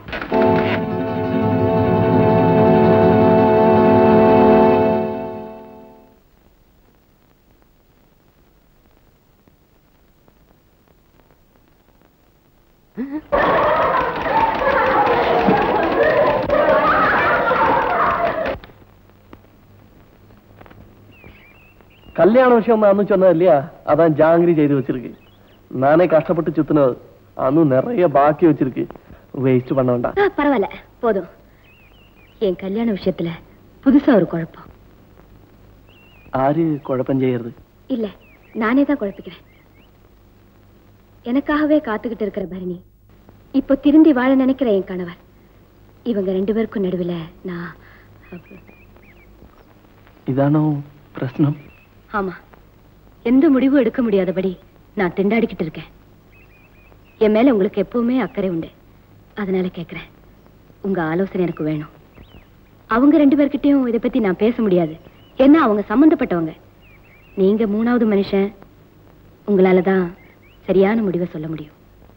கல்யாண விஷயம் அனு சொன்னது இல்லையா அதான் ஜாங்கிரி செய்து வச்சிருக்கு நானே கஷ்டப்பட்டு சுத்தினது அனு நிறைய பாக்கி வச்சிருக்கு வேஸ்ட் பண்ண வேண்டாம் ஆ, பரவாயில்ல போதும் என் கல்யாண விஷயத்துல புதுசா ஒரு குழப்பம் ஆறு குழப்பம் செய்யறது இல்ல நானே தான் குழப்பிக்கிறேன் எனக்காகவே காத்துக்கிட்டு இருக்கிற பரணி இப்போ திருந்தி வாழ நினைக்கிற என் கணவர் இவங்க ரெண்டு பேருக்கும் நடுவுல நான் இதானோ பிரச்சனம் ஆமா எந்த முடிவும் எடுக்க முடியாதபடி நான் திண்டாடிக்கிட்டு இருக்கேன் என் மேல உங்களுக்கு எப்பவுமே அக்கறை உண்டு அதனால கேக்குறேன் உங்க ஆலோசனை எனக்கு வேணும் அவங்க ரெண்டு பேர்கிட்டயும் இதை பத்தி நான் பேச முடியாது ஏன்னா அவங்க சம்பந்தப்பட்டவங்க நீங்க மூணாவது மனுஷன் உங்களால தான் சரியான முடிவை சொல்ல முடியும்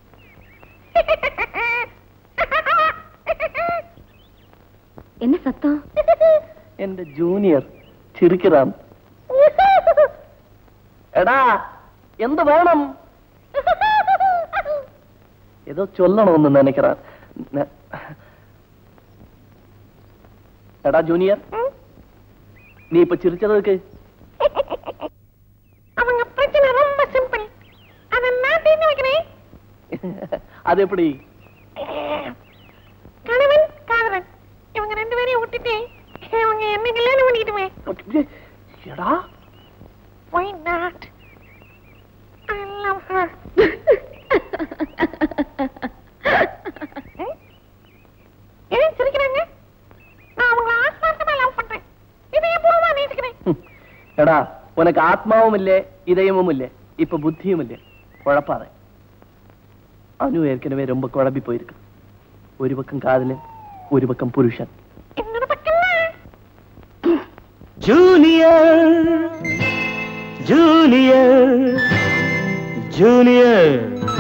என்ன சத்தம் എന്റെ ജൂനിയർ ചിരിക്കിറാൻ എടാ എന്ത് വേണം ഏതോ ചൊല്ലണമെന്ന് നനയ്ക്கிறான் ന- എടാ ജൂനിയർ நீ இப்ப சிரிச்சதுக்கு அவங்க பிரச்சனை ரொம்ப சிம்பிள் அதை நான் தீர்த்து வைக்கிறேன் அது எப்படி கணவன் காதலன் இவங்க ரெண்டு பேரையும் விட்டுட்டு இவங்க என்ன கல்யாணம் பண்ணிக்கிட்டுமே எடா Why not? I love her. ம்? ஏன் சிரிக்கிறாங்க நான் அவங்கள ஆத்மார்த்தமா லவ் பண்றேன் இதயபூர்வமா நேசிக்கிறேன் എടാ ഉനക്ക് ആത്മാവുമില്ലേ ഇതയവുമില്ലേ ഇപ്പൊ ബുദ്ധിയുമില്ലേ കുഴപ്പാതെ അനു ഏற்கனவே ரொம்ப குழம்பி போயிருக்கு ஒரு பக்கம் காதலன் ஒரு பக்கம் புருஷன் என்னோட பக்கம் ஜூனியர் ஜூனியர் ஜூனியர்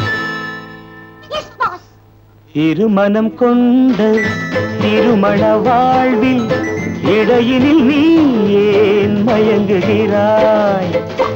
இருமனம் கொண்ட திருமண வாழ்வில் இடையினில் நீ ஏன் மயங்குகிறாய்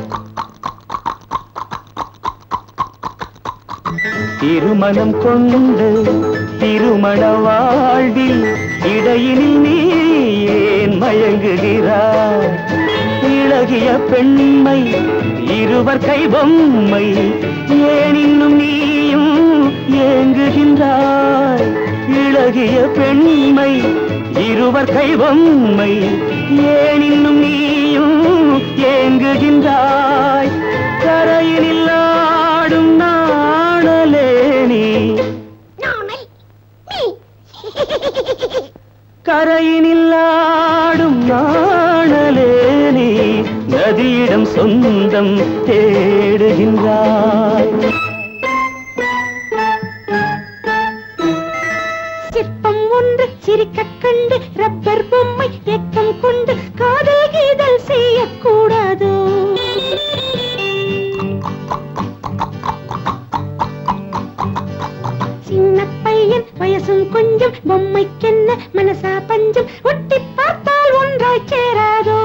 திருமணம் கொண்டு திருமண வாழ்வில் இடையினில் நீ ஏன் மயங்குகிறாய் இளகிய பெண்மை இருவர் கை பொம்மை ஏன் இன்னும் நீயும் ஏங்குகின்றாய் இளகிய பெண்மை இருவர் கை பொம்மை ஏன் இன்னும் நீயும் ஏங்குகின்றாய் கரையினில் ஆடும் நாணலே நீ கரையினில் ஆடும் நாணலே நீ நதியிடம் சொந்தம் தேடுகின்றாய் சிற்பம் ஒன்று சிரிக்க கண்டு ரப்பர் பொம்மை ஏக்கம் கொண்டு காதல் கீதல் செய்யக்கூடாதோ சின்ன பையன் வயசும் கொஞ்சம் பொம்மைக்கென்ன மனசா பஞ்சம் ஒட்டி பார்த்தால் ஒன்றாய் சேராதோ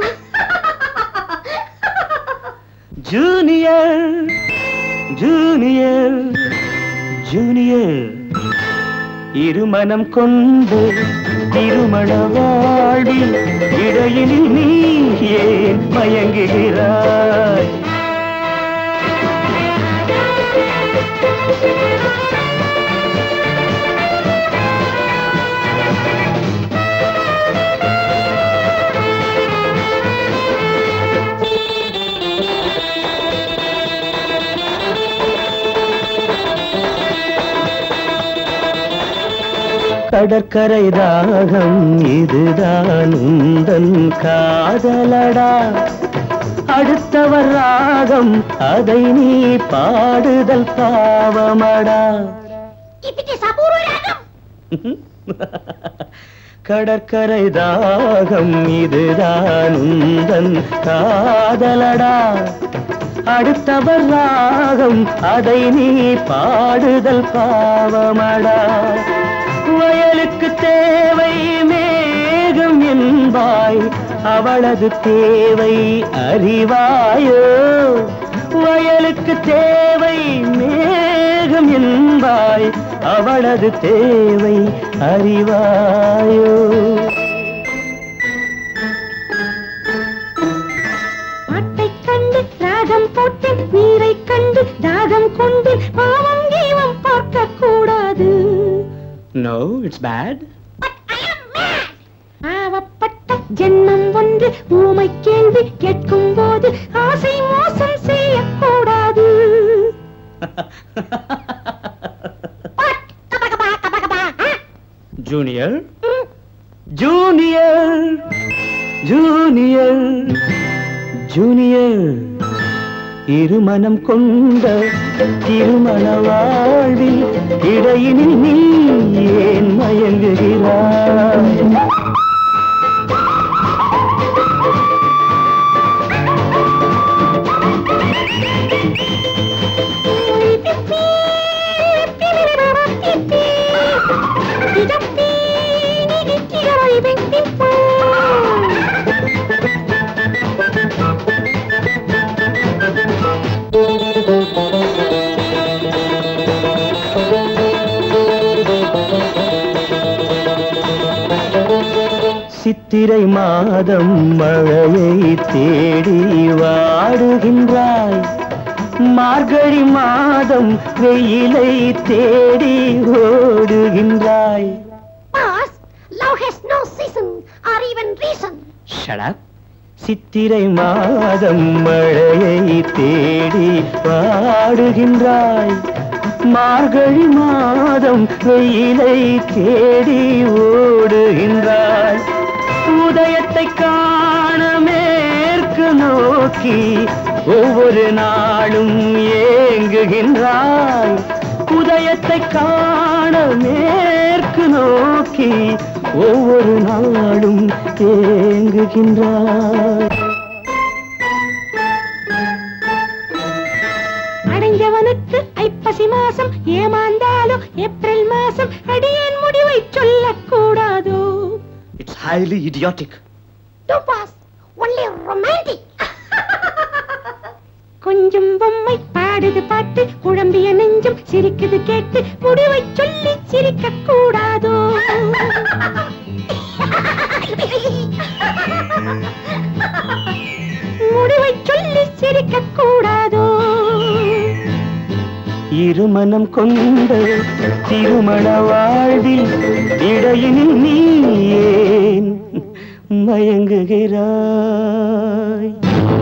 ஜூனியர் ஜூனியர் ஜூனியர் இருமனம் கொண்டு திருமண வாழ்வில் இடையினில் நீ ஏன் மயங்குகிறாய் கடற்கரை தாகம் இதுதான் உந்தன் காதலடா அடுத்தவர் ராகம் அதை நீ பாடுதல் பாவமடா கடற்கரை தாகம் இதுதான் உந்தன் காதலடா அடுத்தவர் ராகம் அதை நீ பாடுதல் பாவமடா வயலுக்கு தேவை மேகம் என்பாய் அவளது தேவை அறிவாயோ வயலுக்கு தேவை மேகம் என்பாய் அவளது தேவை அறிவாயோ பாட்டை கண்டு ராகம் போட்டேன் நீரை கண்டு தாகம் கொண்டு பாவம் கீவம் பார்க்க கூடாது நோ இட்ஸ் பேட் பாவப்பட்ட ஜென்மம் ஒன்று ஊமை கேள்வி கேட்கும் போது ஆசை மோசம் செய்யக்கூடாது ஜூனியர் ஜூனியர் ஜூனியர் ஜூனியர் இருமனம் கொண்ட திருமண வாழ்வில் இடையினில் நீ ஏன் மயங்குகிறாய் சித்திரை மாதம் மழையை தேடி வாடுகின்றாய் மார்கழி மாதம் வெயிலை தேடி ஓடுகின்றாய் Boss, love has no season or even reason. Shut up சித்திரை மாதம் மழையை தேடி பாடுகின்றாய் மார்கழி மாதம் வெயிலை தேடி ஓடுகின்றாய் உதயத்தை காண மேற்கு நோக்கி ஒவ்வொரு நாளும் ஏங்குகின்றாய் உதயத்தை காண மேற்கு நோக்கி ஒவ்வொரு நாளும் ஏங்குகின்றாய் அடைஞ்சவனுக்கு ஐப்பசி மாசம் ஏமாந்தாலும் ஏப்ரல் மாசம் அடியேன் முடிவை சொல்லக்கூடாதோ it's highly idiotic No, boss, only romantic. கொஞ்சம் பொம்மை பாடுது பாட்டு குழம்பிய நெஞ்சம் சிரிக்குது கேட்டு முடிவை சொல்லி சிரிக்க கூடாதோ முடிவை சொல்லி சிரிக்க கூடாதோ இருமனம் கொண்ட திருமண வாழ்வில் இடையினில் நீ ஏன் மயங்குகிறாய்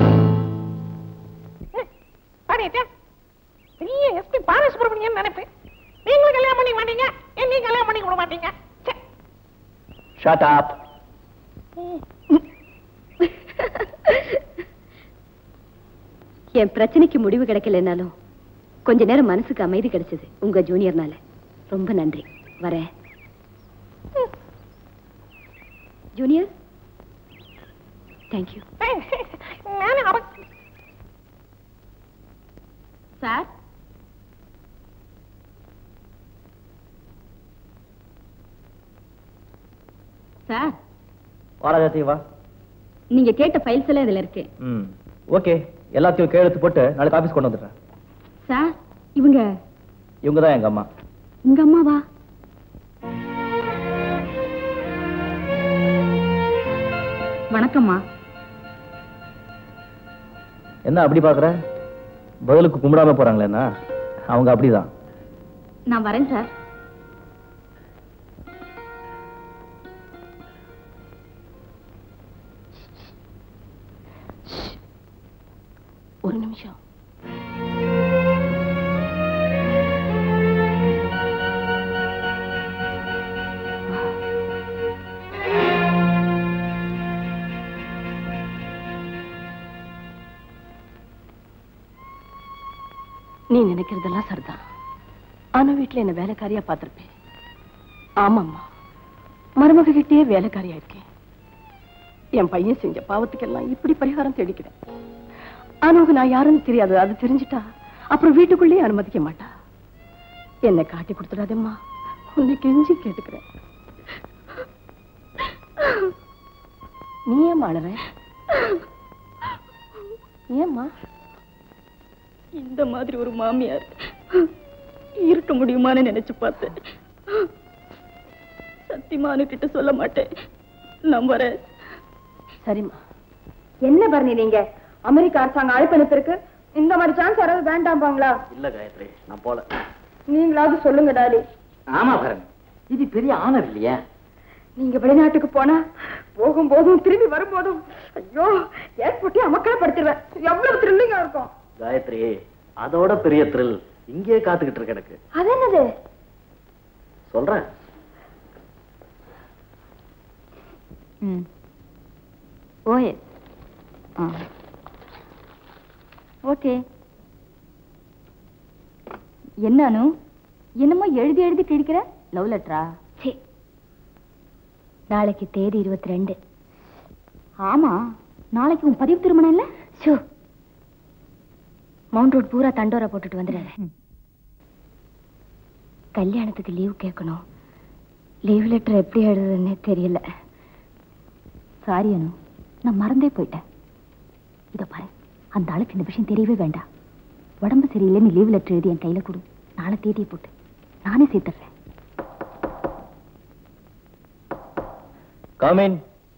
பாடிட்டா பெரிய எஸ்பி பாலசுப்ரமணியன் நினைப்பேன் நீங்களும் கல்யாணம் பண்ணிக்க மாட்டீங்க என்னையும் கல்யாணம் பண்ணி விட மாட்டீங்க ச்சே. ஷட் அப் என் பிரச்சனைக்கு முடிவு கிடைக்கலனாலும் கொஞ்ச நேரம் மனசுக்கு அமைதி கிடைச்சது உங்க ஜூனியர்னால ரொம்ப நன்றி வரேன் ஜூனியர் தேங்க்யூ நானும் அவ சார் சார் வாராஜாத்தி வா நீங்க கேட்ட ஃபைல்ஸ் எல்லாம் இதுல இருக்கு ம் ஓகே எல்லாத்தையும் கையெழுத்து போட்டு நாளைக்கு ஆஃபீஸ் கொண்டு வந்துடுறேன் சார் இவங்க இவங்க தான் எங்க அம்மா உங்க அம்மாவா வணக்கம்மா என்ன அப்படி பாக்குற பதிலுக்கு கும்பிடாம போறாங்களேன்னா அவங்க அப்படிதான் நான் வரேன் சார் ஒரு நிமிஷம் நீ நினைக்கிறதெல்லாம் சரிதான் ஆனா வீட்டுல என்ன வேலைக்காரியா பார்த்திருப்பேன் ஆமாம்மா மருமக கிட்டே வேலைக்காரியா இருக்கேன் என் பையன் செஞ்ச பாவத்துக்கெல்லாம் இப்படி பரிகாரம் தேடிக்கிறேன் ஆனவங்க நான் யாருன்னு தெரியாது அது தெரிஞ்சிட்டா அப்புறம் வீட்டுக்குள்ளேயே அனுமதிக்க மாட்டா என்னை காட்டி கொடுத்துடாதேம்மா உன்னை கெஞ்சி கேட்டுக்கிறேன் நீ ஏன் அழற ஏம்மா இந்த மாதிரி ஒரு மாமியார் இருக்க முடியுமான்னு நினைச்சு பார்த்தேன் சத்தியமானு கிட்ட சொல்ல மாட்டேன் நம்புறேன் சரிம்மா என்ன பரணி நீங்க அமெரிக்க அரசாங்கம் அழைப்பு அனுப்பிருக்கு இந்த மாதிரி சான்ஸ் யாராவது வேண்டாம்பாங்களா இல்ல காயத்ரி நான் போல நீங்களாவது சொல்லுங்க டாடி ஆமா பரணி இது பெரிய ஆனர் இல்லையா நீங்க வெளிநாட்டுக்கு போனா போகும்போதும் திரும்பி வரும்போதும் ஐயோ ஏற்பட்டு அமக்கலப்படுத்திடுவேன் எவ்வளவு த்ரில்லிங்கா இருக்கும் காயத்ரி அதோட பெரிய த்ரில் இங்கேயே காத்துக்கிட்டு இருக்கு எனக்கு அது என்னது சொல்றேன் ம் ஓயே ஆ ஓகே என்ன அனு என்னமோ எழுதி எழுதி கிழிக்கிற லவ் லெட்டரா சே நாளைக்கு தேதி இருபத்தி ரெண்டு ஆமா நாளைக்கு உன் பதிவு திருமணம் இல்ல ஷோ மவுண்ட் ரோட் பூரா தண்டோரா போட்டுட்டு வந்துடுறேன் கல்யாணத்துக்கு லீவ் கேட்கணும் லீவ் லெட்டர் எப்படி எழுதுதுன்னே தெரியல சாரி அனு நான் மறந்தே போயிட்டேன் இத பாரு அந்த ஆளுக்கு இந்த விஷயம் தெரியவே வேண்டாம் உடம்பு சரியில்லைன்னு லீவ் லெட்டர் எழுதி என் கையில கொடு நாளை தேதியை போட்டு நானே சேர்த்துடுறேன் காமின்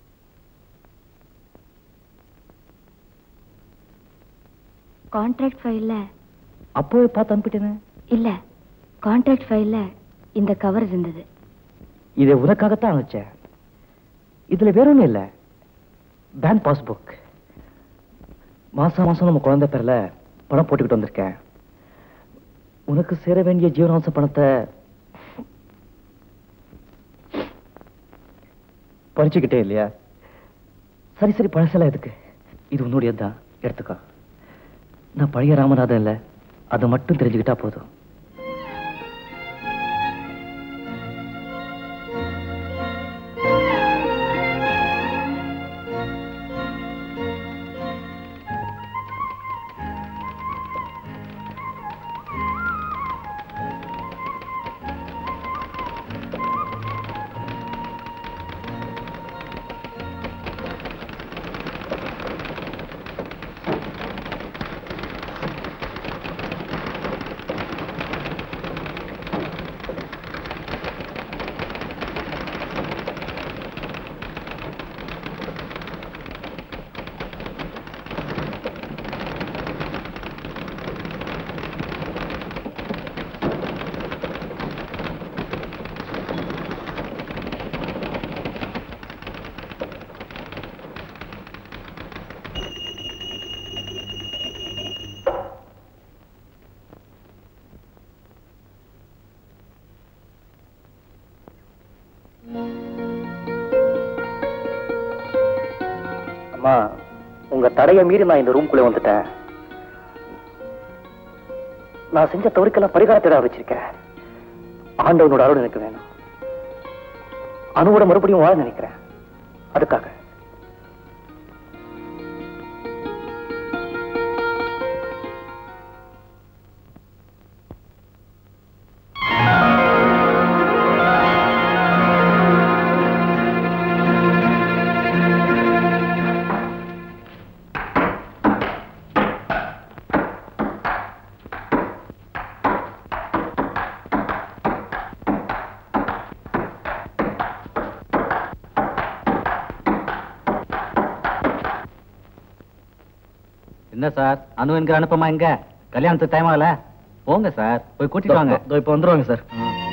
கான்ட்ராக்ட் ஃபைல்ல அப்போவே பார்த்து அனுப்பிட்டேனே இல்ல கான்ட்ராக்ட் ஃபைல்ல இந்த கவர் இருந்தது இதை உனக்காகத்தான் அனுப்பிச்சேன் இதுல வேற ஒண்ணும் இல்ல பேங்க் பாஸ்புக் மாசம் மாசம் நம்ம குழந்தை பேர்ல பணம் போட்டுக்கிட்டு வந்திருக்கேன் உனக்கு சேர வேண்டிய ஜீவனாம்ச பணத்தை பறிச்சுக்கிட்டே இல்லையா சரி சரி பழசெல்லாம் எதுக்கு இது உன்னுடையதுதான் எடுத்துக்கோ நான் பழைய ராமநாதன் இல்ல அதை மட்டும் தெரிஞ்சுக்கிட்டா போதும் அம்மா உங்க தடையை மீறி நான் இந்த ரூம்குள்ளே வந்துட்டேன் நான் செஞ்ச தவறுக்கெல்லாம் பரிகாரத்தை வச்சிருக்கேன் ஆண்டவனோட அருள் எனக்கு வேணும் அணுவோட மறுபடியும் வாழ நினைக்கிறேன் அதுக்காக என்ன சார் அனு என்கிற அனுப்பமா எங்க கல்யாணத்துக்கு டைம் ஆகல போங்க சார் போய் கூட்டிட்டு வாங்க இதோ இப்ப வந்துருவாங்க சார்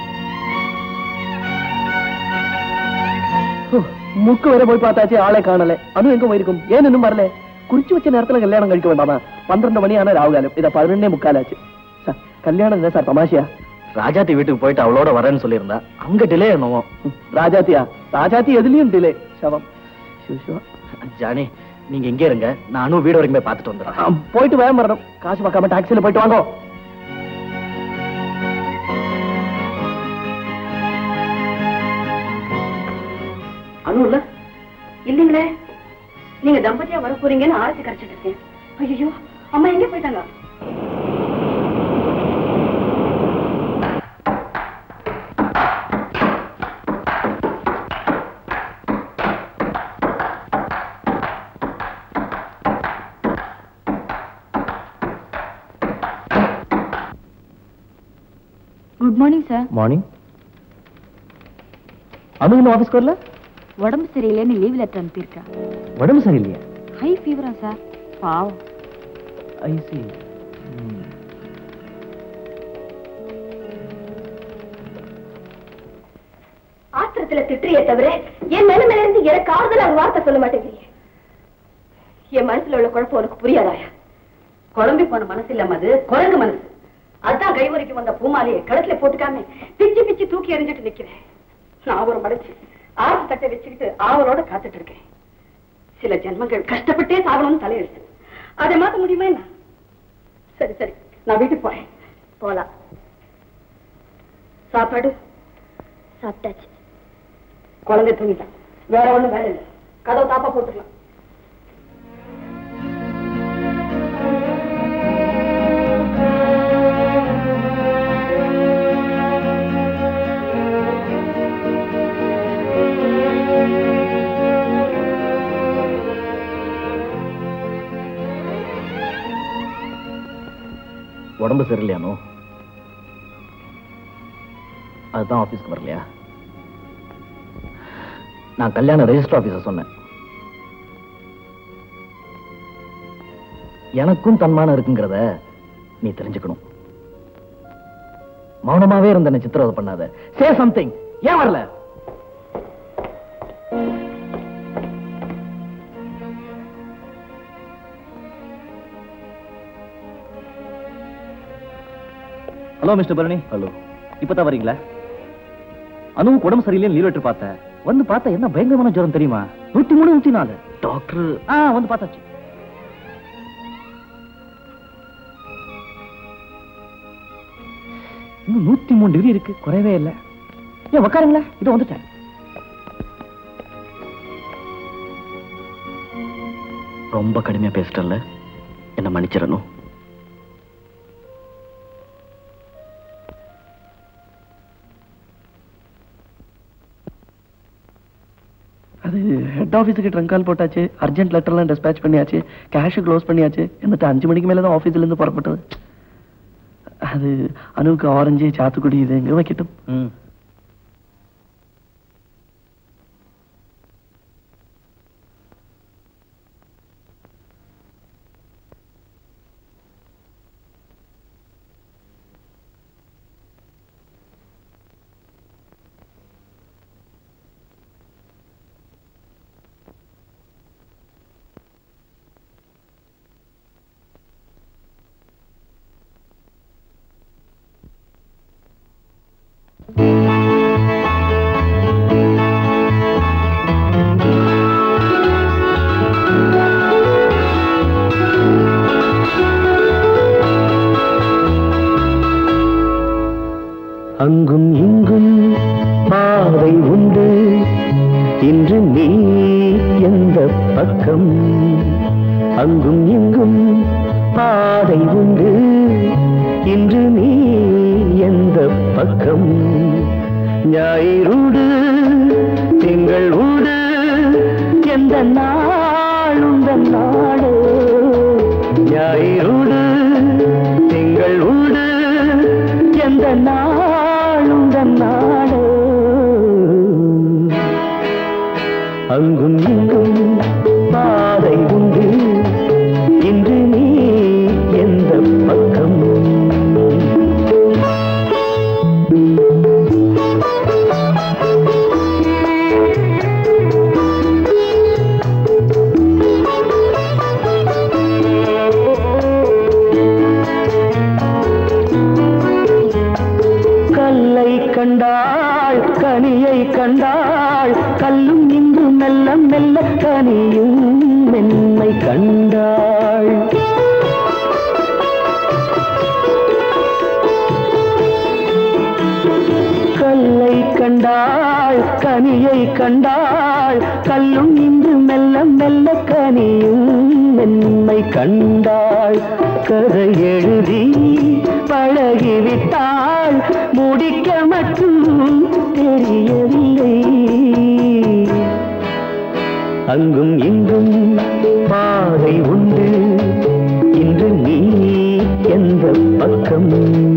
முக்கு வரை போய் பார்த்தாச்சு ஆளே காணல அனு எங்க போயிருக்கும் ஏன் இன்னும் வரல குறிச்சு வச்ச நேரத்துல கல்யாணம் கழிக்க வேண்டாமா பன்னிரண்டு மணி ஆனா ராவுகாலம் இத பதினொன்னே முக்கால் ஆச்சு சார் கல்யாணம் இல்லை சார் தமாஷியா ராஜாத்தி வீட்டுக்கு போயிட்டு அவளோட வரேன்னு சொல்லியிருந்தா அங்க டிலே என்னவோ ராஜாத்தியா ராஜாத்தி எதுலயும் டிலே சவம் ஜானி நீங்க இங்கே இருங்க நான் அனு வீடு வரைக்கும் போய் பார்த்துட்டு வந்துடுறேன் போயிட்டு வேகம் வரணும் காசு பார்க்காம டாக்ஸில போயிட்டு வாங்க இல்ல இல்லீங்களே நீங்க தம்பதியா வர போறீங்கன்னு ஆரத்தி கரைச்சிட்டு இருக்கேன் ஐயோ அம்மா எங்க போயிட்டாங்க good morning sir morning Anu இன்னும் ஆஃபீஸ்க்கு வரல உடம்பு சரியில்லைன்னு லீவ் லெட்டர் அனுப்பியிருக்கா உடம்பு சரியில்லையா ஹை ஃபீவரா சார் பாவம் ஐ சி ஆத்திரத்துல திட்டுறியே தவிர என் நிலைமையில இருந்து எனக்கு ஆறுதல் ஒரு வார்த்தை சொல்ல மாட்டேங்கிறீங்க என் மனசுல உள்ள குழப்பம் உனக்கு புரியாதாயா குழம்பி போன மனசு இல்லாம அது குரங்கு மனசு அதான் கைவரைக்கும் வந்த பூமாலையை கழுத்துல போட்டுக்காம பிச்சு பிச்சு தூக்கி எறிஞ்சிட்டு நிக்கிறேன் நான் ஒரு மடைச்சு ஆறு தட்டை வச்சுக்கிட்டு ஆவலோட காத்துட்டு இருக்கேன் சில ஜென்மங்கள் கஷ்டப்பட்டே சாகணும்னு தலையெழுத்து அதை மாத்த முடியுமா என்ன சரி சரி நான் வீட்டுக்கு போறேன் போலாம் சாப்பாடு சாப்பிட்டாச்சு குழந்தை தூங்கிட்டான் வேற ஒண்ணும் வேலை இல்லை கதவு தாப்பா போட்டுக்கலாம் உடம்பு சரியில்லையானோ அதுதான் ஆபீஸ்க்கு வரலையா நான் கல்யாண ரெஜிஸ்டர் ஆபீஸர் சொன்னேன் எனக்கும் தன்மானம் இருக்குங்கிறத நீ தெரிஞ்சுக்கணும் மௌனமாவே இருந்த என்ன சித்திரவதை பண்ணாத சே சம்திங் ஏன் வரல ஹலோ மிஸ்டர் பரணி ஹலோ இப்பதான் வரீங்களா அனுவுக்கு உடம்பு சரியில்லைன்னு லீவ் லெட்டர் பார்த்தேன் வந்து பார்த்தா என்ன பயங்கரமான ஜுரம் தெரியுமா நூத்தி மூணு நூத்தி நாலு டாக்டர் ஆ வந்து பார்த்தாச்சு இன்னும் நூத்தி மூணு டிகிரி இருக்கு குறையவே இல்லை ஏன் உக்காருங்களேன் இதோ வந்துட்டேன் ரொம்ப கடுமையா பேசிட்டல என்ன மன்னிச்சிடணும் அது ஹெட் ஆஃபீஸுக்கு ட்ரங்க் கால் போட்டாச்சு அர்ஜென்ட் லெட்டர்லாம் டிஸ்பேச் பண்ணியாச்சு கேஷ் க்ளோஸ் பண்ணியாச்சு എന്നിട്ട് அஞ்சு மணிக்கு மேலே தான் ஆஃபீஸில் இருந்து புறப்பட்டது அது அனுவுக்கு ஆரஞ்சு சாத்துக்குடி இது எங்க வைக்கட்டும் அங்கும் இங்கும் பாதை உண்டு இன்று நீ எந்த பக்கம் அங்கும் இங்கும் பாதை உண்டு இன்று நீ எந்த பக்கம் ஞாயிறுடு திங்கள் உடு எந்த நாளுந்த நாடு ஞாயிறுடு திங்கள் உடு எந்த நாளுந்த நாடு அங்கும் இங்கும் பாதை உண்டு இன்று நீ எந்த பக்கம் கல்லை கண்டாள் கனியை கண்டாள் கல்லும் இன்று மெல்ல மெல்ல கனியும் மென்மை கண்டாள் கல்லை கண்டாள் கனி கனியை கண்டாள் கல்லும் இன்று மெல்ல மெல்ல கனியும் மென்மை கண்டாள் கதை எழுதி பழகிவிட்டாள் முடிக்க மட்டும் தெரியவில்லை அங்கும் இங்கும் பாதை உண்டு இன்று நீ எந்த பக்கம்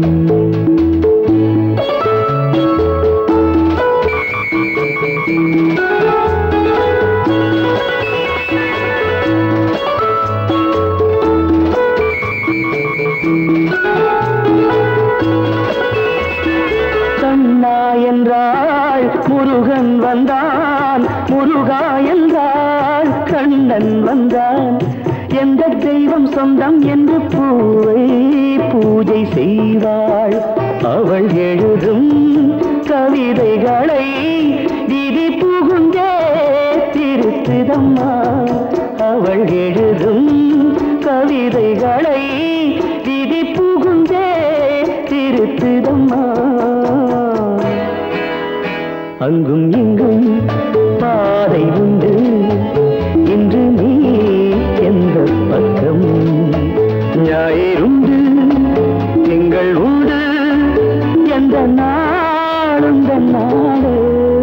கண்ணா என்றாள் முருகன் வந்தான் முருகா என்றாள் கண்ணன் வந்தான் எந்த தெய்வம் சொந்தம் என்று பூவை பூஜை செய்வாள் அவள் எழுதும் கவிதைகளை விதி புகுந்தே திருத்துதம்மா அவள் எழுதும் கவிதைகளை விதி புகுந்தே திருத்துதம்மா அங்கும் இங்கும் பாதை உண்டு இன்று நீ எந்த பக்கம் ஞாயிறுண்டு திங்கள் உண்டு எந்த நாளும் நாடு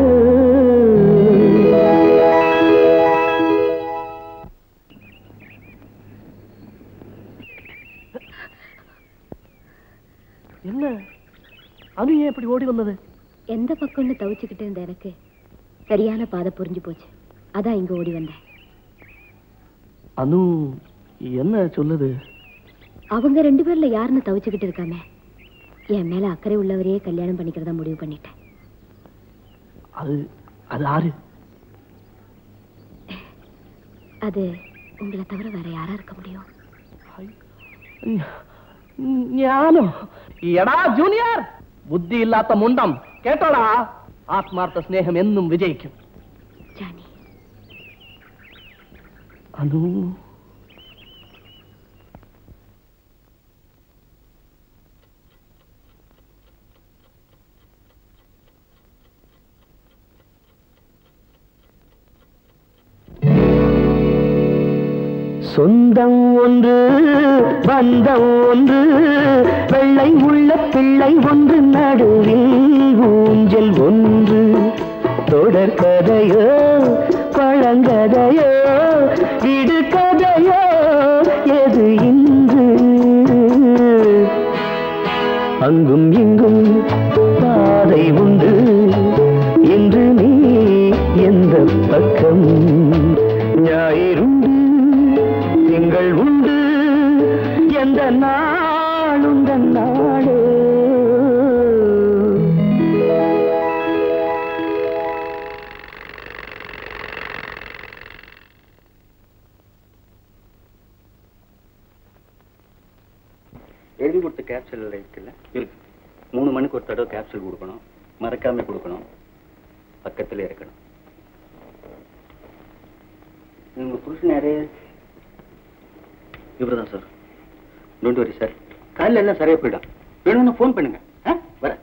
என்ன அனு ஏன் இப்படி ஓடி வந்தது எந்த பக்கம்னு தவிச்சுக்கிட்டு இருந்த எனக்கு சரியான பாதை புரிஞ்சு போச்சு அதான் இங்க ஓடி வந்தேன் அனு என்ன சொல்லுது அவங்க ரெண்டு பேர்ல யாருன்னு தவிச்சுக்கிட்டு இருக்காம என் மேல அக்கறை உள்ளவரையே கல்யாணம் பண்ணிக்கிறதா முடிவு பண்ணிட்டேன் அது அது ஆறு அது உங்களை தவிர வேற யாரா இருக்க முடியும் ஞானம் എടാ ജൂനിയർ ബുദ്ധിയില്ലാത്ത മുണ്ടം കേട്ടോടാ ആത്മാർത്ഥ സ്നേഹം എന്നും വിജയിക്കും ஜானி അനു சொந்தம் ஒன்று பந்தம் ஒன்று வெள்ளை உள்ள பிள்ளை ஒன்று நடுவில் ஊஞ்சல் ஒன்று தொடர் கதையோ பழங்கதையோ விடு கதையோ எது இன்று அங்கும் இங்கும் பாதை உண்டு இன்று நீ எந்த பக்கம் ஞாயிறுண்டு திங்கள் உண்டு எந்த நாளுந்த நாடு எழுதி கொடுத்த கேப்சூல் இருக்குல்ல இருக்கு மூணு மணிக்கு ஒரு தடவை கேப்சூல் கொடுக்கணும் மறக்காம கொடுக்கணும் பக்கத்துல இருக்கணும் உங்க புருஷன் யாரு இவர்தான் சார் டோன்ட் வரி சார் காலையில் எல்லாம் சரியா போயிடும் வேணும்னு ஃபோன் பண்ணுங்க ஆ வரேன்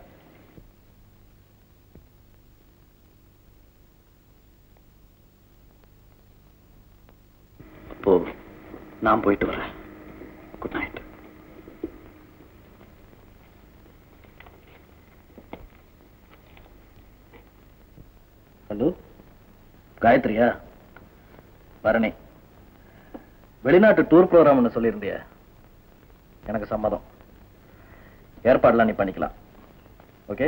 அப்போ நான் போயிட்டு வரேன் குட் நைட் ஹலோ காயத்ரியா பரணி வெளிநாட்டு டூர் ப்ரோக்ராம்னு சொல்லியிருந்திய எனக்கு சம்மதம் ஏற்பாடுலாம் நீ பண்ணிக்கலாம் ஓகே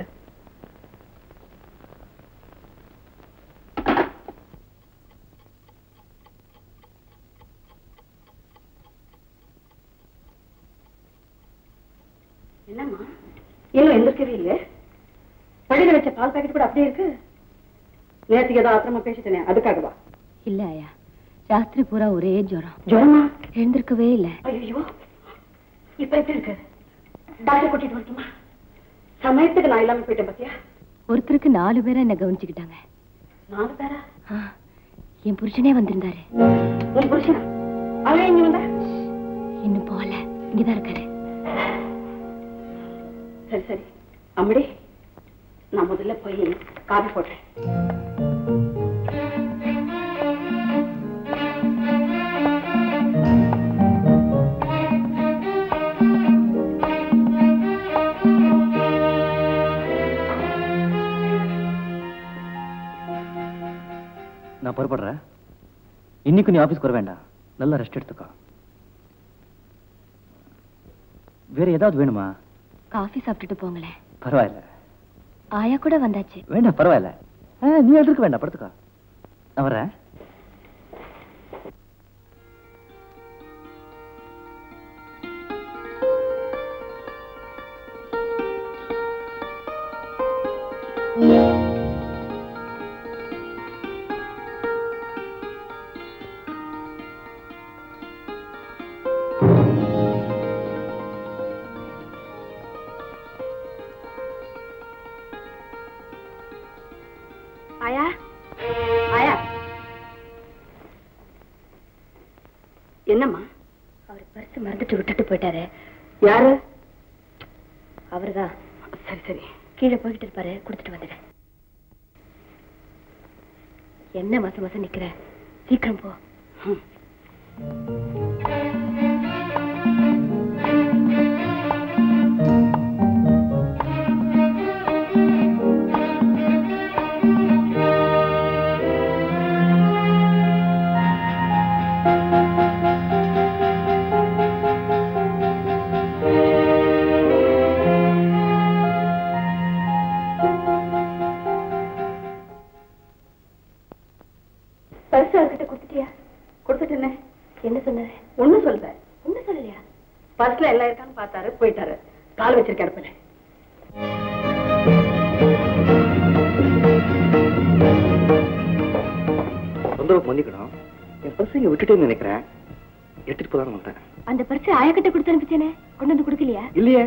என்னம்மா இன்னும் எந்திரிக்கவே இல்லை பள்ளியில வச்ச பால் பாக்கெட் கூட அப்படியே இருக்கு நேற்றுக்கு ஏதோ ஆத்திரமா பேசிட்டேனே அதுக்காகவா இல்ல ஐயா ராத்திரி பூரா ஒரே ஜுரம் ஜுரமா எழுந்திருக்கவே இல்ல ஐயோ இப்ப எப்படி இருக்கு டாக்டர் கூட்டிட்டு வரட்டுமா சமயத்துக்கு நான் இல்லாம போயிட்டேன் பாத்தியா ஒருத்தருக்கு நாலு பேரை என்ன கவனிச்சுக்கிட்டாங்க நாலு பேரா ஆ, என் புருஷனே வந்திருந்தாரு உன் புருஷனா அவன் இங்க வந்தா இன்னும் போகல இங்கதான் இருக்காரு சரி சரி அம்மடி நான் முதல்ல போய் காபி போட்டேன் நான் புறப்படுறேன் இன்னைக்கு நீ ஆபீஸ்க்கு வர வேண்டாம் நல்லா ரெஸ்ட் எடுத்துக்கோ வேற ஏதாவது வேணுமா காஃபி சாப்பிட்டுட்டு போங்களேன் பரவாயில்ல ஆயா கூட வந்தாச்சு வேண்டாம் பரவாயில்ல ஆ, நீ எதிர்க்க வேண்டாம் படுத்துக்கோ நான் வரேன் ஆயா ஆயா என்னம்மா அவர் பர்ஸ் மறந்துட்டு விட்டுட்டு போயிட்டாரு யாரு அவர்தான் சரி சரி கீழே போய்கிட்டு இருப்பாரு கொடுத்துட்டு வந்துடுறேன் என்ன மாசம் மாசம் நிக்கிற சீக்கிரம் போ பரிசு அவர்கிட்ட கொடுத்துட்டியா கொடுத்துட்டேனே என்ன சொன்னாரு ஒண்ணும் சொல்லல ஒண்ணும் சொல்லலையா பர்ஸ்ல எல்லாம் இருக்கான்னு பார்த்தாரு போயிட்டாரு கால் வச்சிருக்க அடுப்புல தொந்தரவுக்கு மன்னிக்கணும் என் பர்ஸ் இங்க விட்டுட்டேன்னு நினைக்கிறேன் எடுத்துட்டு போதான் வந்தேன் அந்த பர்ஸ் ஆயா கிட்ட கொடுத்து அனுப்பிச்சேனே கொண்டு வந்து கொடுக்கலையா இல்லையே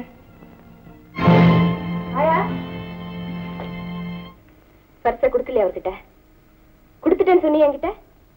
ஆயா பர்ஸ கொடுக்கலையா அவர்கிட்ட கொடுத்துட்டேன்னு சொன்னீங்க என்கிட்ட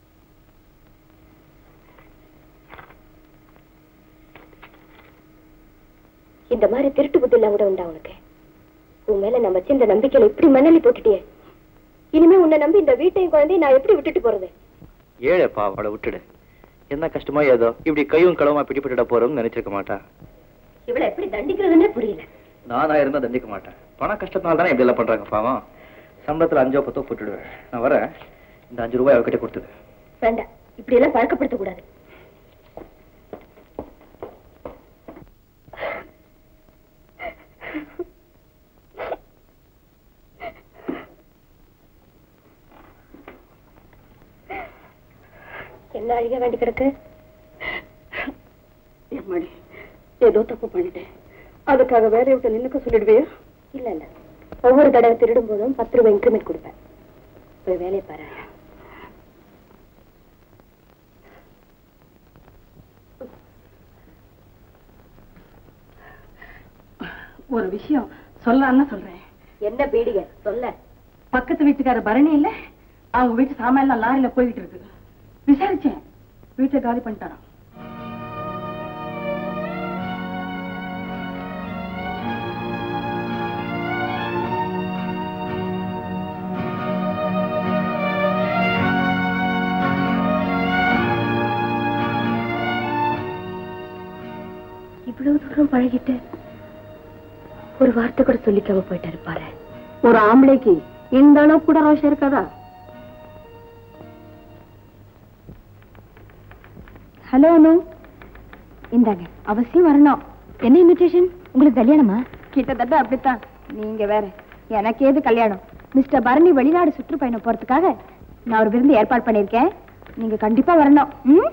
இந்த மாதிரி திருட்டு புத்தி எல்லாம் கூட உண்டா உனக்கு உன் மேல நம்ம வச்சிருந்த நம்பிக்கையில இப்படி மண்ணலி போட்டுட்டியே இனிமே உன்னை நம்பி இந்த வீட்டையும் குழந்தையும் நான் எப்படி விட்டுட்டு போறது ஏழைப்பா அவளை விட்டுடு என்ன கஷ்டமோ ஏதோ இப்படி கையும் களவுமா பிடிபட்டுட போறோம்னு நினைச்சிருக்க மாட்டேன் இவளை எப்படி தண்டிக்கிறதுன்னே புரியல நானா இருந்தா தண்டிக்க மாட்டேன் பண கஷ்டத்தினால தானே இப்படி எல்லாம் பண்றாங்க பாவம் சம்பளத்துல அஞ்சோ பத்தோ போட்டுடுவேன் நான் வரேன் இந்த அஞ்சு ரூபாய் அவகிட்ட கொடுத்துடு வேண்டாம் இப்படி எல்லாம் பழக்கப்படுத்த கூடாது என்ன அழிய வேண்டி கிடக்கு எம்மாடி ஏதோ தப்பு பண்ணிட்டேன் அதுக்காக வேலையை விட்டு நின்னுக்க சொல்லிடுவியா இல்ல இல்ல ஒவ்வொரு தடவை திருடும் போதும் பத்து ரூபாய் இன்க்ரிமெண்ட் கொடுப்பேன் போய் வேலையை பாரு ஒரு விஷயம் சொல்லலாம்னு சொல்றேன் என்ன பீடிக சொல்ல பக்கத்து வீட்டுக்கார பரணி இல்ல அவங்க வீட்டு சாமான் எல்லாம் லாரியில போய்கிட்டு இருக்கு விசாரிச்சேன் வீட்டை காலி பண்ணிட்டாராம் இவ்வளவு தூரம் பழகிட்டு ஒரு வார்த்தை கூட சொல்லிக்காம போயிட்டாரு பாரு ஒரு ஆம்பளைக்கு இந்த அளவுக்கு கூட ரோஷம் இருக்காதா ஹலோ அனு இந்தாங்க அவசியம் வரணும் என்ன இன்விடேஷன் உங்களுக்கு கல்யாணமா கிட்டத்தட்ட அப்படித்தான் நீங்க வேற எனக்கு ஏது கல்யாணம் மிஸ்டர் பரணி வெளிநாடு சுற்றுப்பயணம் போறதுக்காக நான் ஒரு விருந்து ஏற்பாடு பண்ணியிருக்கேன் நீங்க கண்டிப்பா வரணும் ம்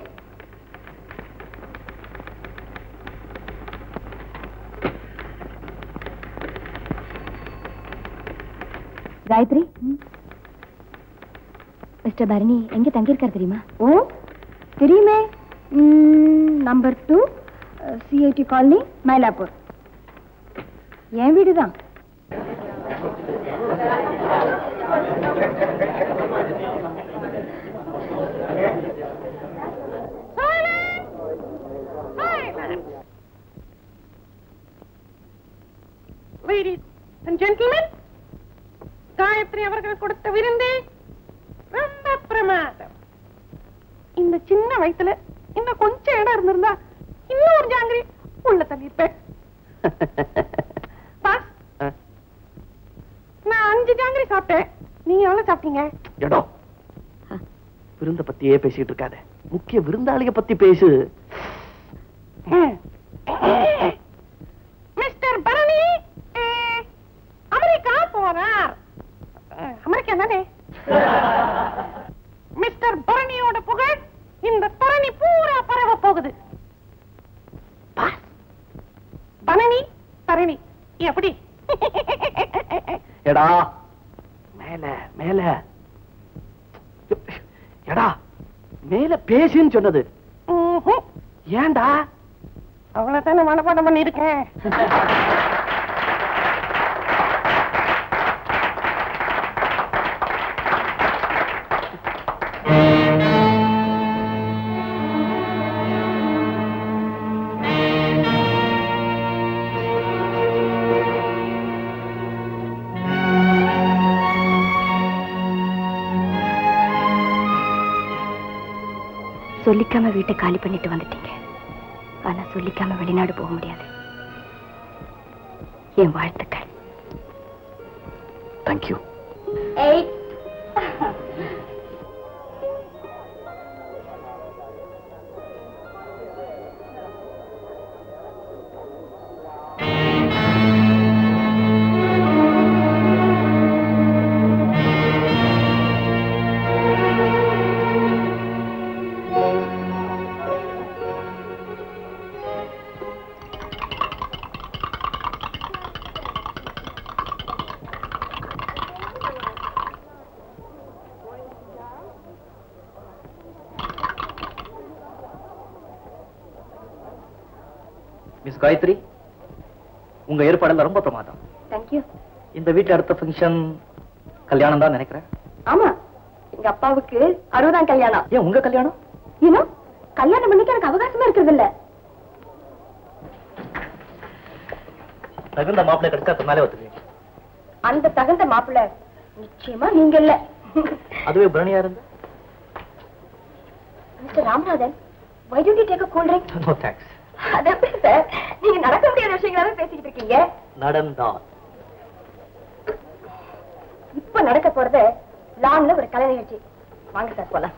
காயத்ரி மிஸ்டர் பரணி எங்க தங்கியிருக்காரு தெரியுமா ஓ தெரியுமே number two CID colony Mylapore என் வீடு தான் Ladies and gentlemen, காயத்ரி அவர்கள் கொடுத்த விருந்து ரொம்ப பிரமாதம் இந்த சின்ன வயசுல இன்னும் கொஞ்சம் இடம் இருந்திருந்தா இன்னும் ஒரு ஜாங்கிரி உள்ள தள்ளியிருப்பேன் பாஸ், நான் அஞ்சு ஜாங்கிரி சாப்பிட்டேன் நீங்க எவ்வளவு சாப்பிட்டீங்க இடம் விருந்த பத்தியே பேசிட்டு இருக்காத முக்கிய விருந்தாளிய பத்தி பேசு மிஸ்டர் பரணி அஹ், அமெரிக்கா போறார் அஹ், அமெரிக்கா தானே மிஸ்டர் பரணியோட புகழ் இந்த தரணி பூரா பரவ போகுது பாஸ். பரணி தரணி எப்படி எடா மேல மேல எடா மேல பேசுன்னு சொன்னது ம்ஹும். ஏன்டா அவ்வளவுதானே மனப்பாடம் பண்ணிருக்கேன் சொல்லிக்காம வீட்டை காலி பண்ணிட்டு வந்துட்டீங்க ஆனா சொல்லிக்காம வெளிநாடு போக முடியாது என் வாழ்த்துக்கள் தேங்க்யூ மிஸ் காயத்ரி உங்க ஏற்பாடெல்லாம் ரொம்ப பிரமாதம் தேங்க்யூ இந்த வீட்டுல அடுத்த ஃபங்க்ஷன் கல்யாணம் தான் நினைக்கிறேன் ஆமா எங்க அப்பாவுக்கு அறுபதாம் கல்யாணம் ஏன் உங்க கல்யாணம் இன்னும் கல்யாணம் பண்ணிக்க எனக்கு அவகாசமே இருக்கிறது இல்ல தகுந்த மாப்பிள்ளை கிடைச்சா சொன்னாலே ஒத்துக்குவீங்க அந்த தகுந்த மாப்பிள்ளை நிச்சயமா நீங்க இல்ல அதுவே பிரணியா இருந்தா mister Ramanathan why don't you take a cool drink no thanks அது எப்படி சார் நீங்க நடக்க முடியாத விஷயங்களாவே பேசிக்கிட்டு இருக்கீங்க நடந்தால் இப்ப நடக்க போறது லான்ல ஒரு கலை நிகழ்ச்சி வாங்க சார் போலாம்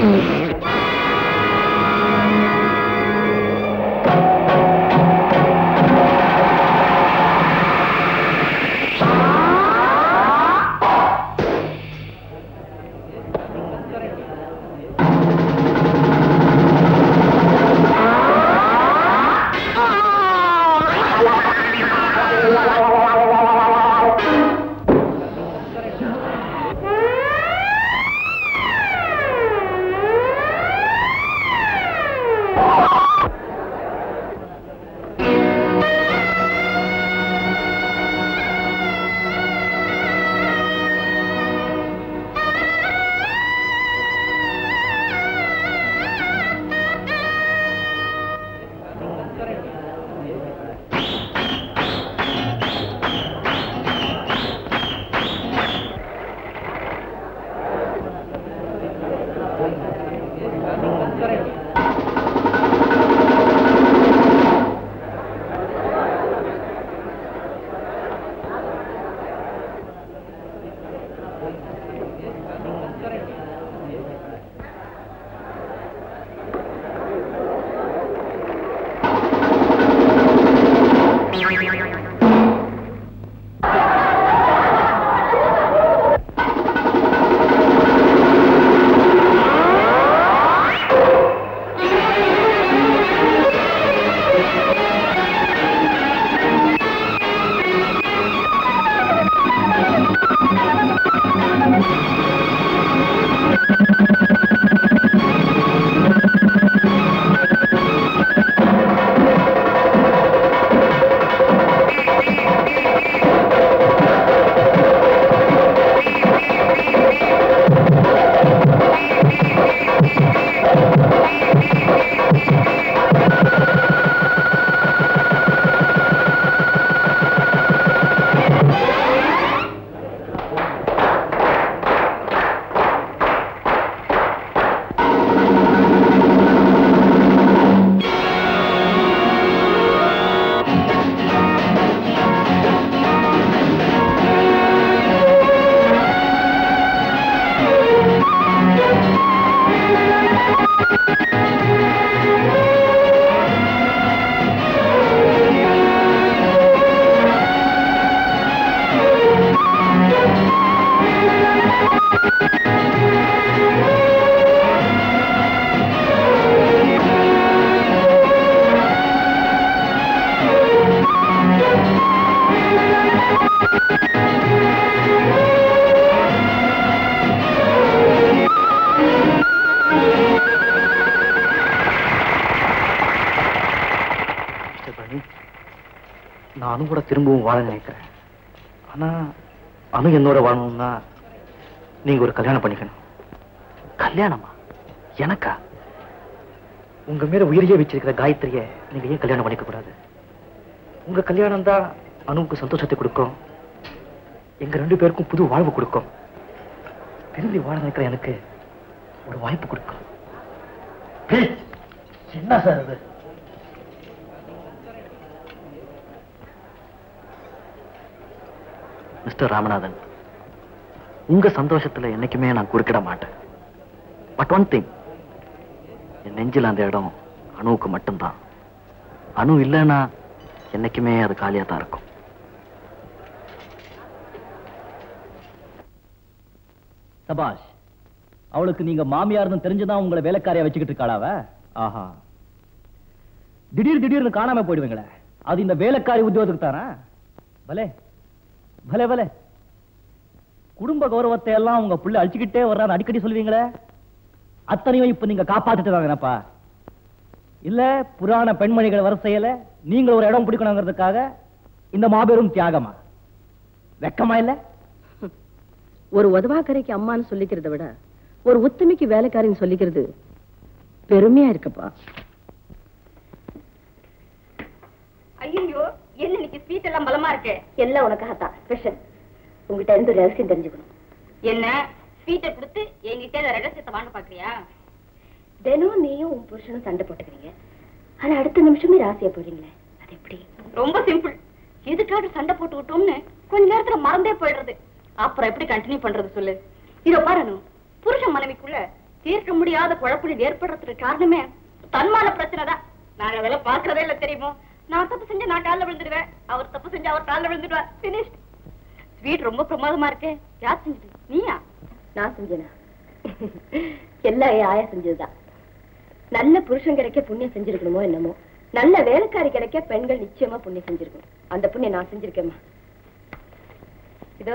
மிஸ்டர் பரணி நான் அனு கூட திரும்பவும் வாழ நினைக்கிறேன் ஆனா அனு என்னோட வாழணும்னா நீங்க ஒரு கல்யாணம் பண்ணிக்கணும் கல்யாணமா எனக்கா உங்க மேல உயிரையே வச்சிருக்கிற காயத்ரிய நீங்க ஏன் கல்யாணம் பண்ணிக்க கூடாது உங்க கல்யாணம் தான் அனுவுக்கு சந்தோஷத்தை கொடுக்கும் எங்க ரெண்டு பேருக்கும் புது வாழ்வு கொடுக்கும் திரும்பி வாழ நினைக்கிற எனக்கு ஒரு வாய்ப்பு கொடுக்கும் Please. என்ன சார் இது மிஸ்டர் ராமநாதன் உங்க சந்தோஷத்துல என்னைக்குமே நான் குறுக்கிட மாட்டேன் பட் ஒன் திங் என் நெஞ்சில் அந்த இடம் அணுவுக்கு மட்டும்தான் அணு இல்லைன்னா என்னைக்குமே அது காலியா தான் இருக்கும் சபாஷ் அவளுக்கு நீங்க மாமியார்னு தெரிஞ்சுதான் உங்களை வேலைக்காரியா வச்சுக்கிட்டு இருக்காளாவ ஆஹா திடீர் திடீர்னு காணாம போயிடுவீங்களே அது இந்த வேலைக்காரி உத்தியோகத்துக்கு தானா பலே பலே பலே குடும்ப கௌரவத்தை எல்லாம் உங்க புள்ள அழிச்சுக்கிட்டே வர்றான்னு அடிக்கடி சொல்லுவீங்களே அத்தனையும் இப்ப நீங்க காப்பாத்திட்டு தாங்கப்பா இல்ல புராண பெண்மணிகள் வரிசையில நீங்க ஒரு இடம் பிடிக்கணுங்கிறதுக்காக இந்த மாபெரும் தியாகமா வெக்கமா இல்ல ஒரு உதவாக்கரைக்கு அம்மான்னு சொல்லிக்கிறத விட ஒரு உத்தமிக்கு வேலைக்காரின்னு சொல்லிக்கிறது பெருமையா இருக்குப்பா ஐயோ என்ன இன்னைக்கு ஸ்வீட் எல்லாம் பலமா இருக்கு எல்லாம் உனக்காகத்தான் ஸ்பெஷல் உங்ககிட்ட இருந்து ஒரு ரகசியம் தெரிஞ்சுக்கணும் என்ன ஸ்வீட்டை கொடுத்து என்கிட்ட இந்த ரகசியத்தை வாங்க பாக்குறியா தினம் நீயும் உன் புருஷனும் சண்டை போட்டுக்கிறீங்க ஆனா அடுத்த நிமிஷமே ராசியா போறீங்களே அது எப்படி ரொம்ப சிம்பிள் எதுக்காக சண்டை போட்டு விட்டோம்னு கொஞ்ச நேரத்துல மறந்தே போயிடுறது அப்புறம் எப்படி கண்டினியூ பண்றது சொல்லு இதோ பாரு அனு, புருஷன் மனைவிக்குள்ள தீர்க்க முடியாத குழப்பங்கள் ஏற்படுறதுக்கு காரணமே தன்மான பிரச்சனை தான் நாங்க அதெல்லாம் பாக்குறதே இல்ல தெரியுமோ நான் தப்பு செஞ்சா நான் காலில் விழுந்துடுவேன் அவர் தப்பு செஞ்சா அவர் காலில் விழுந்துடுவார் பினிஷ் ஸ்வீட் ரொம்ப பிரமாதமா இருக்கே யார் செஞ்சது நீயா நான் செஞ்சேனா எல்லாம் என் ஆயா செஞ்சதுதான் நல்ல புருஷன் கிடைக்க புண்ணியம் செஞ்சிருக்கணுமோ என்னமோ நல்ல வேலைக்காரி கிடைக்க பெண்கள் நிச்சயமா புண்ணியம் செஞ்சிருக்கணும் அந்த புண்ணியம் நான் செஞ்சிருக்கேம்மா இதோ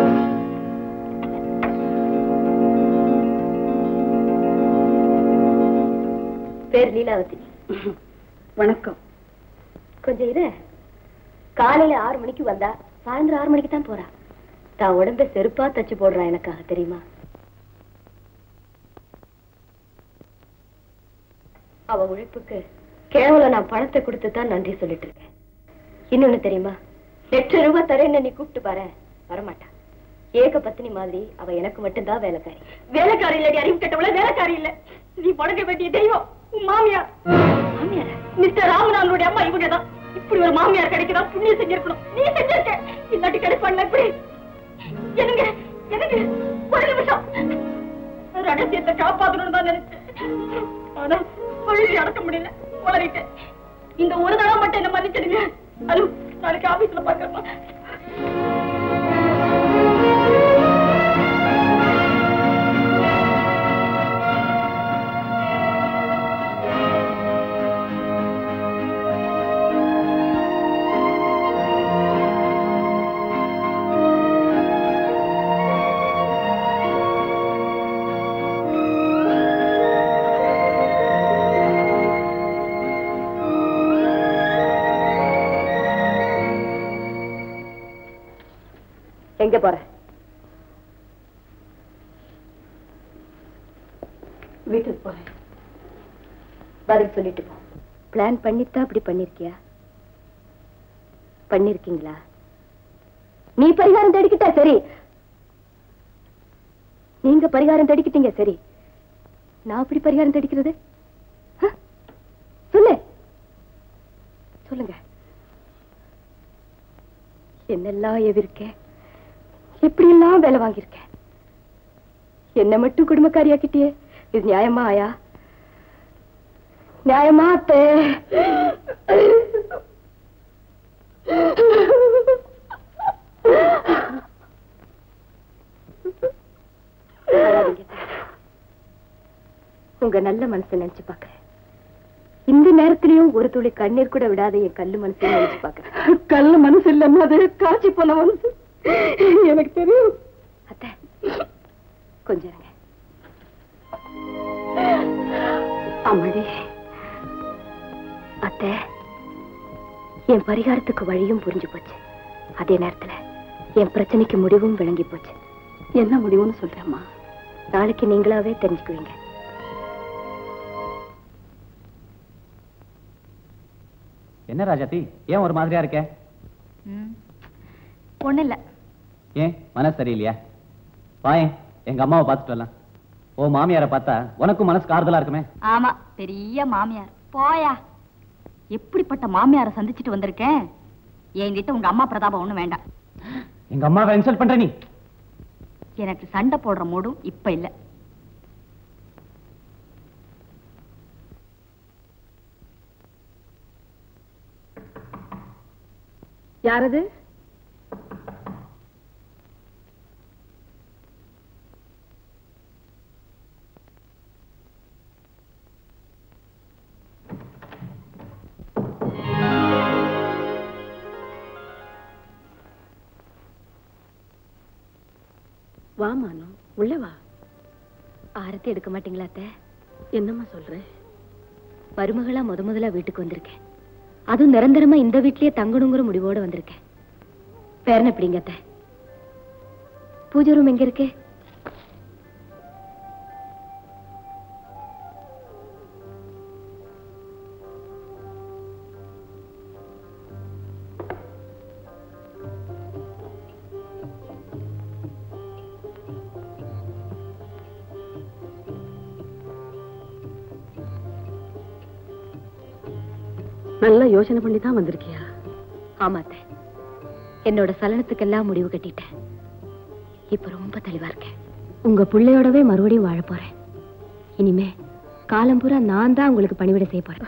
பேர் லீலாவதி வணக்கம் கொஞ்சம் இரு காலையில ஆறு மணிக்கு வந்தா சாயந்தரம் ஆறு மணிக்கு தான் போறா தான் உடம்ப செருப்பா தச்சு போடுறா எனக்காக தெரியுமா அவ உழைப்புக்கு கேவலம் நான் பணத்தை கொடுத்து தான் நன்றி சொல்லிட்டு இருக்கேன் இன்னொன்னு தெரியுமா லட்சம் ரூபாய் தரேன்னு நீ கூப்பிட்டு பாரு வரமாட்டா ஏக பத்தினி மாதிரி அவ எனக்கு மட்டும்தான் வேலைக்காரி வேலைக்காரி இல்லடி அறிவு கெட்டவள வேலைக்காரி இல்ல நீ பழக வேண்டிய தெய்வம் உன் மாமியார் மாமியாரா மிஸ்டர் ராமநாதனுடைய அம்மா இவங்க தான் இப்படி ஒரு மாமியார் கிடைக்கதா புண்ணியம் செஞ்சிருக்கணும் நீ செஞ்சிருக்க இல்லாட்டி கிடைப்பான்ல எப்படி என்னங்க என்னங்க ஒரு நிமிஷம் ரகசியத்தை காப்பாத்தணும்னு தான் நினைச்சேன் ஆனா சொல்லி அடக்க முடியல உளறிட்டேன் இந்த ஒரு தடவை மட்டும் என்ன மன்னிச்சிடுங்க அது நாளைக்கு ஆபீஸ்ல பாக்கலாம் எங்க போற வீட்டுக்கு போறேன் பதில் சொல்லிட்டு போ பிளான் பண்ணித்தான் அப்படி பண்ணிருக்கியா பண்ணிருக்கீங்களா நீ பரிகாரம் தேடிக்கிட்டா சரி நீங்க பரிகாரம் தேடிக்கிட்டீங்க சரி நான் அப்படி பரிகாரம் தேடிக்கிறது ஆ? சொல்லு சொல்லுங்க என்னெல்லாம் எவிருக்கேன் எப்படியெல்லாம் வேலை வாங்கியிருக்கேன் என்ன மட்டும் குடும்பக்காரியாக்கிட்டியே இது நியாயமா ஆயா நியாயமா அத்தே அழாதீங்க. உங்க நல்ல மனசை நினைச்சு பாக்குறேன் இந்த நேரத்திலயும் ஒரு துளி கண்ணீர் கூட விடாத என் கல்லு மனசை நினைச்சு பாக்குறேன் கல்லு மனசு இல்லம்மா அது காய்ச்சி போன மனசு எனக்கு தெரியும் அத்தை கொஞ்சம் இருங்க அம்மாடி அத்தை என் பரிகாரத்துக்கு வழியும் புரிஞ்சு போச்சு அதே நேரத்துல என் பிரச்சனைக்கு முடிவும் விளங்கி போச்சு என்ன முடிவுன்னு சொல்றேம்மா நாளைக்கு நீங்களாவே தெரிஞ்சுக்குவீங்க என்ன ராஜாத்தி ஏன் ஒரு மாதிரியா இருக்க ஒண்ணு இல்ல ஏன் மனசு சரியில்லையா வாயேன் எங்க அம்மாவை பார்த்துட்டு வரலாம் ஓ மாமியாரை பார்த்தா உனக்கும் மனசு ஆறுதலா இருக்குமே ஆமா பெரிய மாமியார் போயா எப்படிப்பட்ட மாமியாரை சந்திச்சுட்டு வந்திருக்கேன் என்கிட்ட உங்க அம்மா பிரதாபம் ஒண்ணும் வேண்டாம் எங்க அம்மாவை இன்சல்ட் பண்ற நீ எனக்கு சண்டை போடுற மூடும் இப்ப இல்ல யாரது வா மானு உள்ள வா ஆரத்தி எடுக்க மாட்டீங்களா அத்தை என்னம்மா சொல்ற மருமகளா முத முதலா வீட்டுக்கு வந்திருக்கேன் அதுவும் நிரந்தரமா இந்த வீட்லயே தங்கணுங்கிற முடிவோட வந்திருக்கேன் பேரன் எப்படிங்க அத்தை பூஜை ரூம் எங்க இருக்கு நல்லா யோசனை பண்ணி தான் வந்திருக்கியா ஆமா அத்தை என்னோட சலனத்துக்கெல்லாம் முடிவு கட்டிட்டேன் இப்ப ரொம்ப தெளிவா இருக்கேன் உங்க பிள்ளையோடவே மறுபடியும் வாழ போறேன் இனிமே காலம் பூரா நான் தான் உங்களுக்கு பணிவிட செய்ய போறேன்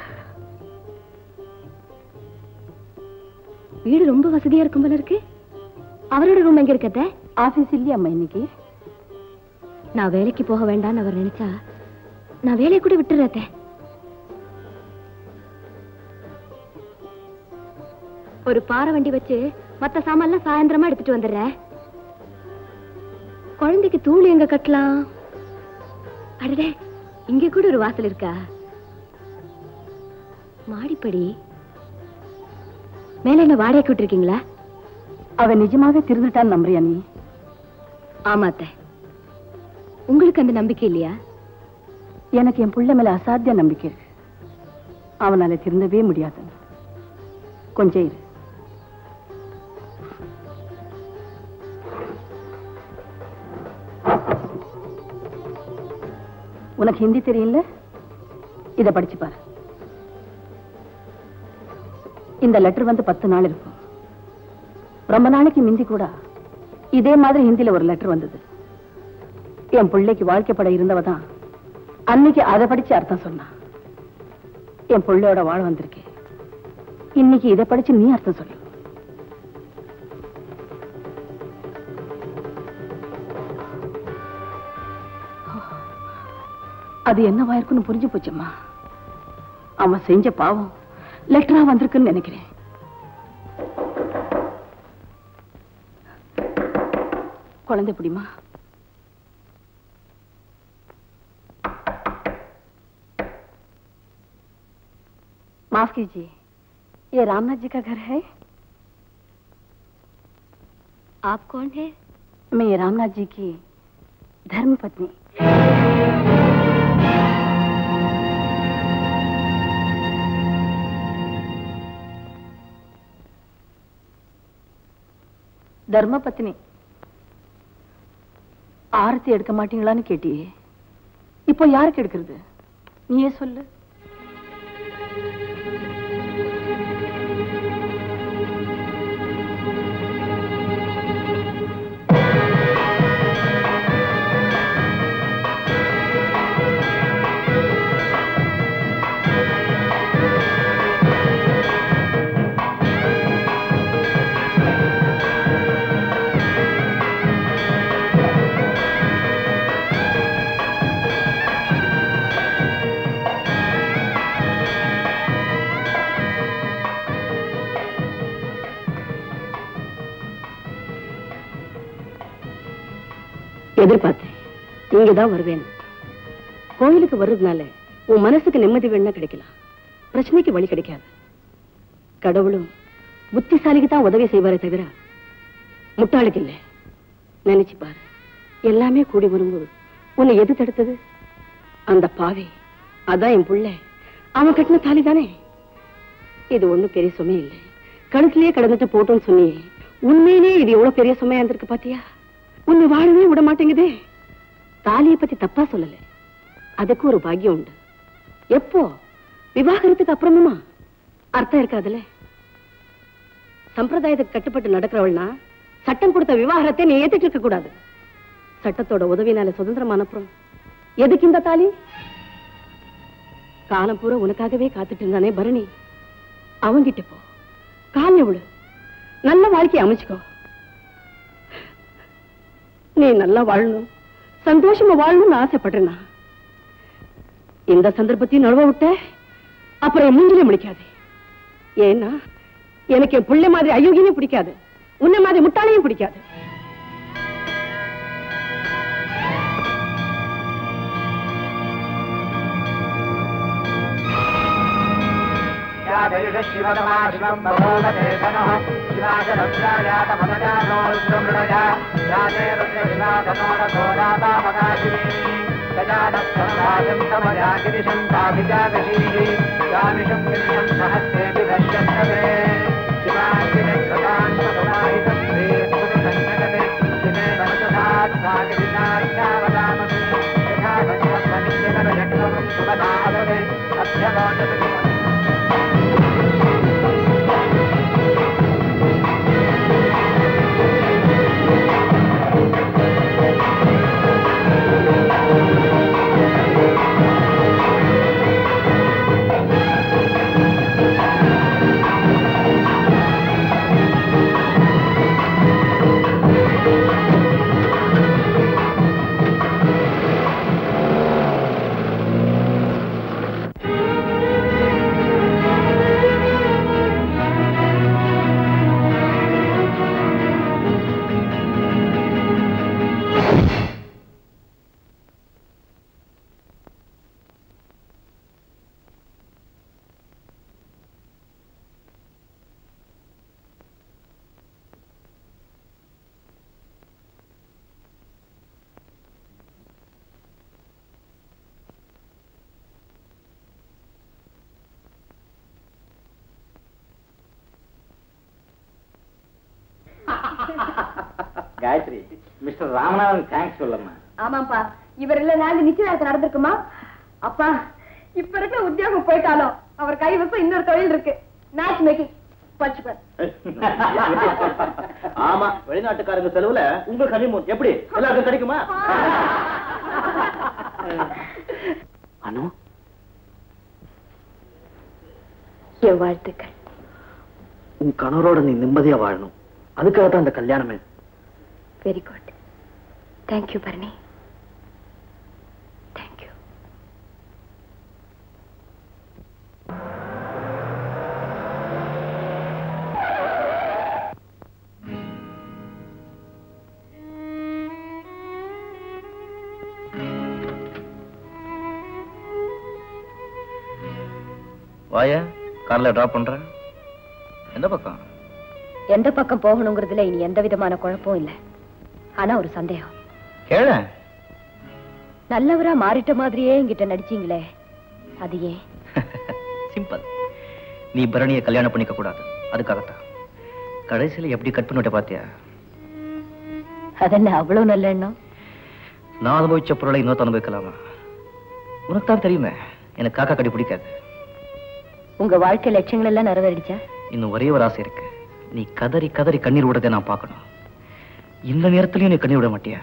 வீடு ரொம்ப வசதியா இருக்கும் போல இருக்கு அவரோட ரூம் எங்க இருக்கத்த ஆபீஸ் இல்லையா அம்மா இன்னைக்கு நான் வேலைக்கு போக வேண்டாம்னு அவர் நினைச்சா நான் வேலையை கூட விட்டுறத ஒரு பாறை வண்டி வச்சு மத்த சாமான்லாம் சாயந்தரமா எடுத்துட்டு வந்துடுறேன் குழந்தைக்கு தூள் எங்க கட்டலாம் அடடே இங்க கூட ஒரு வாசல் இருக்கா மாடிப்படி மேல என்ன வாடகைக்கு விட்டுருக்கீங்களா அவன் நிஜமாவே திருந்துட்டான்னு நம்புறியா நீ ஆமாத்த உங்களுக்கு அந்த நம்பிக்கை இல்லையா எனக்கு என் புள்ள மேல அசாத்திய நம்பிக்கை இருக்கு அவனால திருந்தவே முடியாது கொஞ்சம் இரு உனக்கு ஹிந்தி தெரியல இத படிச்சு பாரு இந்த லெட்டர் வந்து பத்து நாள் இருக்கும் ரொம்ப நாளைக்கு மிந்தி கூட இதே மாதிரி ஹிந்தில ஒரு லெட்டர் வந்தது என் பிள்ளைக்கு வாழ்க்கைப்பட இருந்தவ தான் அன்னைக்கு அதை படிச்சு அர்த்தம் சொன்னா என் பிள்ளையோட வாழ வந்திருக்கேன் இன்னைக்கு இதை படிச்சு நீ அர்த்தம் சொல்லு அது என்னவா இருக்குன்னு புரிஞ்சு போச்சம்மா அவன் செஞ்ச பாவம் லெட்டரா வந்திருக்குன்னு நினைக்கிறேன் குழந்தை பிடிமா माफ कीजिए ये रामनाथ जी का घर है आप कौन है मैं ये रामनाथ जी की धर्म पत्नी தர்ம பத்னி ஆரத்தி எடுக்க மாட்டீங்களான்னு கேட்டியே இப்போ யாருக்கு எடுக்கிறது நீயே சொல்லு எதிர்பார்த்தேன் இங்கதான் வருவேன் கோயிலுக்கு வர்றதுனால உன் மனசுக்கு நிம்மதி வேணா கிடைக்கலாம் பிரச்சனைக்கு வழி கிடைக்காது கடவுளும் புத்திசாலிக்கு தான் உதவி செய்வாரே தவிர முட்டாளுக்கு இல்லை நினைச்சு பாரு எல்லாமே கூடி வரும்போது உன்னை எது தடுத்தது அந்த பாவி அதான் என் புள்ள அவன் கட்டின தாலி தானே இது ஒண்ணும் பெரிய சுமை இல்லை கழுத்திலேயே கடந்துட்டு போட்டோம்னு சொன்னியே உண்மையிலேயே இது எவ்வளவு பெரிய சுமையா இருந்திருக்கு பாத்தியா உன்னை வாழவே விட மாட்டேங்குதே தாலியை பத்தி தப்பா சொல்லல அதுக்கு ஒரு பாக்கியம் உண்டு எப்போ விவாகரத்துக்கு அப்புறமுமா அர்த்தம் இருக்காதுல்ல சம்பிரதாயத்துக்கு கட்டுப்பட்டு நடக்கிறவள்னா சட்டம் கொடுத்த விவாகரத்தை நீ ஏத்துட்டு இருக்க கூடாது சட்டத்தோட உதவினால சுதந்திரம் அனுப்புறோம் எதுக்கு இந்த தாலி காலம் பூரா உனக்காகவே காத்துட்டு இருந்தானே பரணி அவங்கிட்ட போ கால் எவ்வளவு நல்ல வாழ்க்கையை அமைச்சுக்கோ நீ நல்லா வாழணும் சந்தோஷமா வாழணும்னு ஆசைப்படுறேனா இந்த சந்தர்ப்பத்தையும் நழுவ விட்ட அப்புறம் என் மூஞ்சிலே முடிக்காது ஏன்னா எனக்கு என் பிள்ளை மாதிரி அயோக்கியமே பிடிக்காது உன்னை மாதிரி முட்டாளையும் பிடிக்காது Thank you. Gayathri mister Ramanathan thanks சொல்லம்மா ஆமாப்பா இவர் இல்லைன்னா இந்த நிச்சயதார்த்தம் நடந்திருக்குமா அப்பா இப்ப இருக்கிற உத்தியோகம் போயிட்டாலும் அவர் கைவசம் இன்னொரு தொழில் இருக்கு மேட்ச் மேக்கிங் படிச்சுப்பார் ஆமா வெளிநாட்டுக்காரங்க செலவுல உங்க கனிமூன் எப்படி எல்லாருக்கும் கிடைக்குமா அனு என் வாழ்த்துக்கள் உன் கணவரோட நீ நிம்மதியா வாழணும் அதுக்காக தான் இந்த கல்யாணமே very good thank you Bharani thank you வாயா கார்ல டிராப் பண்றேன் எந்த பக்கம் எந்த பக்கம் போகணுங்கிறதுல இனி எந்த விதமான குழப்பம் இல்ல ஆனா ஒரு சந்தேகம் கேள நல்லவரா மாறிட்ட மாதிரியே என்கிட்ட நடிச்சீங்களே அது ஏன் சிம்பிள் நீ பரணியை கல்யாணம் பண்ணிக்க கூடாது அதுக்காகத்தான் கடைசியில எப்படி கட் பண்ணிட்ட பாத்தியா அதென்ன அவ்வளவு நல்ல எண்ணம் நான் அனுபவிச்ச பொருளை இன்னொருத்த அனுபவிக்கலாமா உனக்கு தான் தெரியுமே எனக்கு காக்கா கடி பிடிக்காது உங்க வாழ்க்கை லட்சியங்கள் எல்லாம் நிறைவேறிடுச்சா இன்னும் ஒரே ஒரு ஆசை இருக்கு நீ கதறி கதறி கண்ணீர் விடுறதை நான் பார்க்கணும் இந்த நேரத்திலயும் நீ கண்ணீர் விட மாட்டியா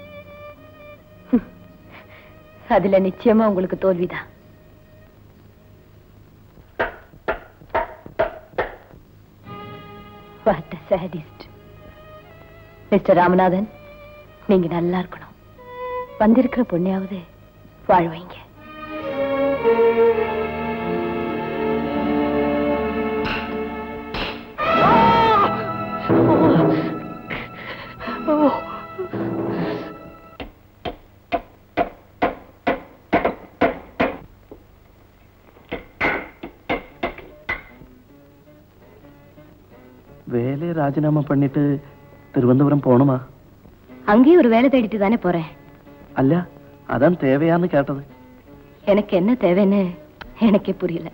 அதுல நிச்சயமா உங்களுக்கு தோல்விதான் What a sadist. Mister Ramanathan நீங்க நல்லா இருக்கணும் வந்திருக்கிற பொண்ணையாவது வாழ வைங்க வேலையை ராஜினாமா பண்ணிட்டு திருவனந்தபுரம் போகணுமா அங்கேயும் ஒரு வேலை தேடிட்டு தானே போறேன் அல்ல அதான் தேவையான்னு கேட்டது எனக்கு என்ன தேவைன்னு எனக்கே புரியல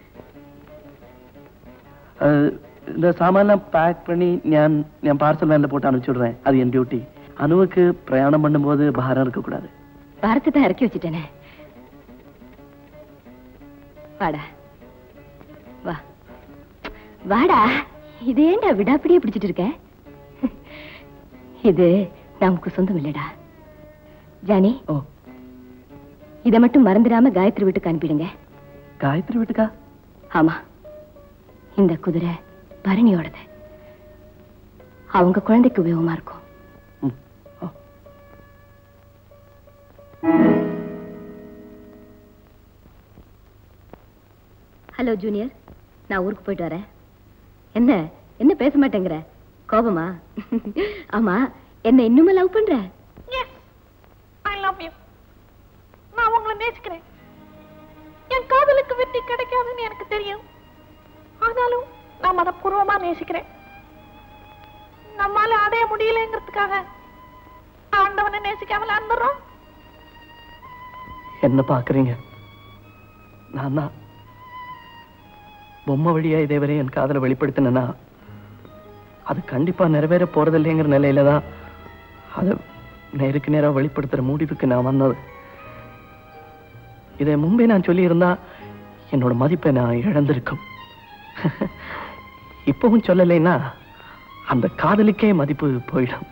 அஹ், இந்த சாமான்லாம் பேக் பண்ணி ഞാൻ ഞാൻ பார்சல் வேன்ல போட்டு அனுப்பிச்சு விடுறேன் அது என் டியூட்டி அனுவுக்கு பிரயாணம் பண்ணும்போது பாரம் இருக்கக்கூடாது பாரத்தை தான் இறக்கி வச்சுட்டேனே வாடா வா வாடா இது ஏன்டா விடாப்பிடியே பிடிச்சிட்டு இருக்க இது நமக்கு சொந்தம் இல்லடா ஜானி ஓ இதை மட்டும் மறந்துடாம காயத்ரி வீட்டுக்கு அனுப்பிடுங்க காயத்ரி வீட்டுக்கா ஆமா இந்த குதிரை பரணியோடது அவங்க குழந்தைக்கு உபயோகமா இருக்கும் ஹலோ ஜூனியர் நான் ஊருக்கு போயிட்டு வரேன் என்ன என்ன பேச மாட்டேங்கிற கோபமா ஆமா என்ன இன்னுமா லவ் பண்ற எஸ் ஐ லவ் யூ நான் உங்களை நேசிக்கிறேன் என் காதலுக்கு வெற்றி கிடைக்காதுன்னு எனக்கு தெரியும் ஆனாலும் நான் மனப்பூர்வமா நேசிக்கிறேன் நம்மால அடைய முடியலங்கிறதுக்காக ஆண்டவனை நேசிக்காமல அந்துடுறோம் என்ன பாக்குறீங்க நான் தான் பொம்மை வழியா இதே வரை என் காதலை வெளிப்படுத்தினேன்னா அது கண்டிப்பா நிறைவேற போறதில்லைங்கிற நிலையில தான் அதை நேருக்கு நேரா வெளிப்படுத்துற முடிவுக்கு நான் வந்தது இதை முன்பே நான் சொல்லியிருந்தா என்னோட மதிப்பை நான் இழந்திருக்கும் இப்பவும் சொல்லலைன்னா அந்த காதலுக்கே மதிப்பு போயிடும்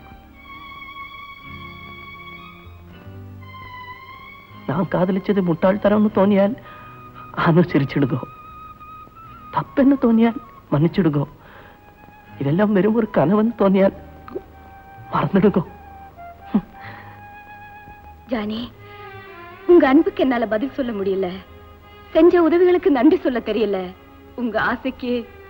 நான் காதலிச்சது முட்டாள்தரம்னு தோணியால் அனுசரிச்சிடுங்கோ தப்பென்னு തോന്നിയാൽ മன்னிച്ചിടുകോ ഇതെല്ലാം വെറും ഒരു കനവെന്ന് തോന്നിയാൽ മറന്നിടുകോ ஜானி உங்க அன்புக்கு என்னால பதில் சொல்ல முடியல செஞ்ச உதவிகளுக்கு நன்றி சொல்ல தெரியல உங்க ஆசைக்கு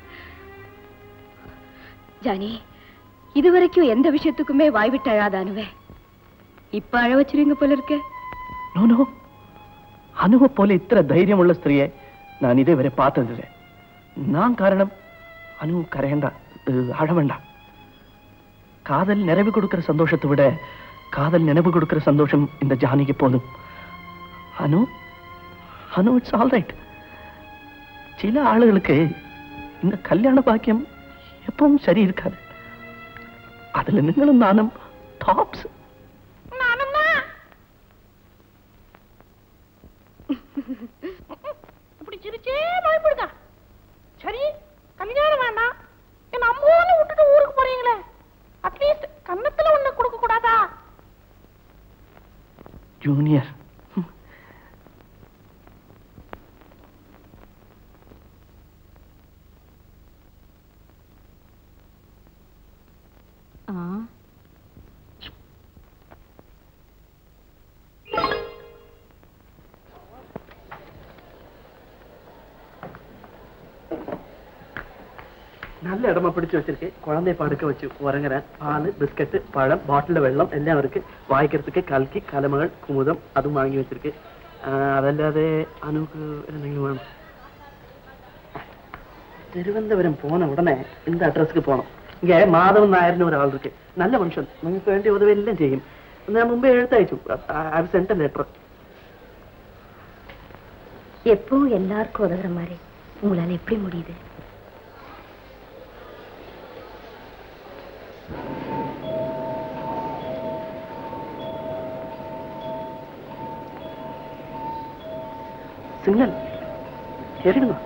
ஜானி இதுவரைக்கும் எந்த விஷயத்துக்குமே வாய்விட்டு அழாத அணுவே இப்ப அழ வச்சிருவீங்க போல இருக்கு നോ നോ അനുവ പോലെ ഇത്ര ധൈര്യമുള്ള സ്ത്രീയെ ഞാൻ ഇതേവരെ പാത്തതില്ല നാം കാരണം അനു കരയണ്ട ഏഹ്, அழவேണ്ട காதல் நிறைவு கொடுக்கிற சந்தோஷத்தை விட காதல் நினைவு கொடுக்கிற சந்தோஷம் இந்த ஜானிக்கு போதும் Anu Anu it's all right சில ஆளுகளுக்கு இந்த கல்யாண பாக்கியம் எப்பவும் சரி இருக்காது அதுல நீங்களும் நானும் டாப்ஸ் நானும் தான் இப்படி சிரிச்சே பயப்படுதா சரி கல்யாணம் வேண்டாம் என்ன அம்மோன்னு விட்டுட்டு ஊருக்கு போறீங்களே அட்லீஸ்ட் கன்னத்துல ஒண்ணு கொடுக்க கூடாதா ஜூனியர் நல்ல இடமா பிடிச்சு வச்சிருக்கு குழந்தை படுக்க வச்சு உறங்குறேன் பால் பிஸ்கட் பழம் பாட்டில் வெள்ளம் எல்லாம் இருக்கு வாய்க்கிறதுக்கு கல்கி கலமகள் குமுதம் அதுவும் வாங்கி வச்சிருக்கு ஆஹ் അതല്ലാതെ அனுக்கு എന്തെങ്കിലും வேணும் திருவனந்தபுரம் போன உடனே இந்த அட்ரஸ்க்கு போனோம் இங்க மாதவன் നായர்னு ஒரு ஆள் இருக்கு நல்ல மனுஷன் നിങ്ങൾക്ക് വേണ്ടി ഉதவி എല്ലാം ചെയ്യും ഞാൻ മുമ്പേ എഴുത്തയച്ചു ഐ സെൻഡ് ലെറ്റർ எப்பவும் எல்லாருக்கும் உதவுற மாதிரி உங்களால எப்படி முடியுது സിഗ്നൽ കേറിടുന്നു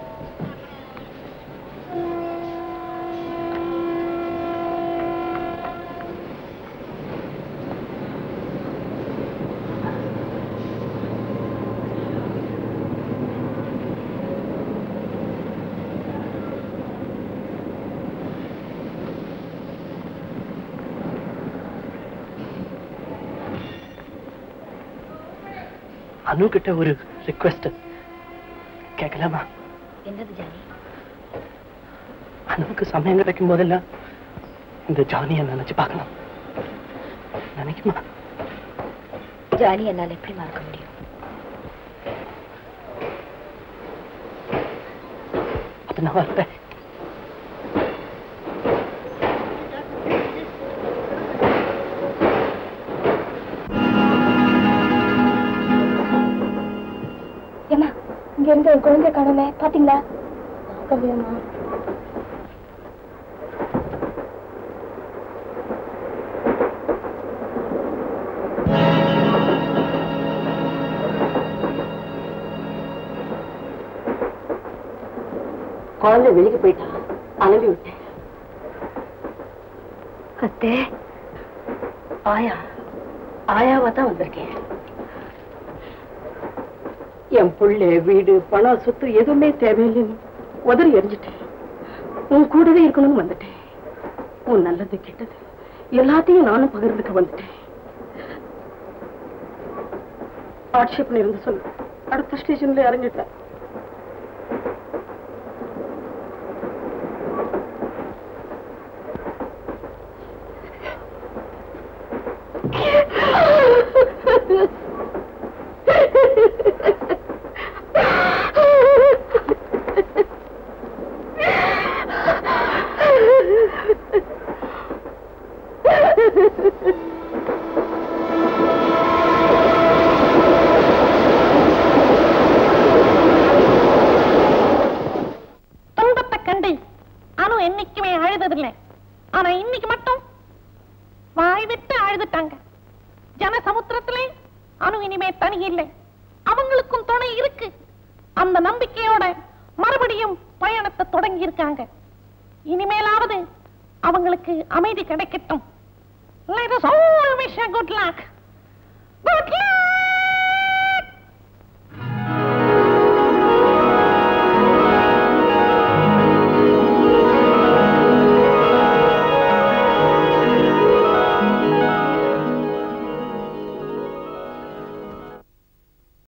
அனு கிட்ட ஒரு ரிக்வெஸ்ட் கேட்கலாமா என்னது ஜானி அனுவுக்கு சமயம் கிடைக்கும் போதெல்லாம் இந்த ஜானியை நினைச்சு பார்க்கலாம் நினைக்குமா ஜானி என்னால எப்படி மறக்க முடியும் அப்ப நான் வரேன் ஏமா இங்க இருந்து ஒரு குழந்தை காணுமே பாத்தீங்களா கல்யாணமா குழந்தை வெளியே போயிட்டா அனுப்பி விட்டேன் அத்தே ஆயா ஆயாவா தான் வந்திருக்கேன் என் புள்ள வீடு பணம் சொத்து எதுவுமே தேவையில்லைன்னு உதறி எரிஞ்சிட்டேன் உன் கூடவே இருக்கணும்னு வந்துட்டேன் உன் நல்லது கெட்டது எல்லாத்தையும் நானும் பகிர்ந்துக்க வந்துட்டேன் ஆட்சேபனை இருந்து சொல்லு அடுத்த ஸ்டேஷன்ல இறங்கிட்டேன் துன்பத்தை கண்டு அனு என்னைக்குமே அழுததில்லை ஆனா இன்னைக்கு மட்டும் வாய் விட்டு அழுதுட்டாங்க ஜன சமுத்திரத்திலே அனு இனிமே தனி இல்லை அவங்களுக்கும் துணை இருக்கு அந்த நம்பிக்கையோட மறுபடியும் பயணத்தை தொடங்கி இருக்காங்க இனிமேலாவது அவங்களுக்கு அமைதி கிடைக்கட்டும் Let us all wish a good luck.